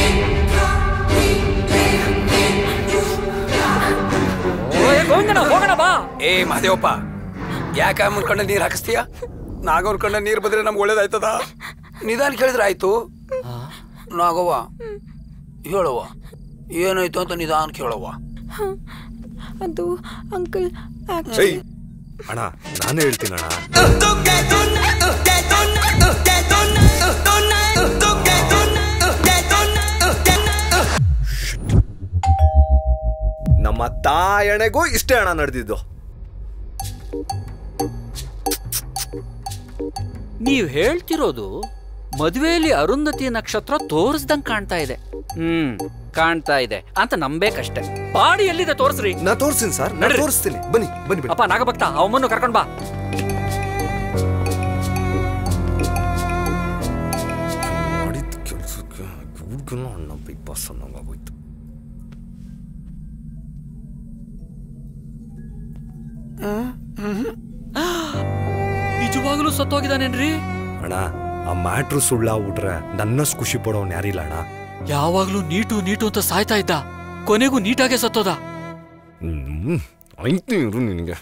ಓ, ಏ ಗೋವಿಂದಣ್ಣ ಹೋಗೋಣ ಬಾ ಏ ಮಹದೇವಪ್ಪ ಯಾಕ ಮುನ್ಕೊಂಡ ನೀರ್ ಹಾಕಿಸ್ತೀಯ ನಾಗವ್ರ ನೀರ್ ಬಂದ್ರೆ ನಮ್ಗೆ ಒಳ್ಳೇದಾಯ್ತದ ನಿಧಾನ ಕೇಳಿದ್ರೆ ಆಯ್ತು ನಾಗವ್ವ ಹೇಳವ್ವ ಏನಾಯ್ತು ಅಂತ ನಿಧಾನ ಕೇಳವ್ವ ಅದು ಅಂಕಲ್ ಏಯ್ ಅಣ್ಣ ನಾನೇ ಹೇಳ್ತೀನಿ ಅಣ್ಣ ನಮ್ಮ ತಾಯಣೆಗೂ ಇಷ್ಟೇ ಹಣ ನಡೆದಿದ್ದು ನೀವ್ ಹೇಳ್ತಿರೋದು ಮದುವೆಯಲ್ಲಿ ಅರುಂಧತಿ ನಕ್ಷತ್ರ ತೋರಿಸ್ದಂಗ್ ಕಾಣ್ತಾ ಇದೆ ಹ್ಮ್ ಕಾಣ್ತಾ ಇದೆ ಅಂತ ನಂಬೇಕಷ್ಟೆ ಬಾಡಿ ಎಲ್ಲಿದೆ ತೋರಿಸ್ರಿ ನಾ ತೋರಿಸ್ತೀನಿ ಸರ್ ನಾ ನಡ್ರಿ. ತೋರಿಸ್ತೀನಿ ಬನ್ನಿ ಬನ್ನಿ ಬನ್ನಿ ಅಪ್ಪ ನಾಗಭಕ್ತ ಅವಮ್ಮನ್ನು ಕರ್ಕೊಂಡ್ ಬಾ ಮಾಡಿದ ಕೆಲಸಕ್ಕೆ ಹುಡುಗನು ಅಣ್ಣ ಬಿಗ್ ಬಾಸ್ ಅನ್ನೋಂಗಾಗೋಯ್ತು ನಿಜವಾಗ್ಲೂ ಸತ್ತೋಗಿದಾನೇನ್ರಿ ಅಣ್ಣ ಆ ಮ್ಯಾಟ್ರು ಸುಳ್ಳಾಗ್ಬಿಟ್ರೆ ನನ್ನಷ್ಟು ಖುಷಿ ಪಡೋನ್ ಯಾರಿಲ್ಲ ಅಣ್ಣ ಯಾವಾಗ್ಲೂ ನೀಟು ನೀಟು ಅಂತ ಸಾಯ್ತಾ ಇದ್ದ ಕೊನೆಗೂ ನೀಟಾಗೆ ಸತ್ತೋದ ಹ್ಮ್ ಆಯ್ತು ಇರು ನಿನಗೆ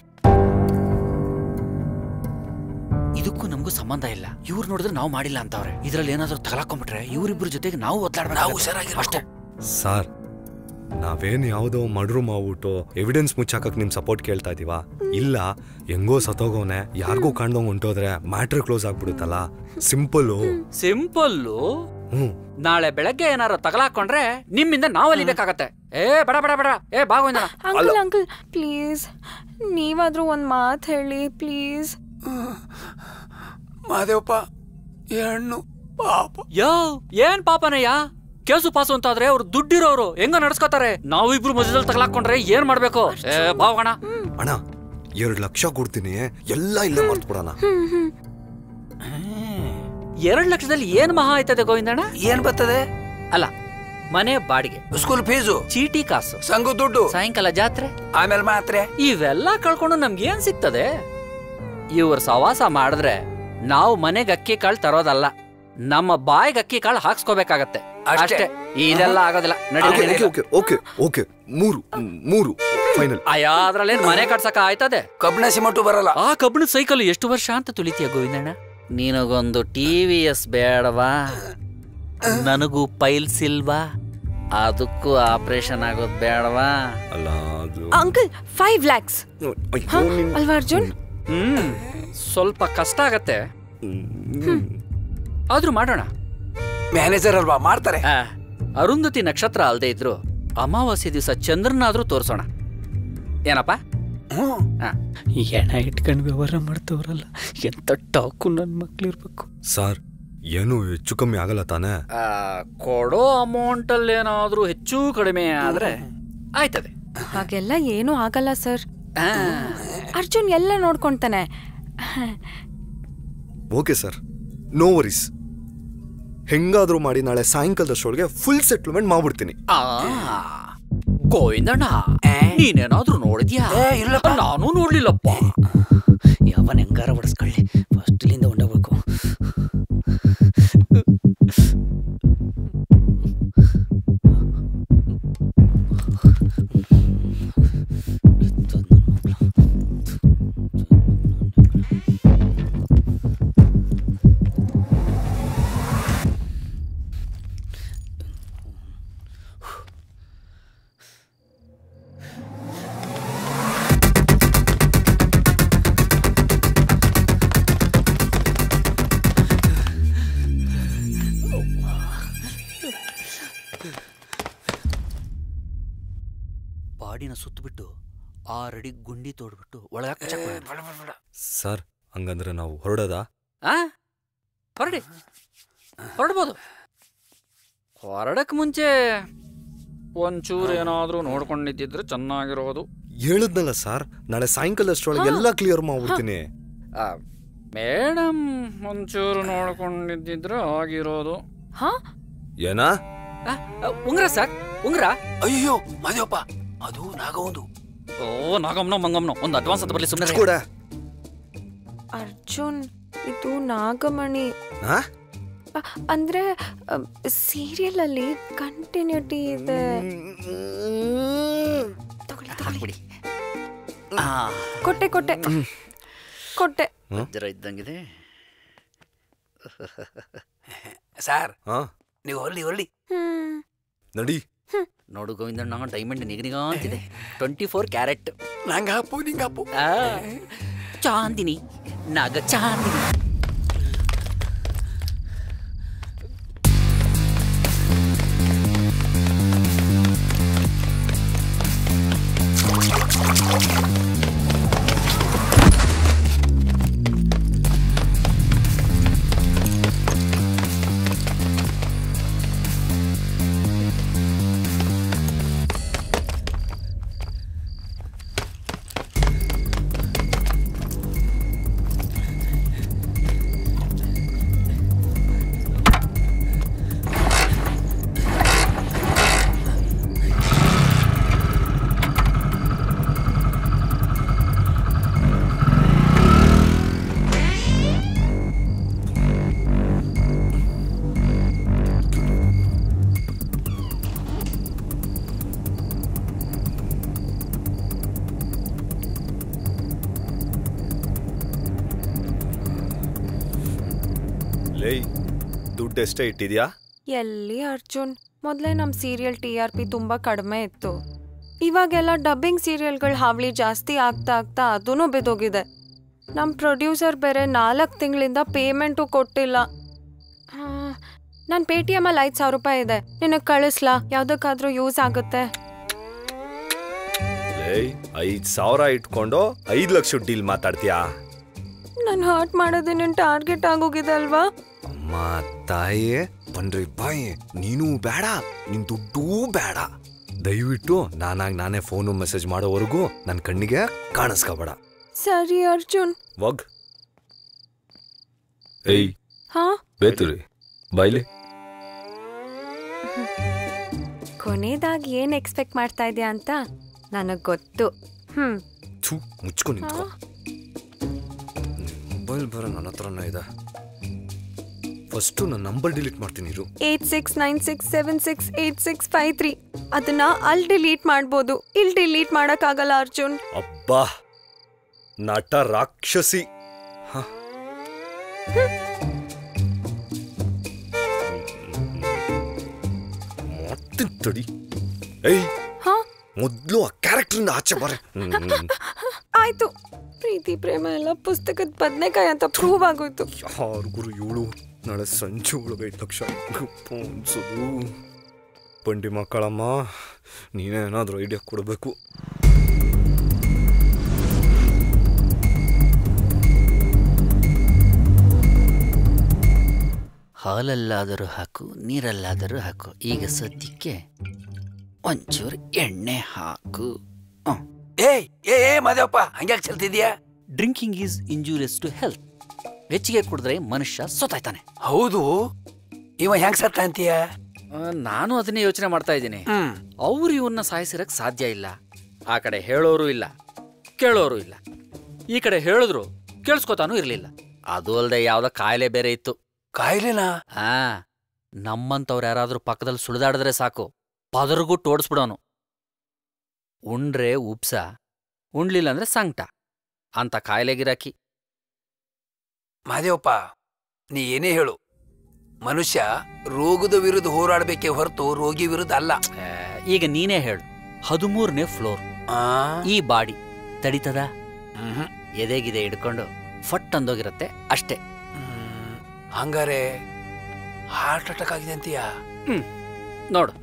ಇದಕ್ಕೂ ನಮಗೂ ಸಂಬಂಧ ಇಲ್ಲ ಇವ್ರು ನೋಡಿದ್ರೆ ನಾವು ಮಾಡಿಲ್ಲ ಅಂತವ್ರೆ ಇದ್ರಲ್ಲಿ ಏನಾದ್ರೂ ತಗಲಾಕೊಂಡ್ಬಿಟ್ರೆ ಇವರಿಬ್ಬರ ಜೊತೆಗೆ ನಾವು ಒದ್ದಾಡ್ಬೇಕು ಅಷ್ಟೇ ಸರ್ ನಾವೇನ್ ಯಾವುದೋ ಮಡ್ರು ಮಾಡ್ಬಿಟ್ಟು ಎವಿಡೆನ್ಸ್ ಮುಚ್ಚಾಕಕ್ ನಿಮ್ ಸಪೋರ್ಟ್ ಕೇಳ್ತಾ ಇದೀವಾ ಇಲ್ಲ ಹೆಂಗೋ ಸತ್ತೋಗೋನೆ ಯಾರಿಗೂ ಕಾಣ್ದಂಗ್ ಹೊಂಟೋದ್ರೆ ಮ್ಯಾಟ್ರ್ ಕ್ಲೋಸ್ ಆಗ್ಬಿಡುತ್ತಲ್ಲ ಸಿಂಪಲ್ಲು ಸಿಂಪಲ್ಲು ಹ್ಮ್ ನಾಳೆ ಬೆಳಗ್ಗೆ ಏನಾರು ತಗಲಾಕೊಂಡ್ರೆ ನಿಮ್ಮಿಂದ ನಾವು ಅಲಿಬೇಕಾಗತ್ತೆ ಏ ಬಡ ಬಡ ಬಡ ಏ ಬಾಗೋಯ್ನ ಅಂಕಲ್ ಅಂಕಲ್ ಪ್ಲೀಸ್ ನೀವಾದ್ರೂ ಒಂದ್ ಮಾತು ಹೇಳಿ ಪ್ಲೀಸ್ ಮಾದೇವಪ್ಪ ಹೆಣ್ಣು ಪಾಪ ಯೋ ಏನ್ ಪಾಪನಯ್ಯ ಕೇಸು ಪಾಸು ಅಂತಾದ್ರೆ ಅವ್ರು ದುಡ್ಡಿರೋರು ಹೆಂಗ ನಡ್ಸ್ಕೊತಾರೆ ನಾವು ಇಬ್ರು ಮಧ್ಯದಲ್ಲಿ ತಗಲಾಕೊಂಡ್ರೆ ಏನ್ ಮಾಡ್ಬೇಕು ಏ ಬಾವಣ ಅಣ್ಣ ಎರಡು ಲಕ್ಷ ಕೊಡ್ತೀನಿ ಎಲ್ಲ ಇಲ್ಲೇ ಮರ್ತು ಬಿಡೋಣ ಎರಡ್ ಲಕ್ಷದಲ್ಲಿ ಏನ್ ಮಹಾ ಆಯ್ತದೆ ಗೋವಿಂದಣ್ಣ ಏನ್ ಬರ್ತದೆ ಅಲ್ಲ ಮನೆ ಬಾಡಿಗೆ ಸ್ಕೂಲ್ ಫೀಸು ಚೀಟಿ ಕಾಸು ಸಂಘ ದುಡ್ಡು ಸಾಯಂಕಾಲ ಜಾತ್ರೆ ಆಮೇಲೆ ಮಾತ್ರೆ ಇವೆಲ್ಲ ಕಳ್ಕೊಂಡು ನಮ್ಗೆ ಏನ್ ಸಿಗ್ತದೆ ಇವ್ರ ಸವಾಸ ಮಾಡಿದ್ರೆ ನಾವು ಮನೆಗೆ ಅಕ್ಕಿ ಕಾಳು ತರೋದಲ್ಲ ನಮ್ಮ ಬಾಯಿಗೆ ಅಕ್ಕಿ ಕಾಳು ಹಾಕ್ಸ್ಕೋಬೇಕಾಗತ್ತೆ ಅಷ್ಟೇ. ಅಷ್ಟೇ ಇದೆಲ್ಲ ಆಗೋದಿಲ್ಲ ನಡಿ, ನಡಿ, ನಡಿ. ಓಕೆ ಓಕೆ ಓಕೆ ಮೂರು ಮೂರು ಫೈನಲ್ ಅಯ್ಯ ಅದ್ರಲ್ಲೇನ್ ಮನೆ ಕಟ್ಸಕ ಆಯ್ತದೆ ಕಬ್ಬಿಣ ಸಿಮೆಂಟು ಬರಲ್ಲ ಆ ಕಬ್ಬಿಣ ಸೈಕಲ್ ಎಷ್ಟು ವರ್ಷ ಅಂತ ತುಳಿತೀಯ ಗೋವಿಂದಣ್ಣ ನಿನಗೊಂದು ಟಿ ವಿ ಎಸ್ ಬೇಡವಾ ನನಗೂ ಪೈಲ್ಸ್ ಇಲ್ವಾ ಅದಕ್ಕೂ ಆಪರೇಷನ್ ಆಗೋದ್ ಬೇಡವಾ ಅಲ್ಲ ಅದು ಅಂಕಲ್ ಫೈವ್ ಲ್ಯಾಕ್ಸ್ ಅಲ್ವಾ ಅರ್ಜುನ್ ಹ್ಮ್ ಸ್ವಲ್ಪ ಕಷ್ಟ ಆಗತ್ತೆ ಆದ್ರೂ ಮಾಡೋಣ ಮ್ಯಾನೇಜರ್ ಅಲ್ವಾ ಮಾಡ್ತಾರೆ ಆ, ಅರುಂಧತಿ ನಕ್ಷತ್ರ ಅಲ್ದೇ ಇದ್ರು ಅಮಾವಾಸ್ಯೆ ದಿವಸ ಚಂದ್ರನಾದ್ರೂ ತೋರ್ಸೋಣ ಏನಪ್ಪ ಆ, ಎಣ ಇಟ್ಕೊಂಡು ವ್ಯವಹಾರ ಮಾಡ್ತವ್ರಲ್ಲ ಎಂತ ಟಾಕು ನನ್ನ ಮಕ್ಳಿರ್ಬೇಕು ಸರ್ ಏನು ಹೆಚ್ಚು ಕಮ್ಮಿ ಆಗಲ್ಲ ತಾನೇ ಆ, ಕೊಡೋ ಅಮೌಂಟ್ ಅಲ್ಲಿ ಏನಾದ್ರೂ ಹೆಚ್ಚು ಕಡಿಮೆ ಆದ್ರೆ ಆಯ್ತದೆ ಹಾಗೆಲ್ಲ ಏನೂ ಆಗಲ್ಲ ಸರ್ ಅರ್ಜುನ್ ಎಲ್ಲ ನೋಡ್ಕೊಂತಾನೆ ಓಕೆ ಸರ್ ನೋ ವರೀಸ್ ಹೆಂಗಾದ್ರೂ ಮಾಡಿ ನಾಳೆ ಸಾಯಂಕಾಲದಷ್ಟೊಳಗೆ ಫುಲ್ ಸೆಟ್ಲ್ಮೆಂಟ್ ಮಾಡ್ಬಿಡ್ತೀನಿ ಆ ಗೋವಿಂದಣ್ಣ ನೀನೇನಾದ್ರೂ ನೋಡಿದ್ಯಾ ನಾನು ನೋಡ್ಲಿಲ್ಲಪ್ಪ ಯಾವನ್ ಹೆಂಗಾರ ಹೊಡೆಸ್ಕೊಳ್ಳಿ ಫಸ್ಟ್ ಇಲ್ಲಿಂದ ಹೊಂಡೋಗ್ಬೇಕು ಬಾಡಿನ ಸುತ್ತಬಿಟ್ಟು ಆರಡಿ ಗುಂಡಿ ತೋಡ್ಬಿಟ್ಟು ಒಳಗ ಸರ್ ಹಂಗಂದ್ರೆ ನಾವು ಹೊರಡೋದಾ ಆ ಹೊರಡಿ ಹೊರಡ್ಬೋದು ಹೊರಡಕ್ ಮುಂಚೆ ಒಂಚೂರು ಏನಾದ್ರೂ ನೋಡ್ಕೊಂಡಿದ್ದಿದ್ರೆ ಚೆನ್ನಾಗಿರೋದು ಹೇಳಿದ್ನಲ್ಲ ಸರ್ ನಾಳೆ ಸಾಯಂಕಾಲದಷ್ಟೊಳಗೆ ಎಲ್ಲ ಕ್ಲಿಯರ್ ಮಾಡ್ಬಿಡ್ತೀನಿ ಮೇಡಮ್ ಒಂಚೂರು ನೋಡ್ಕೊಂಡಿದ್ದಿದ್ರೆ ಆಗಿರೋದು ಹಾ ಏನಾ ಉಂಗ್ರ ಸರ್ ಉಂಗ್ರ ಅಯ್ಯೋ ಮಾದೇವಪ್ಪ ಅದು ನಾಗವಂದು ಓ ನಾಗಮ್ನೋ ಮಂಗಮ್ನೋ ಒಂದು ಅಡ್ವಾನ್ಸ್ ಅಂತ ಬರ್ಲಿ ಸುಮ್ಮನೆ ಕೂಡ ಅರ್ಜುನ್ ಇದು ನಾಗಮಣಿ ಹಾ ಅ- ಅಂದ್ರೆ ಸೀರಿಯಲ್ ಅಲ್ಲಿ ಕಂಟಿನ್ಯೂಟಿ ಇದೆ ಹಾಕ್ಬಿಡಿ ಕೊಟ್ಟೆ ಕೊಟ್ಟೆ ಕೊಟ್ಟೆ ಜರ ಇದ್ದಂಗಿದೆ ಸರ್ ಹಾ ನೀವು ಹೊರಳಿ ಹೊರಳಿ ಹ್ಮ್ ನಡಿ ನೋಡು ಗೋವಿಂದಣ್ಣ ಡೈಮಂಡ್ ನಿಗನಿಗ ಅಂತಿದೆ ಟ್ವೆಂಟಿ ಫೋರ್ ಕ್ಯಾರೆಟ್ ನಂಗೆ ಹಾಪು ನಿಂಗೆ ಹಾಪು ಚಾಂದಿನಿ ನಾಗ ಚಾಂದಿನಿ ಲೇ ದುಡ್ಡು ಎಷ್ಟೇ ಇಟ್ಟಿದ್ಯಾ ಎಲ್ಲಿ ಅರ್ಜುನ್ ಮೊದಲೇ ನಮ್ಮ ಸೀರಿಯಲ್ ಟಿ ಆರ್ ಪಿ ತುಂಬ ಕಡಿಮೆ ಇತ್ತು ಇವಾಗೆಲ್ಲ ಡಬ್ಬಿಂಗ್ ಸೀರಿಯಲ್ಗಳ ಹಾವಳಿ ಜಾಸ್ತಿ ಆಗ್ತಾ ಆಗ್ತಾ ಅದೂ ಬಿದ್ದೋಗಿದೆ ನಮ್ಮ ಪ್ರೊಡ್ಯೂಸರ್ ಬೇರೆ ನಾಲ್ಕು ತಿಂಗಳಿಂದ ಪೇಮೆಂಟು ಕೊಟ್ಟಿಲ್ಲ ನನ್ನ ಪೇ ಟಿ ಎಮಲ್ಲಿ ಐದು ಸಾವಿರ ರೂಪಾಯಿ ಇದೆ ನಿನಗೆ ಕಳಿಸ್ಲಾ ಯಾವುದಕ್ಕಾದ್ರೂ ಯೂಸ್ ಆಗುತ್ತೆ ಲೇ ಐದ್ ಸಾವಿರ ಇಟ್ಕೊಂಡು ಐದ್ ಲಕ್ಷ ಡೀಲ್ ಮಾತಾಡ್ತೀಯಾ ನಾನು ಹರ್ಟ್ ಮಾಡೋದೇ ನನ್ನ ಟಾರ್ಗೆಟ್ ಆಗೋಗಿದೆ ಅಲ್ವಾ ಅಮ್ಮ ತಾಯಿ ಬನ್ರಿ ಬಾಯಿ ನೀನು ಬೇಡ ನಿನ್ ದುಡ್ಡೂ ಬೇಡ ದಯವಿಟ್ಟು ನಾನಾಗಿ ನಾನೇ ಫೋನು ಮೆಸೇಜ್ ಮಾಡೋವರೆಗೂ ನನ್ನ ಕಣ್ಣಿಗೆ ಕಾಣಿಸ್ಕೋಬೇಡ ಸರಿ ಅರ್ಜುನ್ ವಗ್ ಏಯ್ ಹಾ ಬೇತುರಿ ಬಾಯ್ಲಿ ಕೊನೆದಾಗಿ ಏನ್ ಎಕ್ಸ್ಪೆಕ್ಟ್ ಮಾಡ್ತಾ ಇದೆಯಾ ಅಂತ ನನಗ್ ಗೊತ್ತು ಹ್ಮ್ ಥು ಮುಚ್ಕೊ ನಿಂತ್ಕೊ ಮೊಬೈಲ್ ಬರೋ ನನ್ನ ಹತ್ರನೇ ಇದೆ ಫಸ್ಟು ನನ್ನ ನಂಬರ್ ಡಿಲೀಟ್ ಮಾಡ್ತೀನಿ ಇರು eight six nine six seven six eight six five three ಅದನ್ನ ಅಲ್ಲಿ ಡಿಲೀಟ್ ಮಾಡ್ಬೋದು ಇಲ್ಲಿ ಡಿಲೀಟ್ ಮಾಡಕ್ಕಾಗಲ್ಲ ಅರ್ಜುನ್ ಅಬ್ಬಾ ನಟ ರಾಕ್ಷಸಿ ಹ. ಮಾಡ್ತೀನಿ ತಡಿ ಏಯ್ ಹಾ ಮೊದ್ಲು ಆ ಕ್ಯಾರೆಕ್ಟರ್ನ ಆಚೆ ಬರ ಆಯ್ತು ಪ್ರೀತಿ ಪ್ರೇಮ ಎಲ್ಲ ಪುಸ್ತಕದ ಬದನೆಕಾಯಿ ಅಂತ ಪ್ರೂವ್ ಆಗೋಯ್ತು ಯಾರು ಗುರು ಇವಳು ನಾಳೆ ಸಂಜೆ ಒಳಗೆ ಐದು ಲಕ್ಷ ಅನ್ಸೋದು ಬಂಡಿ ಮಕ್ಕಳಮ್ಮ ನೀನೇ ಏನಾದರೂ ಐಡಿಯಾ ಕೊಡಬೇಕು ಹಾಲಲ್ಲಾದರೂ ಹಾಕು ನೀರಲ್ಲಾದರೂ ಹಾಕು ಈಗ ಸದ್ಯಕ್ಕೆ ಒಂಚೂರು ಎಣ್ಣೆ ಹಾಕು ಏಯ್ ಏ ಏ ಮಾದೇವಪ್ಪ ಹಂಗ್ಯಾಕ್ ಚಲ್ತಿದ್ಯಾ drinking is injurious to health ಹೆಚ್ಚಿಗೆ ಕುಡಿದ್ರೆ ಮನುಷ್ಯ ಸೊತ್ತಾಯ್ತಾನೆ ಹೌದು ಇವ ಹೆಂಗ್ ಸತ್ತ ಅಂತೀಯ ನಾನು ಅದನ್ನೇ ಯೋಚನೆ ಮಾಡ್ತಾ ಇದ್ದೀನಿ ಅವ್ರು ಇವನ್ನ ಸಾಯಿಸಿರಕ್ ಸಾಧ್ಯ ಇಲ್ಲ ಆ ಕಡೆ ಹೇಳೋರು ಇಲ್ಲ ಕೇಳೋರು ಇಲ್ಲ ಈ ಕಡೆ ಹೇಳಿದ್ರು ಕೇಳಿಸ್ಕೊತಾನೂ ಇರ್ಲಿಲ್ಲ ಅದು ಅಲ್ಲದೆ ಯಾವ್ದೋ ಕಾಯಿಲೆ ಬೇರೆ ಇತ್ತು ಕಾಯಿಲೆನಾ ಹಾ ನಮ್ಮಂತವ್ರು ಯಾರಾದ್ರೂ ಪಕ್ಕದಲ್ಲಿ ಸುಳಿದಾಡಿದ್ರೆ ಸಾಕು ಪದರ್ಗುಟ್ಟು ಓಡಿಸ್ಬಿಡೋನು ಉಂಡ್ರೆ ಉಪ್ಸ ಉಣ್ಲಿಲ್ಲ ಅಂದ್ರೆ ಸಂಕಟ ಅಂತ ಕಾಯಿಲೆ ಗಿರಾಕಿ ಮಾದೇವಪ್ಪ ನೀ ಏನೇ ಹೇಳು ಮನುಷ್ಯ ರೋಗದ ವಿರುದ್ಧ ಹೋರಾಡಬೇಕೇ ಹೊರತು ರೋಗಿ ವಿರುದ್ಧ ಅಲ್ಲ ಈಗ ನೀನೇ ಹೇಳು ಹದಿಮೂರನೇ ಫ್ಲೋರ್ ಈ ಬಾಡಿ ತಡಿತದ ಎದೆಗಿದೆ ಹಿಡ್ಕೊಂಡು ಫಟ್ ಅಂದೋಗಿರತ್ತೆ ಅಷ್ಟೇ ಹಂಗಾರೆ ಹಾರ್ಟ್ ಅಟ್ಯಾಕ್ ಆಗಿದೆ ಅಂತೀಯ ಹ್ಮ್ ನೋಡು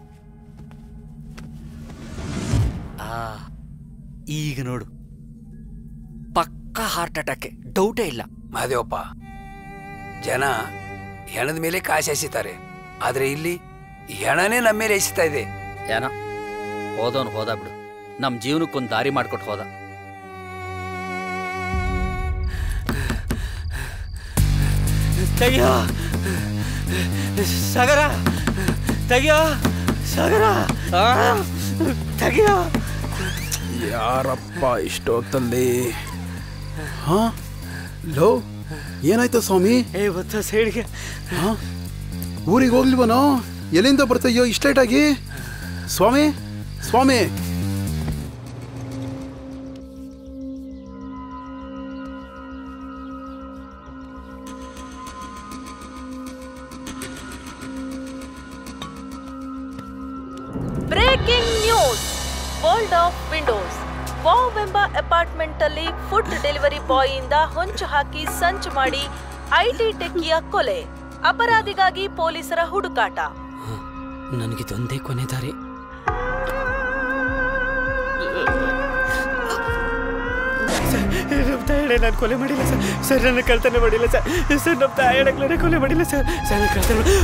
ಆ ಈಗ ನೋಡು ಪಕ್ಕಾ ಹಾರ್ಟ್ ಅಟ್ಯಾಕ್ ಡೌಟೇ ಇಲ್ಲ ಮಾದೇವಪ್ಪ ಜನ ಹೆಣದ ಮೇಲೆ ಕಾಸು ಎಸಿತಾರೆ ಆದ್ರೆ ಇಲ್ಲಿ ಹೆಣನೇ ನಮ್ಮ ಮೇಲೆ ಎಸಿತಾ ಇದೆ ಏನೋ ಹೋದವನು ಹೋದ ಬಿಡು ನಮ್ ಜೀವನಕ್ಕೊಂದು ದಾರಿ ಮಾಡ್ಕೊಟ್ಟು ಹೋದ ತೆಗಿಯೋ ಸಾಗರ ತೆಗಿಯೋ ಸಾಗರ ಆ, ತೆಗಿಯೋ ಯಾರಪ್ಪ ಇಷ್ಟೊತ್ತಲ್ಲಿ ಹಾ ಲೋ ಏನಾಯ್ತು ಸ್ವಾಮಿ ಏ ಗೊತ್ತಾ ಸೈಡ್ಗೆ ಹಾ ಊರಿಗೆ ಹೋಗ್ಲಿವನೋ ಎಲ್ಲಿಂದ ಬರ್ತಯ್ಯೋ ಇಷ್ಟ ಲೇಟ್ ಆಗಿ ಸ್ವಾಮಿ ಸ್ವಾಮಿ breaking news World of Windows wow ಎಂಬ ಅಪಾರ್ಟ್ಮೆಂಟ್ ಅಲ್ಲಿ ಫುಡ್ ಡೆಲಿವರಿ ಬಾಯ್ ಇಂದ ಹೊಂಚು ಹಾಕಿ ಸಂಚು ಮಾಡಿ ಐಟಿ ಟೆಕ್ಕಿಯ ಕೊಲೆ ಅಪರಾಧಿಗಾಗಿ ಪೊಲೀಸರ ಹುಡುಕಾಟ ನನಗಿದೊಂದೇ ಕೊನೆ ದಾರಿ ನಮ್ಮ ತಾಯಡೆ ನಾನು ಕೊಲೆ ಮಾಡಿಲ್ಲ ಸರ್ ಸರ್ ನನ್ನ ಕಳ್ತನ ಮಾಡಿಲ್ಲ ಸರ್ ಸರ್ ನಮ್ಮ ತಾಯಡಕ್ಲೇ ಕೊಲೆ ಮಾಡಿಲ್ಲ ಸರ್ ಸರ್ ನಾನು ಕಳ್ತನ ಮಾಡಿ-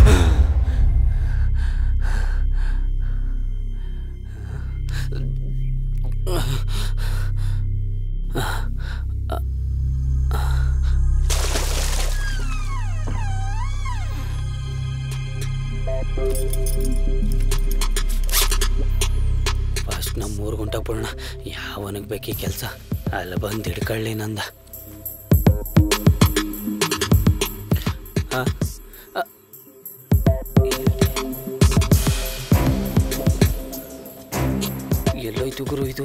ಫಸ್ಟ್ ನಮ್ಮ ಮೂರು ಗಂಟೆ ಬಿಡೋಣ ಯಾವನಿಗೆ ಬೇಕಿ ಕೆಲಸ ಅಲ್ಲ ಬಂದು ಹಿಡ್ಕೊಳ್ಳಿ ನಂದ ಆ, ಆ, ಎಲ್ಲೋಯ್ತು ಗುರು ಇದು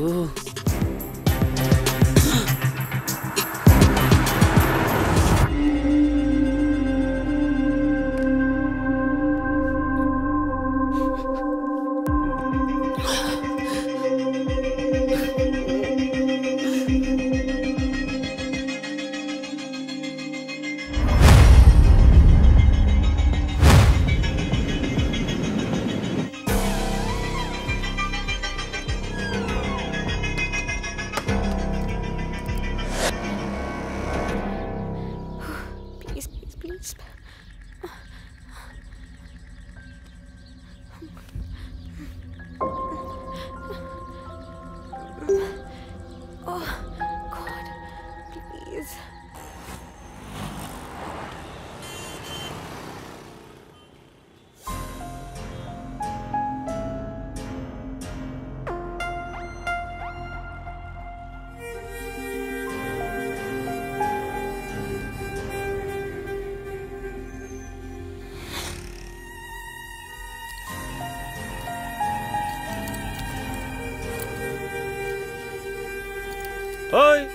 ಓಯ್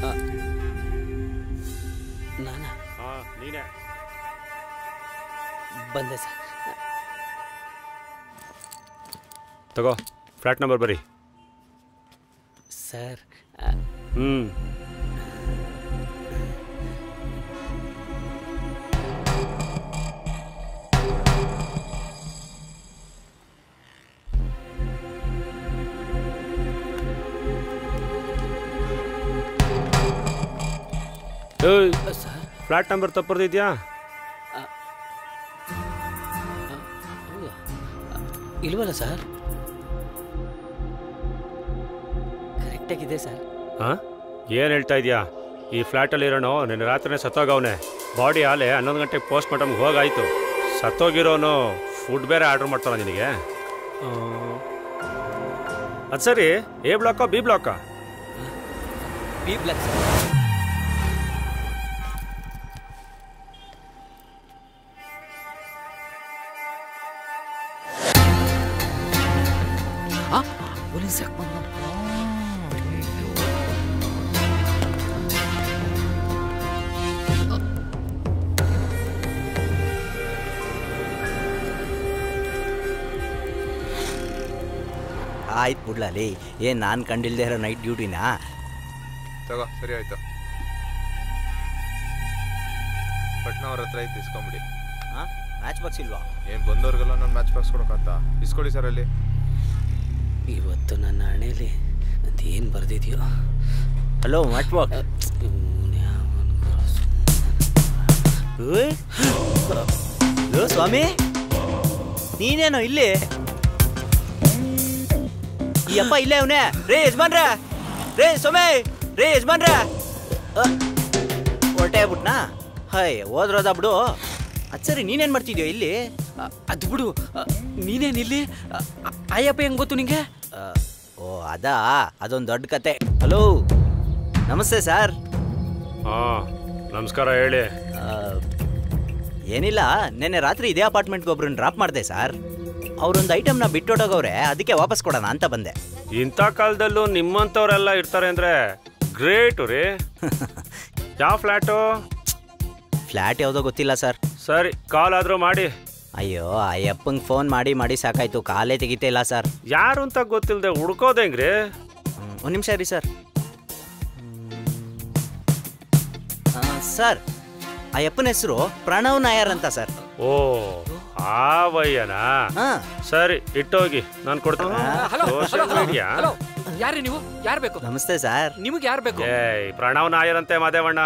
ನಾನಾ ಹಾ ನೀನೇ ಬಂದೆ ಸರ್ ತಗೋ ಫ್ಲಾಟ್ ನಂಬರ್ ಬರಿ ಸರ್ ಹ್ಮ್ ಏಯ್ ಫ್ಲಾಟ್ ನಂಬರ್ ತಪ್ಪರ್ದಿದ್ಯಾ ಇಲ್ವಲ್ಲ ಸರ್ ಕರೆಕ್ಟಾಗಿದೆ ಸರ್ ಹಾ ಏನು ಹೇಳ್ತಾ ಇದೀಯಾ ಈ ಫ್ಲ್ಯಾಟಲ್ಲಿ ಇರೋನು ನಿನ್ನೆ ರಾತ್ರಿನೇ ಸತ್ತೋಗವನೆ ಬಾಡಿ ಆಲೆ ಹನ್ನೊಂದು ಗಂಟೆಗೆ ಪೋಸ್ಟ್ ಮಾರ್ಟಮ್ಗೆ ಹೋಗಾಯ್ತು ಸತ್ತೋಗಿರೋನು ಫುಡ್ ಬೇರೆ ಆರ್ಡರ್ ಮಾಡ್ತಾನ ನಿನಗೆ ಅದು ಸರಿ ಎ ಬ್ಲಾಕಾ ಬಿ ಬ್ಲಾಕಾ ಬಿ ಬ್ಲಾಕ್ ಪೊಲೀಸ್ ಯಾಕೆ ಬಂದ ಆಯ್ತು ಬಿಡ್ಲಲ್ಲಿ ಏನ್ ನಾನು ಕಂಡಿಲ್ದೇ ಇರೋ ನೈಟ್ ಡ್ಯೂಟಿನಾ ತಗೋ ಸರಿ ಆಯ್ತು ಪಟ್ನಾ ಅವ್ರ ಹತ್ರ ಐತಿ ಇಸ್ಕೊಂಬಿಡಿ ಮ್ಯಾಚ್ ಬಾಕ್ಸ್ ಇಲ್ವಾ ಏನ್ ಬಂದವ್ರಿಗೆಲ್ಲ ನಾನು ಮ್ಯಾಚ್ ಬಾಕ್ಸ್ ಕೊಡೋಕಂತ ಇಸ್ಕೊಳ್ಳಿ ಸರ್ ಅಲ್ಲಿ ಇವತ್ತು ನನ್ನ ಹಣೆಯಲ್ಲಿ ಅದೇನು ಬರ್ದಿದ್ಯೋ ಹಲೋ ಮ್ಯಾಚ್ ಬಾಕ್ಸ್ ಲೋ ಸ್ವಾಮಿ ನೀನೇನೋ ಇಲ್ಲಿ ಈ ಅಪ್ಪ ಇಲ್ಲೇ ಅವನೇ ರೇ ಯಜಮಾನ್ರ ರೇ ಸೊಮೆ ರೇ ಯಜಮಾನ್ರ ಹೊರಟೆ ಬಿಟ್ನಾ ಹೈ ಹೋದ್ರೋದ ಬಿಡು ಅದ್ ಸರಿ ನೀನೇನ್ ಮಾಡ್ತಿದ್ಯೋ ಇಲ್ಲಿ ಅದು ಬಿಡು ನೀನೇನು ಇಲ್ಲಿ ಅಯ್ಯಪ್ಪ ಹೆಂಗ್ ಗೊತ್ತು ನಿಂಗೆ ಓ ಅದಾ ಅದೊಂದು ದೊಡ್ಡ ಕತೆ ಹಲೋ ನಮಸ್ತೆ ಸರ್ ಹಾಂ ನಮಸ್ಕಾರ ಹೇಳಿ ಏನಿಲ್ಲ ನೆನ್ನೆ ರಾತ್ರಿ ಇದೇ ಅಪಾರ್ಟ್ಮೆಂಟ್ಗೆ ಒಬ್ರನ್ನ ಡ್ರಾಪ್ ಮಾಡಿದೆ ಸರ್ ಅವ್ರೊಂದು ಐಟಮ್ನ ಬಿಟ್ಟೊಟ್ಟೋಗವ್ರೆ ಅದಕ್ಕೆ ವಾಪಸ್ ಕೊಡೋಣ ಅಂತ ಬಂದೆ ಇಂಥ ಕಾಲದಲ್ಲೂ ನಿಮ್ಮಂಥವ್ರೆಲ್ಲ ಇರ್ತಾರೆ ಅಂದ್ರೆ ಗ್ರೇಟು ರೀ ಯಾವ ಫ್ಲ್ಯಾಟು ಫ್ಲ್ಯಾಟ್ ಯಾವುದೋ ಗೊತ್ತಿಲ್ಲ ಸರ್ ಸರಿ ಕಾಲ್ ಆದರೂ ಮಾಡಿ ಅಯ್ಯೋ ಅಯ್ಯಪ್ಪಂಗೆ ಫೋನ್ ಮಾಡಿ ಮಾಡಿ ಸಾಕಾಯ್ತು ಕಾಲೇ ತೆಗಿತಾ ಇಲ್ಲ ಸರ್ ಯಾರು ಅಂತ ಗೊತ್ತಿಲ್ಲದೆ ಹುಡ್ಕೋದು ಹೆಂಗ್ರಿ ಒಂದು ನಿಮಿಷ ರೀ ಸರ್ ಸರ್ ಆ ಅಪ್ಪನ ಹೆಸರು ಪ್ರಣವ್ ನಾಯರ್ ಅಂತ ಸರ್ ಓ ಆ ವಯ್ಯನಾ ಸರಿ ಇಟ್ಟೋಗಿ ನಾನು ಕೊಡ್ತೀನಿ ಹಲೋ ಸೋಷಿಯಲ್ ಮೀಡಿಯಾ ಹಲೋ ಯಾರು ನೀವು ಯಾರು ಬೇಕು ನಮಸ್ತೆ ಸರ್ ನಿಮಗೆ ಯಾರು ಬೇಕು ಏಯ್ ಪ್ರಣವ್ ನಾಯರಂತೆ ಮಾದೇವಣ್ಣ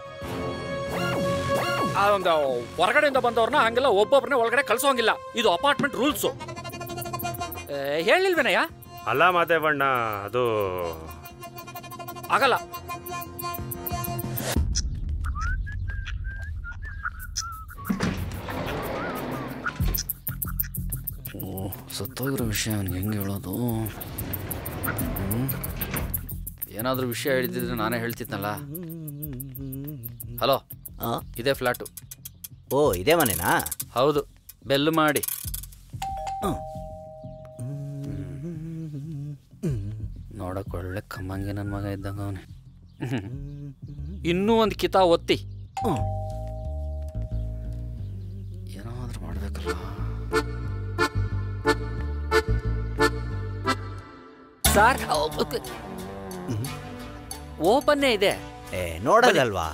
ಆ ಒಂದು ಹೊರಗಡೆಯಿಂದ ಬಂದವ್ರನ್ನ ಹಂಗೆಲ್ಲ ಒಬ್ಬೊಬ್ಬರನ್ನ ಒಳಗಡೆ ಕಳ್ಸೋಂಗಿಲ್ಲ ಇದು ಅಪಾರ್ಟ್ಮೆಂಟ್ ರೂಲ್ಸು ಹೇಳಿಲ್ವೇನಯ್ಯ ಅಲ್ಲ ಮಾದೇವಣ್ಣ ಅದು ಆಗಲ್ಲ ಸತ್ತೋಗಿರೋ ವಿಷಯ ಅವ್ನಿಗೆ ಹೆಂಗೆ ಹೇಳೋದು ಏನಾದರೂ ವಿಷಯ ಹೇಳಿದ್ರೆ ನಾನೇ ಹೇಳ್ತಿದ್ನಲ್ಲ ಹಲೋ ಇದೇ ಫ್ಲ್ಯಾಟು ಓ ಇದೇ ಮನೆನಾ ಹೌದು ಬೆಲ್ ಮಾಡಿ ನೋಡಕ್ ಒಳ್ಳೆ ಕಮ್ಮಂಗೆ ನನ್ನ ಮಗ ಇದ್ದಂಗ ಅವನೇ ಇನ್ನೂ ಒಂದು ಕಿತಾ ಒತ್ತಿ ಏನಾದ್ರೂ ಮಾಡ್ಬೇಕಲ್ಲ ಸರ್ ಓಪನ್ನೇ ಇದೆ ಏ ನೋಡೋದಲ್ವಾ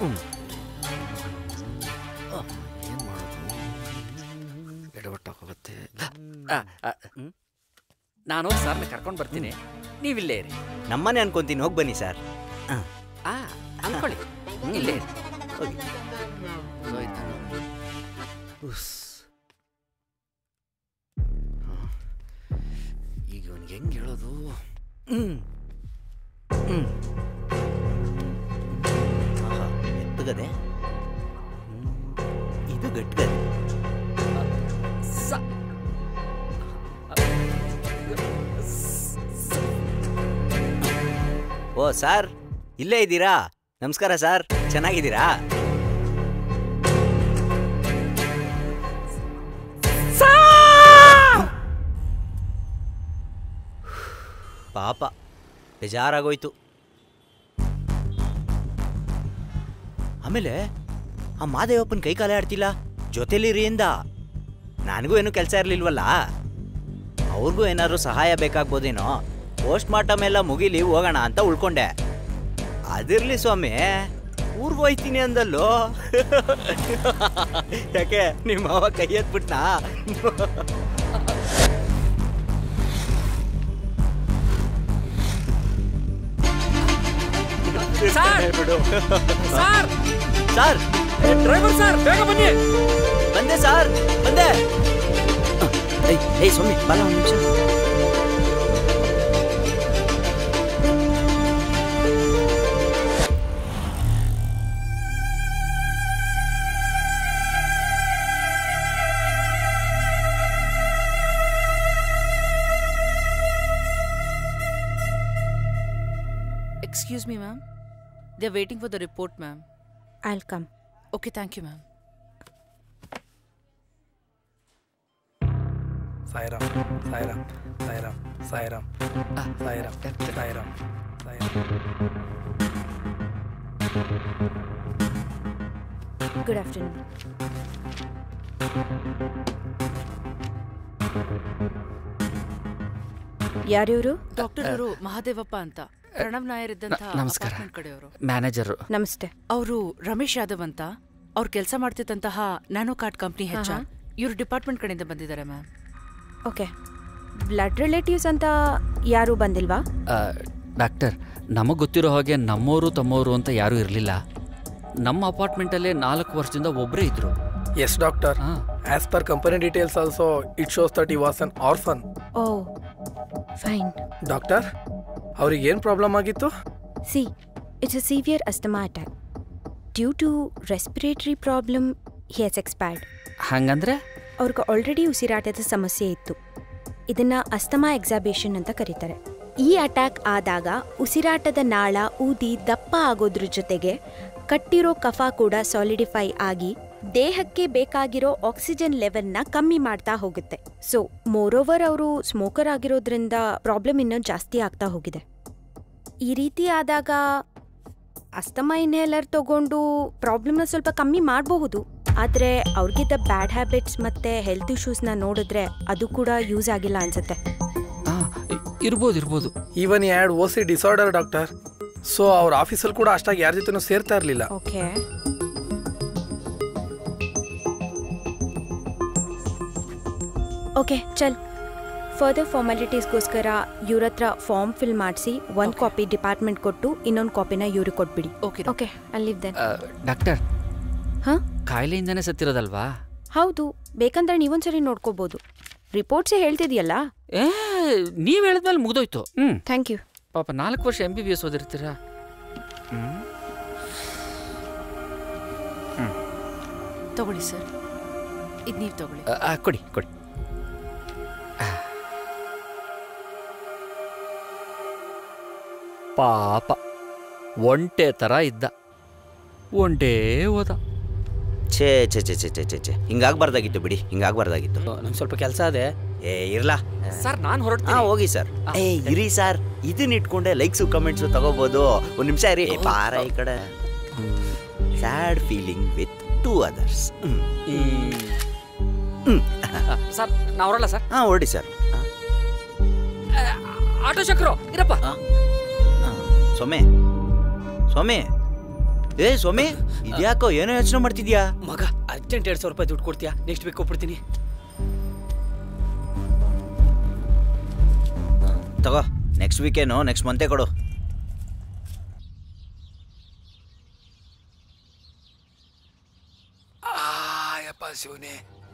ಎಡವಟ್ಟಾಗೋಗುತ್ತೆ ಆ, ಆ, ಹ್ಮ್. ನಾನು ಸರ್ನ ಕರ್ಕೊಂಡು ಬರ್ತೀನಿ ನೀವಿಲ್ಲೇ ಇರಿ ನಮ್ಮನೆ ಅನ್ಕೊಂತೀನಿ ಹೋಗಿ ಬನ್ನಿ ಸರ್ ಆ ಅನ್ಕೊಳ್ಳಿ ಇಲ್ಲೇ ಇರಿ ಹೋಗಿ ಈಗ ಅವನಿಗೆ ಹೆಂಗೆ ಹೇಳೋದು ಹ್ಮ್ ಹ್ಮ್ ಆಹಾ, ಮೆತ್ತಗದೆ ಹ್ಮ್. ಇದು ಗಟ್ಟಿಗದೆ ಓ ಸರ್ ಇಲ್ಲೇ ಇದ್ದೀರಾ ನಮಸ್ಕಾರ ಸರ್ ಚೆನ್ನಾಗಿದ್ದೀರಾ ಪಾಪ ಬೇಜಾರಾಗೋಯ್ತು ಆಮೇಲೆ ಆ ಮಾದೇವಪ್ಪನ ಕೈ ಕಾಲೇ ಆಡ್ತಿಲ್ಲ ಜೊತೆಲಿರಿ ಎಂದ ನನಗೂ ಏನು ಕೆಲಸ ಇರಲಿಲ್ವಲ್ಲ ಅವ್ರಿಗೂ ಏನಾದ್ರು ಸಹಾಯ ಬೇಕಾಗ್ಬೋದೇನೋ ಪೋಸ್ಟ್ ಮಾರ್ಟಮ್ ಎಲ್ಲ ಮುಗಿಲಿ ಹೋಗೋಣ ಅಂತ ಉಳ್ಕೊಂಡೆ ಅದಿರ್ಲಿ ಸ್ವಾಮಿ ಊರ್ಗ್ ಹೋಯ್ತೀನಿ ಅಂದಲ್ಲೋ ಯಾಕೆ ನಿಮ್ಮ ಮಾವ ಕೈ ಎತ್ಬಿಟ್ನಾ ಸರ್! ಬಿಡು ಸರ್ ಸರ್ ಡ್ರೈವರ್ ಸರ್ ಬೇಗ ಬನ್ನಿ ಬಂದೆ ಸರ್ ಬಂದೆ ಏಯ್ ಏಯ್ ಸ್ವಾಮಿ ಬಲ ಒಂದು ನಿಮಿಷ Excuse me, ma'am. They're waiting for the report, ma'am. I'll come. Okay, thank you, ma'am. Sairam Sairam Sairam Sairam Sairam Sairam good afternoon ಯಾರಿವರು ಡಾಕ್ಟರ್ ಅವರು ಮಹಾದೇವಪ್ಪ ಅಂತ ಪ್ರಣವ್ ನಾಯರ್ ಇದ್ದಂತ ನ- ನಮಸ್ಕಾರ. ಅಪಾರ್ಟ್ಮೆಂಟ್ ಕಡೆಯವರು ಮ್ಯಾನೇಜರು ನಮಸ್ತೆ ಅವರು ರಮೇಶ್ ಯಾದವ್ ಅಂತ ಅವ್ರು ಕೆಲಸ ಮಾಡ್ತಿದ್ದಂತಹ ನ್ಯಾನೋ ಕಾರ್ಡ್ ಕಂಪ್ನಿ ಹೆಚ್ ಹಾ, ಇವ್ರು ಡಿಪಾರ್ಟ್ಮೆಂಟ್ ಕಡೆಯಿಂದ ಬಂದಿದ್ದಾರೆ ಮ್ಯಾಮ್ ಓಕೆ ಬ್ಲಡ್ ರಿಲೇಟಿವ್ಸ್ ಅಂತ ಯಾರೂ ಬಂದಿಲ್ವಾ ಡಾಕ್ಟರ್ ನಮಗೆ ಗೊತ್ತಿರೋ ಹಾಗೆ ನಮ್ಮವರು ತಮ್ಮವರು ಅಂತ ಯಾರೂ ಇರಲಿಲ್ಲ ನಮ್ಮ ಅಪಾರ್ಟ್ಮೆಂಟಲ್ಲೇ ನಾಲ್ಕು ವರ್ಷದಿಂದ ಒಬ್ಬರೇ ಇದ್ರು yes doctor as per company details also it shows that he was an orphan oh fine doctor ಅವ್ರಿಗೆ ಏನು ಪ್ರಾಬ್ಲಮ್ ಆಗಿತ್ತು see it's a severe asthma attack due to respiratory problem he has expired ಹಂಗಂದ್ರೆ ಅವ್ರಿಗೆ already ಉಸಿರಾಟದ ಸಮಸ್ಯೆ ಇತ್ತು ಇದನ್ನ asthma ಎಕ್ಸಾಬೇಷನ್ ಅಂತ ಕರೀತಾರೆ ಈ ಅಟ್ಯಾಕ್ ಆದಾಗ ಉಸಿರಾಟದ ನಾಳ ಊದಿ ದಪ್ಪ ಆಗೋದ್ರ ಜೊತೆಗೆ ಕಟ್ಟಿರೋ ಕಫ ಕೂಡ ಸಾಲಿಡಿಫೈ ಆಗಿ ದೇಹಕ್ಕೆ ಬೇಕಾಗಿರೋ ಆಕ್ಸಿಜನ್ ಲೆವೆಲ್ನ ಕಮ್ಮಿ ಮಾಡ್ತಾ ಹೋಗುತ್ತೆ ಸೊ ಮೋರೋವರ್ ಅವರು ಸ್ಮೋಕರ್ ಆಗಿರೋದ್ರಿಂದ ಪ್ರಾಬ್ಲಮ್ ಇನ್ನೂ ಜಾಸ್ತಿ ಆಗ್ತಾ ಹೋಗಿದೆ ಈ ರೀತಿ ಆದಾಗ ಅಸ್ತಮಾ ಇನ್ಹೇಲರ್ ತಗೊಂಡು ಪ್ರಾಬ್ಲಮ್ನ ಸ್ವಲ್ಪ ಕಮ್ಮಿ ಮಾಡಬಹುದು ಆದರೆ ಅವ್ರಿಗಿದ್ದ ಬ್ಯಾಡ್ ಹ್ಯಾಬಿಟ್ಸ್ ಮತ್ತೆ ಹೆಲ್ತ್ ಇಶ್ಯೂಸ್ನ ನೋಡಿದ್ರೆ ಅದು ಕೂಡ ಯೂಸ್ ಆಗಿಲ್ಲ ಅನ್ಸುತ್ತೆ ಇರ್ಬೋದು ಇರ್ಬೋದು even had O C disorder doctor so ಅವ್ರ ಆಫೀಸಲ್ಲಿ ಕೂಡ ಅಷ್ಟಾಗಿ ಯಾರ ಜೊತೆನೂ ಸೇರ್ತಾ ಇರಲಿಲ್ಲ ಓಕೆ ಓಕೆ ಚಲ್ ಫರ್ದರ್ ಫಾರ್ಮಾಲಿಟೀಸ್ಗೋಸ್ಕರ ಇವ್ರ ಹತ್ರ ಫಾರ್ಮ್ ಫಿಲ್ ಮಾಡಿಸಿ ಒಂದು ಕಾಪಿ ಡಿಪಾರ್ಟ್ಮೆಂಟ್ ಕೊಟ್ಟು ಇನ್ನೊಂದು ಕಾಪಿನ ಇವ್ರಿಗೆ ಕೊಟ್ಬಿಡಿ ಓಕೆ ಓಕೆ ಅಲ್ಲಿ ದೆನ್ ಡಾಕ್ಟರ್ ಹಾ ಕಾಯಿಲೆಯಿಂದನೇ ಸತ್ತಿರೋದಲ್ವಾ ಹೌದು ಬೇಕಂದ್ರೆ ನೀವೊಂದ್ಸರಿ ನೋಡ್ಕೋಬೋದು ರಿಪೋರ್ಟ್ಸೇ ಹೇಳ್ತಿದ್ಯಲ್ಲ ಏ ನೀವು ಹೇಳಿದ್ಮೇಲೆ ಮುಗ್ದೋಯ್ತು ಹ್ಞೂ ಥ್ಯಾಂಕ್ ಯು ಪಾಪ ನಾಲ್ಕು ವರ್ಷ ಎಂ ಬಿ ಬಿ ಎಸ್ ಓದಿರ್ತೀರಾ ಹ್ಞೂ ತಗೊಳ್ಳಿ ಸರ್ ಇದು ನೀವು ತಗೊಳ್ಳಿ ಆ, ಆ, ಕೊಡಿ ಕೊಡಿ ಆ. ಪಾಪ ಒಂಟೆ ಥರ ಇದ್ದ ಒಂಟೇ ಹೋದ ಛೇ ಛೇ ಛೇ ಛೇ ಛೇ ಛೇ ಛೇ ಹಿಂಗಾಗ್ಬಾರ್ದಾಗಿತ್ತು ಬಿಡಿ ಹಿಂಗಾಗ್ಬಾರ್ದಾಗಿತ್ತು ನಂಗೆ ಸ್ವಲ್ಪ ಕೆಲಸ ಅದೇ ಏ ಇರ್ಲಾ ಸರ್ ನಾನು ಹೊರಡ್ತೀನಿ ಹಾ ಹೋಗಿ ಸರ್ ಏ ಇರಿ ಸರ್ ಇದನ್ನ ಇಟ್ಕೊಂಡೆ ಲೈಕ್ಸು ಕಮೆಂಟ್ಸು ತಗೋಬೋದು ಒಂದು ನಿಮಿಷ ಇರಿ ಪಾರ ಈ ಕಡೆ sad feeling with two others sir ನಾ ಹೊರಲ್ಲ ಸರ್ ಹಾ ಹೊರಡಿ ಸರ್ ಆಟೋ ಚಕ್ರು ಇರಪ್ಪ ಸೊಮೆ ಸೊಮೆ ಏ ಸೊಮೆ ಇದ್ಯಾಕೋ ಏನೋ ಯೋಚನೆ ಮಾಡ್ತಿದ್ಯಾ ಮಗ ಅರ್ಜೆಂಟ್ ಎರಡು ಸಾವಿರ ರೂಪಾಯಿ ದುಡ್ಡು ಕೊಡ್ತೀಯಾ ನೆಕ್ಸ್ಟ್ ವೀಕ್ ಕೊಟ್ಬಿಡ್ತೀನಿ ತಗೋ ನೆಕ್ಸ್ಟ್ ವೀಕೇನು ನೆಕ್ಸ್ಟ್ ಮಂತೇ ಕೊಡು ಯಪ್ಪ ಶಿವನೇ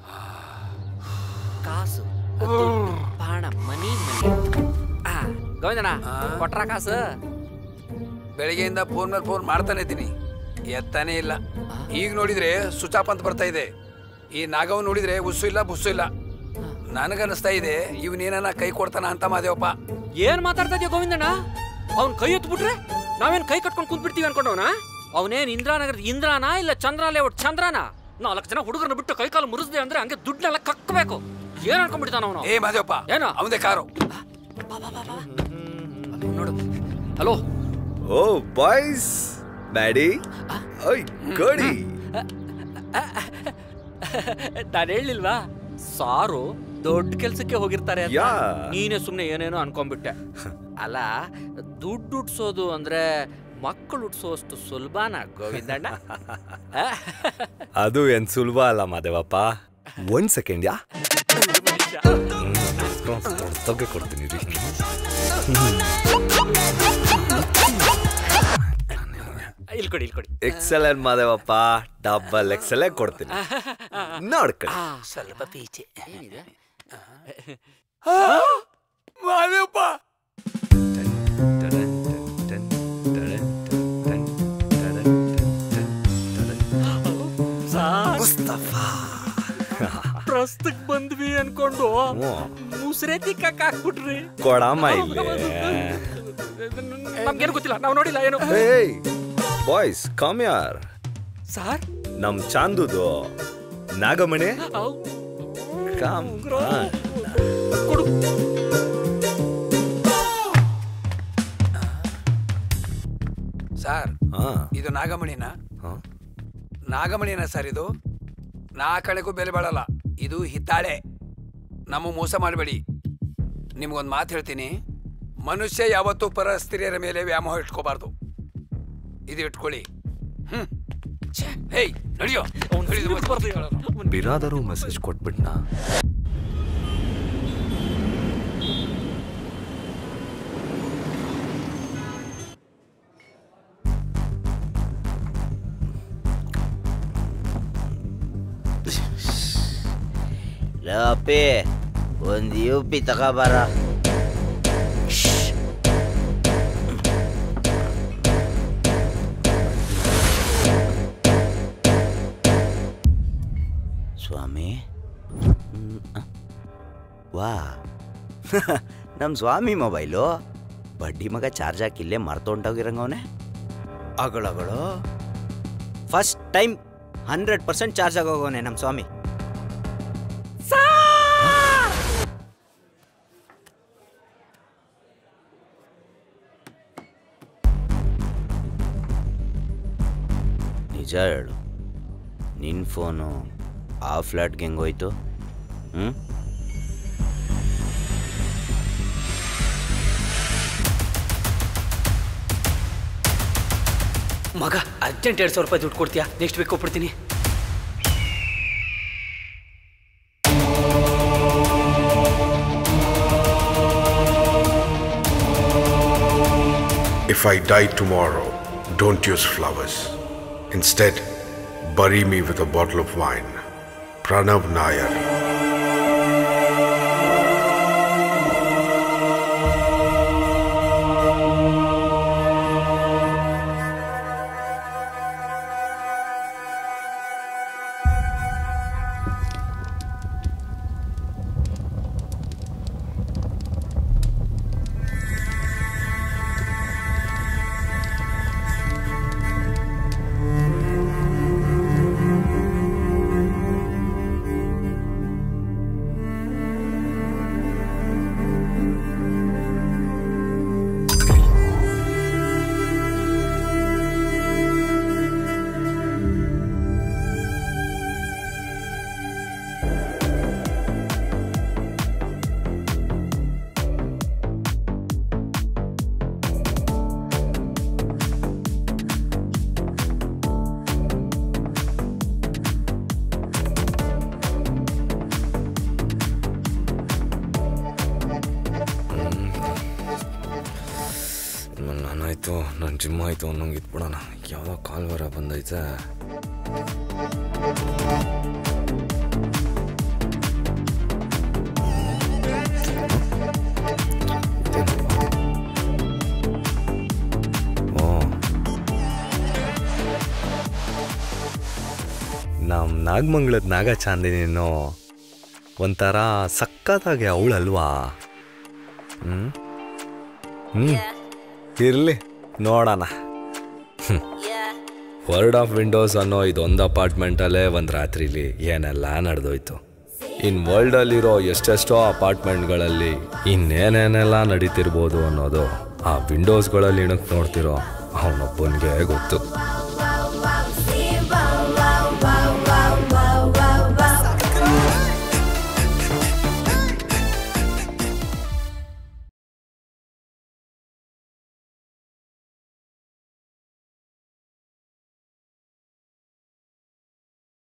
ಕಾಸು ದುಡ್ಡು, ಬಾಣ ಮನಿ ಮನಿ ಆ, ಗೋವಿಂದಣ್ಣ ಕೊಟ್ರ ಕಾಸು ಬೆಳಿಗ್ಗೆಯಿಂದ ಫೋನ್ ಮೇಲೆ ಫೋನ್ ಮಾಡ್ತಾನೆ ಇದ್ದೀನಿ ಎತ್ತಾನೇ ಇಲ್ಲ ಈಗ ನೋಡಿದ್ರೆ ಸ್ವಿಚ್ ಆಫ್ ಅಂತ ಬರ್ತಾ ಇದೆ ಈ ನಾಗವ್ ನೋಡಿದ್ರೆ ಉಸ್ಸು ಇಲ್ಲ ಬುಸ್ಸು ಇಲ್ಲ ನನಗನ್ನಿಸ್ತಾ ಇದೆ ಇವನೇನ ಕೈ ಕೊಡ್ತಾನ ಅಂತ ಮಾದೇವಪ್ಪ ಏನ್ ಮಾತಾಡ್ತಾ ಇದೀಯ ಗೋವಿಂದಣ್ಣ ಅವ್ನ್ ಕೈ ಎತ್ಬಿಟ್ರೆ ನಾವೇನ್ ಕೈ ಕಟ್ಕೊಂಡು ಕುಂತ್ಬಿಡ್ತೀವಿ ಅನ್ಕೊಂಡವನ ಅವನೇನ್ ಇಂದ್ರಾನಗರದ ಇಂದ್ರಾನ ಇಲ್ಲ ಚಂದ್ರ ಲೇಔಟ್ ಚಂದ್ರನ ನಾಲ್ಕು ಜನ ಹುಡುಗರನ್ನ ಬಿಟ್ಟು ಕೈ ಕಾಲು ಮುರಿಸ್ದೆ ಅಂದ್ರೆ ಹಂಗೆ ದುಡ್ಡನ್ನೆಲ್ಲ ಕಕ್ಕಬೇಕು ಏನ್ ಅನ್ಕೊಂಡ್ಬಿಡ್ತಾನ ಅವನು ಏ ಮಾದೇವಪ್ಪ ಏನು ಅವನದೇ ಕಾರು ನೋಡು ಹಲೋ ಓ ಬಾಯ್ಸ್ ಬ್ಯಾಡಿ ಗಡಿ ನಾನು ಹೇಳಿಲ್ವಾ ಸಾರು ದೊಡ್ಡ ಕೆಲ್ಸಕ್ಕೆ ಹೋಗಿರ್ತಾರೆ ಅಂತ ಯಾ. ನೀನೇ ಸುಮ್ಮನೆ ಏನೇನೋ ಅನ್ಕೊಂಡ್ಬಿಟ್ಟೆ ಅಲ್ಲ ದುಡ್ಡು ಉಟ್ಸೋದು ಅಂದ್ರೆ ಮಕ್ಕಳು ಉಟ್ಸೋಷ್ಟು ಸುಲಭನಾ ಗೋವಿಂದಣ್ಣ ಅದು ಏನ್ ಸುಲಭ ಅಲ್ಲ ಮಾದೇವಪ್ಪ ಒಂದ್ ಸೆಕೆಂಡ್ ಯಾ ತೊಗೆ ಕೊಡ್ತೀನಿ ರೀ ಇಲ್ಲಿ ಕೊಡಿ ಇಲ್ಲಿ ಕೊಡಿ ಎಕ್ಸಲೆಂಟ್ ಮಾದೇವಪ್ಪ ಡಬಲ್ ಎಕ್ಸೆಲ್ ಕೊಡ್ತೀನಿ ನೋಡ್ಕೊಳ್ಳಿ ಸ್ವಲ್ಪ ಪೀಚೆ ಮಾದೇವಪ್ಪ ಪ್ರಸ್ತಕ್ ಬಂದ್ವಿ ಅನ್ಕೊಂಡು ಮುಸ್ರೆ ತಿಕ್ಕಕ್ ಹಾಕ್ಬಿಟ್ರಿ ಕೊಡಮ್ಮ ಇಲ್ಲಿ ನಮ್ಗೇನು ಗೊತ್ತಿಲ್ಲ ನಾವು ನೋಡಿಲ್ಲ ಏನು ಏಯ್ ಬಾಯ್ಸ್ ಕಮ್ ಯಾರ್ ಸಾರ್ ನಮ್ ಚಾಂದುದು ನಾಗಮಣಿ ಕಾಮ್ ಸರ್ ಇದು ನಾಗಮಣಿನ ನಾಗಮಣಿನ ಸರ್ ಇದು ನಾ ಕಡೆಗೂ ಬೆಲೆ ಬಾಳಲ್ಲ ಇದು ಹಿತ್ತಾಳೆ ನಮ್ಮ ಮೋಸ ಮಾಡಬೇಡಿ ನಿಮ್ಗೊಂದು ಮಾತು ಹೇಳ್ತೀನಿ ಮನುಷ್ಯ ಯಾವತ್ತೂ ಪರ ಸ್ತ್ರೀಯರ ಮೇಲೆ ವ್ಯಾಮೋಹ ಇಟ್ಕೋಬಾರ್ದು ಇದು ಇಟ್ಕೊಳ್ಳಿ ಹ್ಮ್ ಛೆ, ಹೇಯ್ ನಡಿಯೋ ಬಿರಾದರು ಮೆಸೇಜ್ ಕೊಟ್ಬಿಟ್ನಾ ಲಪಿ ಒಂದು ಯು ಪಿ ತಗೋಬಾರ ಸ್ವಾಮಿ ಹ್ಮ್, ಅ. ವಾ ನಮ್ಮ ಸ್ವಾಮಿ ಮೊಬೈಲು ಬಡ್ಡಿ ಮಗ ಚಾರ್ಜ್ ಹಾಕಿಲ್ಲೇ ಮರ್ತೊಂಟೋಗಿರಂಗವನೆ ಅಗಳಗಳು first time hundred percent charge ಆಗೋಗವನೆ ನಮ್ಮ ಸ್ವಾಮಿ ನಿಜ ಹೇಳು ನಿನ್ನ ಫೋನು ಆ ಫ್ಲ್ಯಾಟ್ಗೆ ಹೆಂಗೋಯ್ತು ಹ್ಞೂ ಮಗ ಅರ್ಜೆಂಟ್ ಎರಡು ಸಾವಿರ ರೂಪಾಯಿ ದುಡ್ಡು ಕೊಡ್ತೀಯಾ ನೆಕ್ಸ್ಟ್ ವೀಕ್ ಕೊಟ್ಬಿಡ್ತೀನಿ If I die tomorrow, don't use flowers. Instead, bury me with a bottle of wine. Pranav Nayar. ನಾನಾಯ್ತು ನನ್ನ ಜಿಮ್ ಆಯ್ತು ಅನ್ನೋಂಗೆ ಇಟ್ಬಿಡೋಣ ಯಾವುದೋ ಕಾಲ್ ವರ ಬಂದೈತೆ ಓ ನಮ್ಮ ನಾಗಮಂಗ್ಳದ ನಾಗ ಚಾಂದಿನಿನೋ ಒಂಥರ ಸಕ್ಕತ್ತಾಗಿ ಅವಳಲ್ವಾ ಹ್ಞೂ ಹ್ಞೂ ಇರಲಿ ನೋಡೋಣ ವರ್ಡ್ ಆಫ್ ವಿಂಡೋಸ್ ಅನ್ನೋ ಇದೊಂದು ಅಪಾರ್ಟ್ಮೆಂಟಲ್ಲೇ ಒಂದು ರಾತ್ರಿಲಿ ಏನೆಲ್ಲ ನಡೆದೋಯ್ತು ಇನ್ನು ವರ್ಲ್ಡಲ್ಲಿರೋ ಎಷ್ಟೆಷ್ಟೋ ಅಪಾರ್ಟ್ಮೆಂಟ್ಗಳಲ್ಲಿ ಇನ್ನೇನೇನೆಲ್ಲ ನಡೀತಿರ್ಬೋದು ಅನ್ನೋದು ಆ ವಿಂಡೋಸ್ಗಳಲ್ಲಿ ಇಣಕ್ ನೋಡ್ತಿರೋ ಅವನೊಬ್ಬನಿಗೆ ಗೊತ್ತು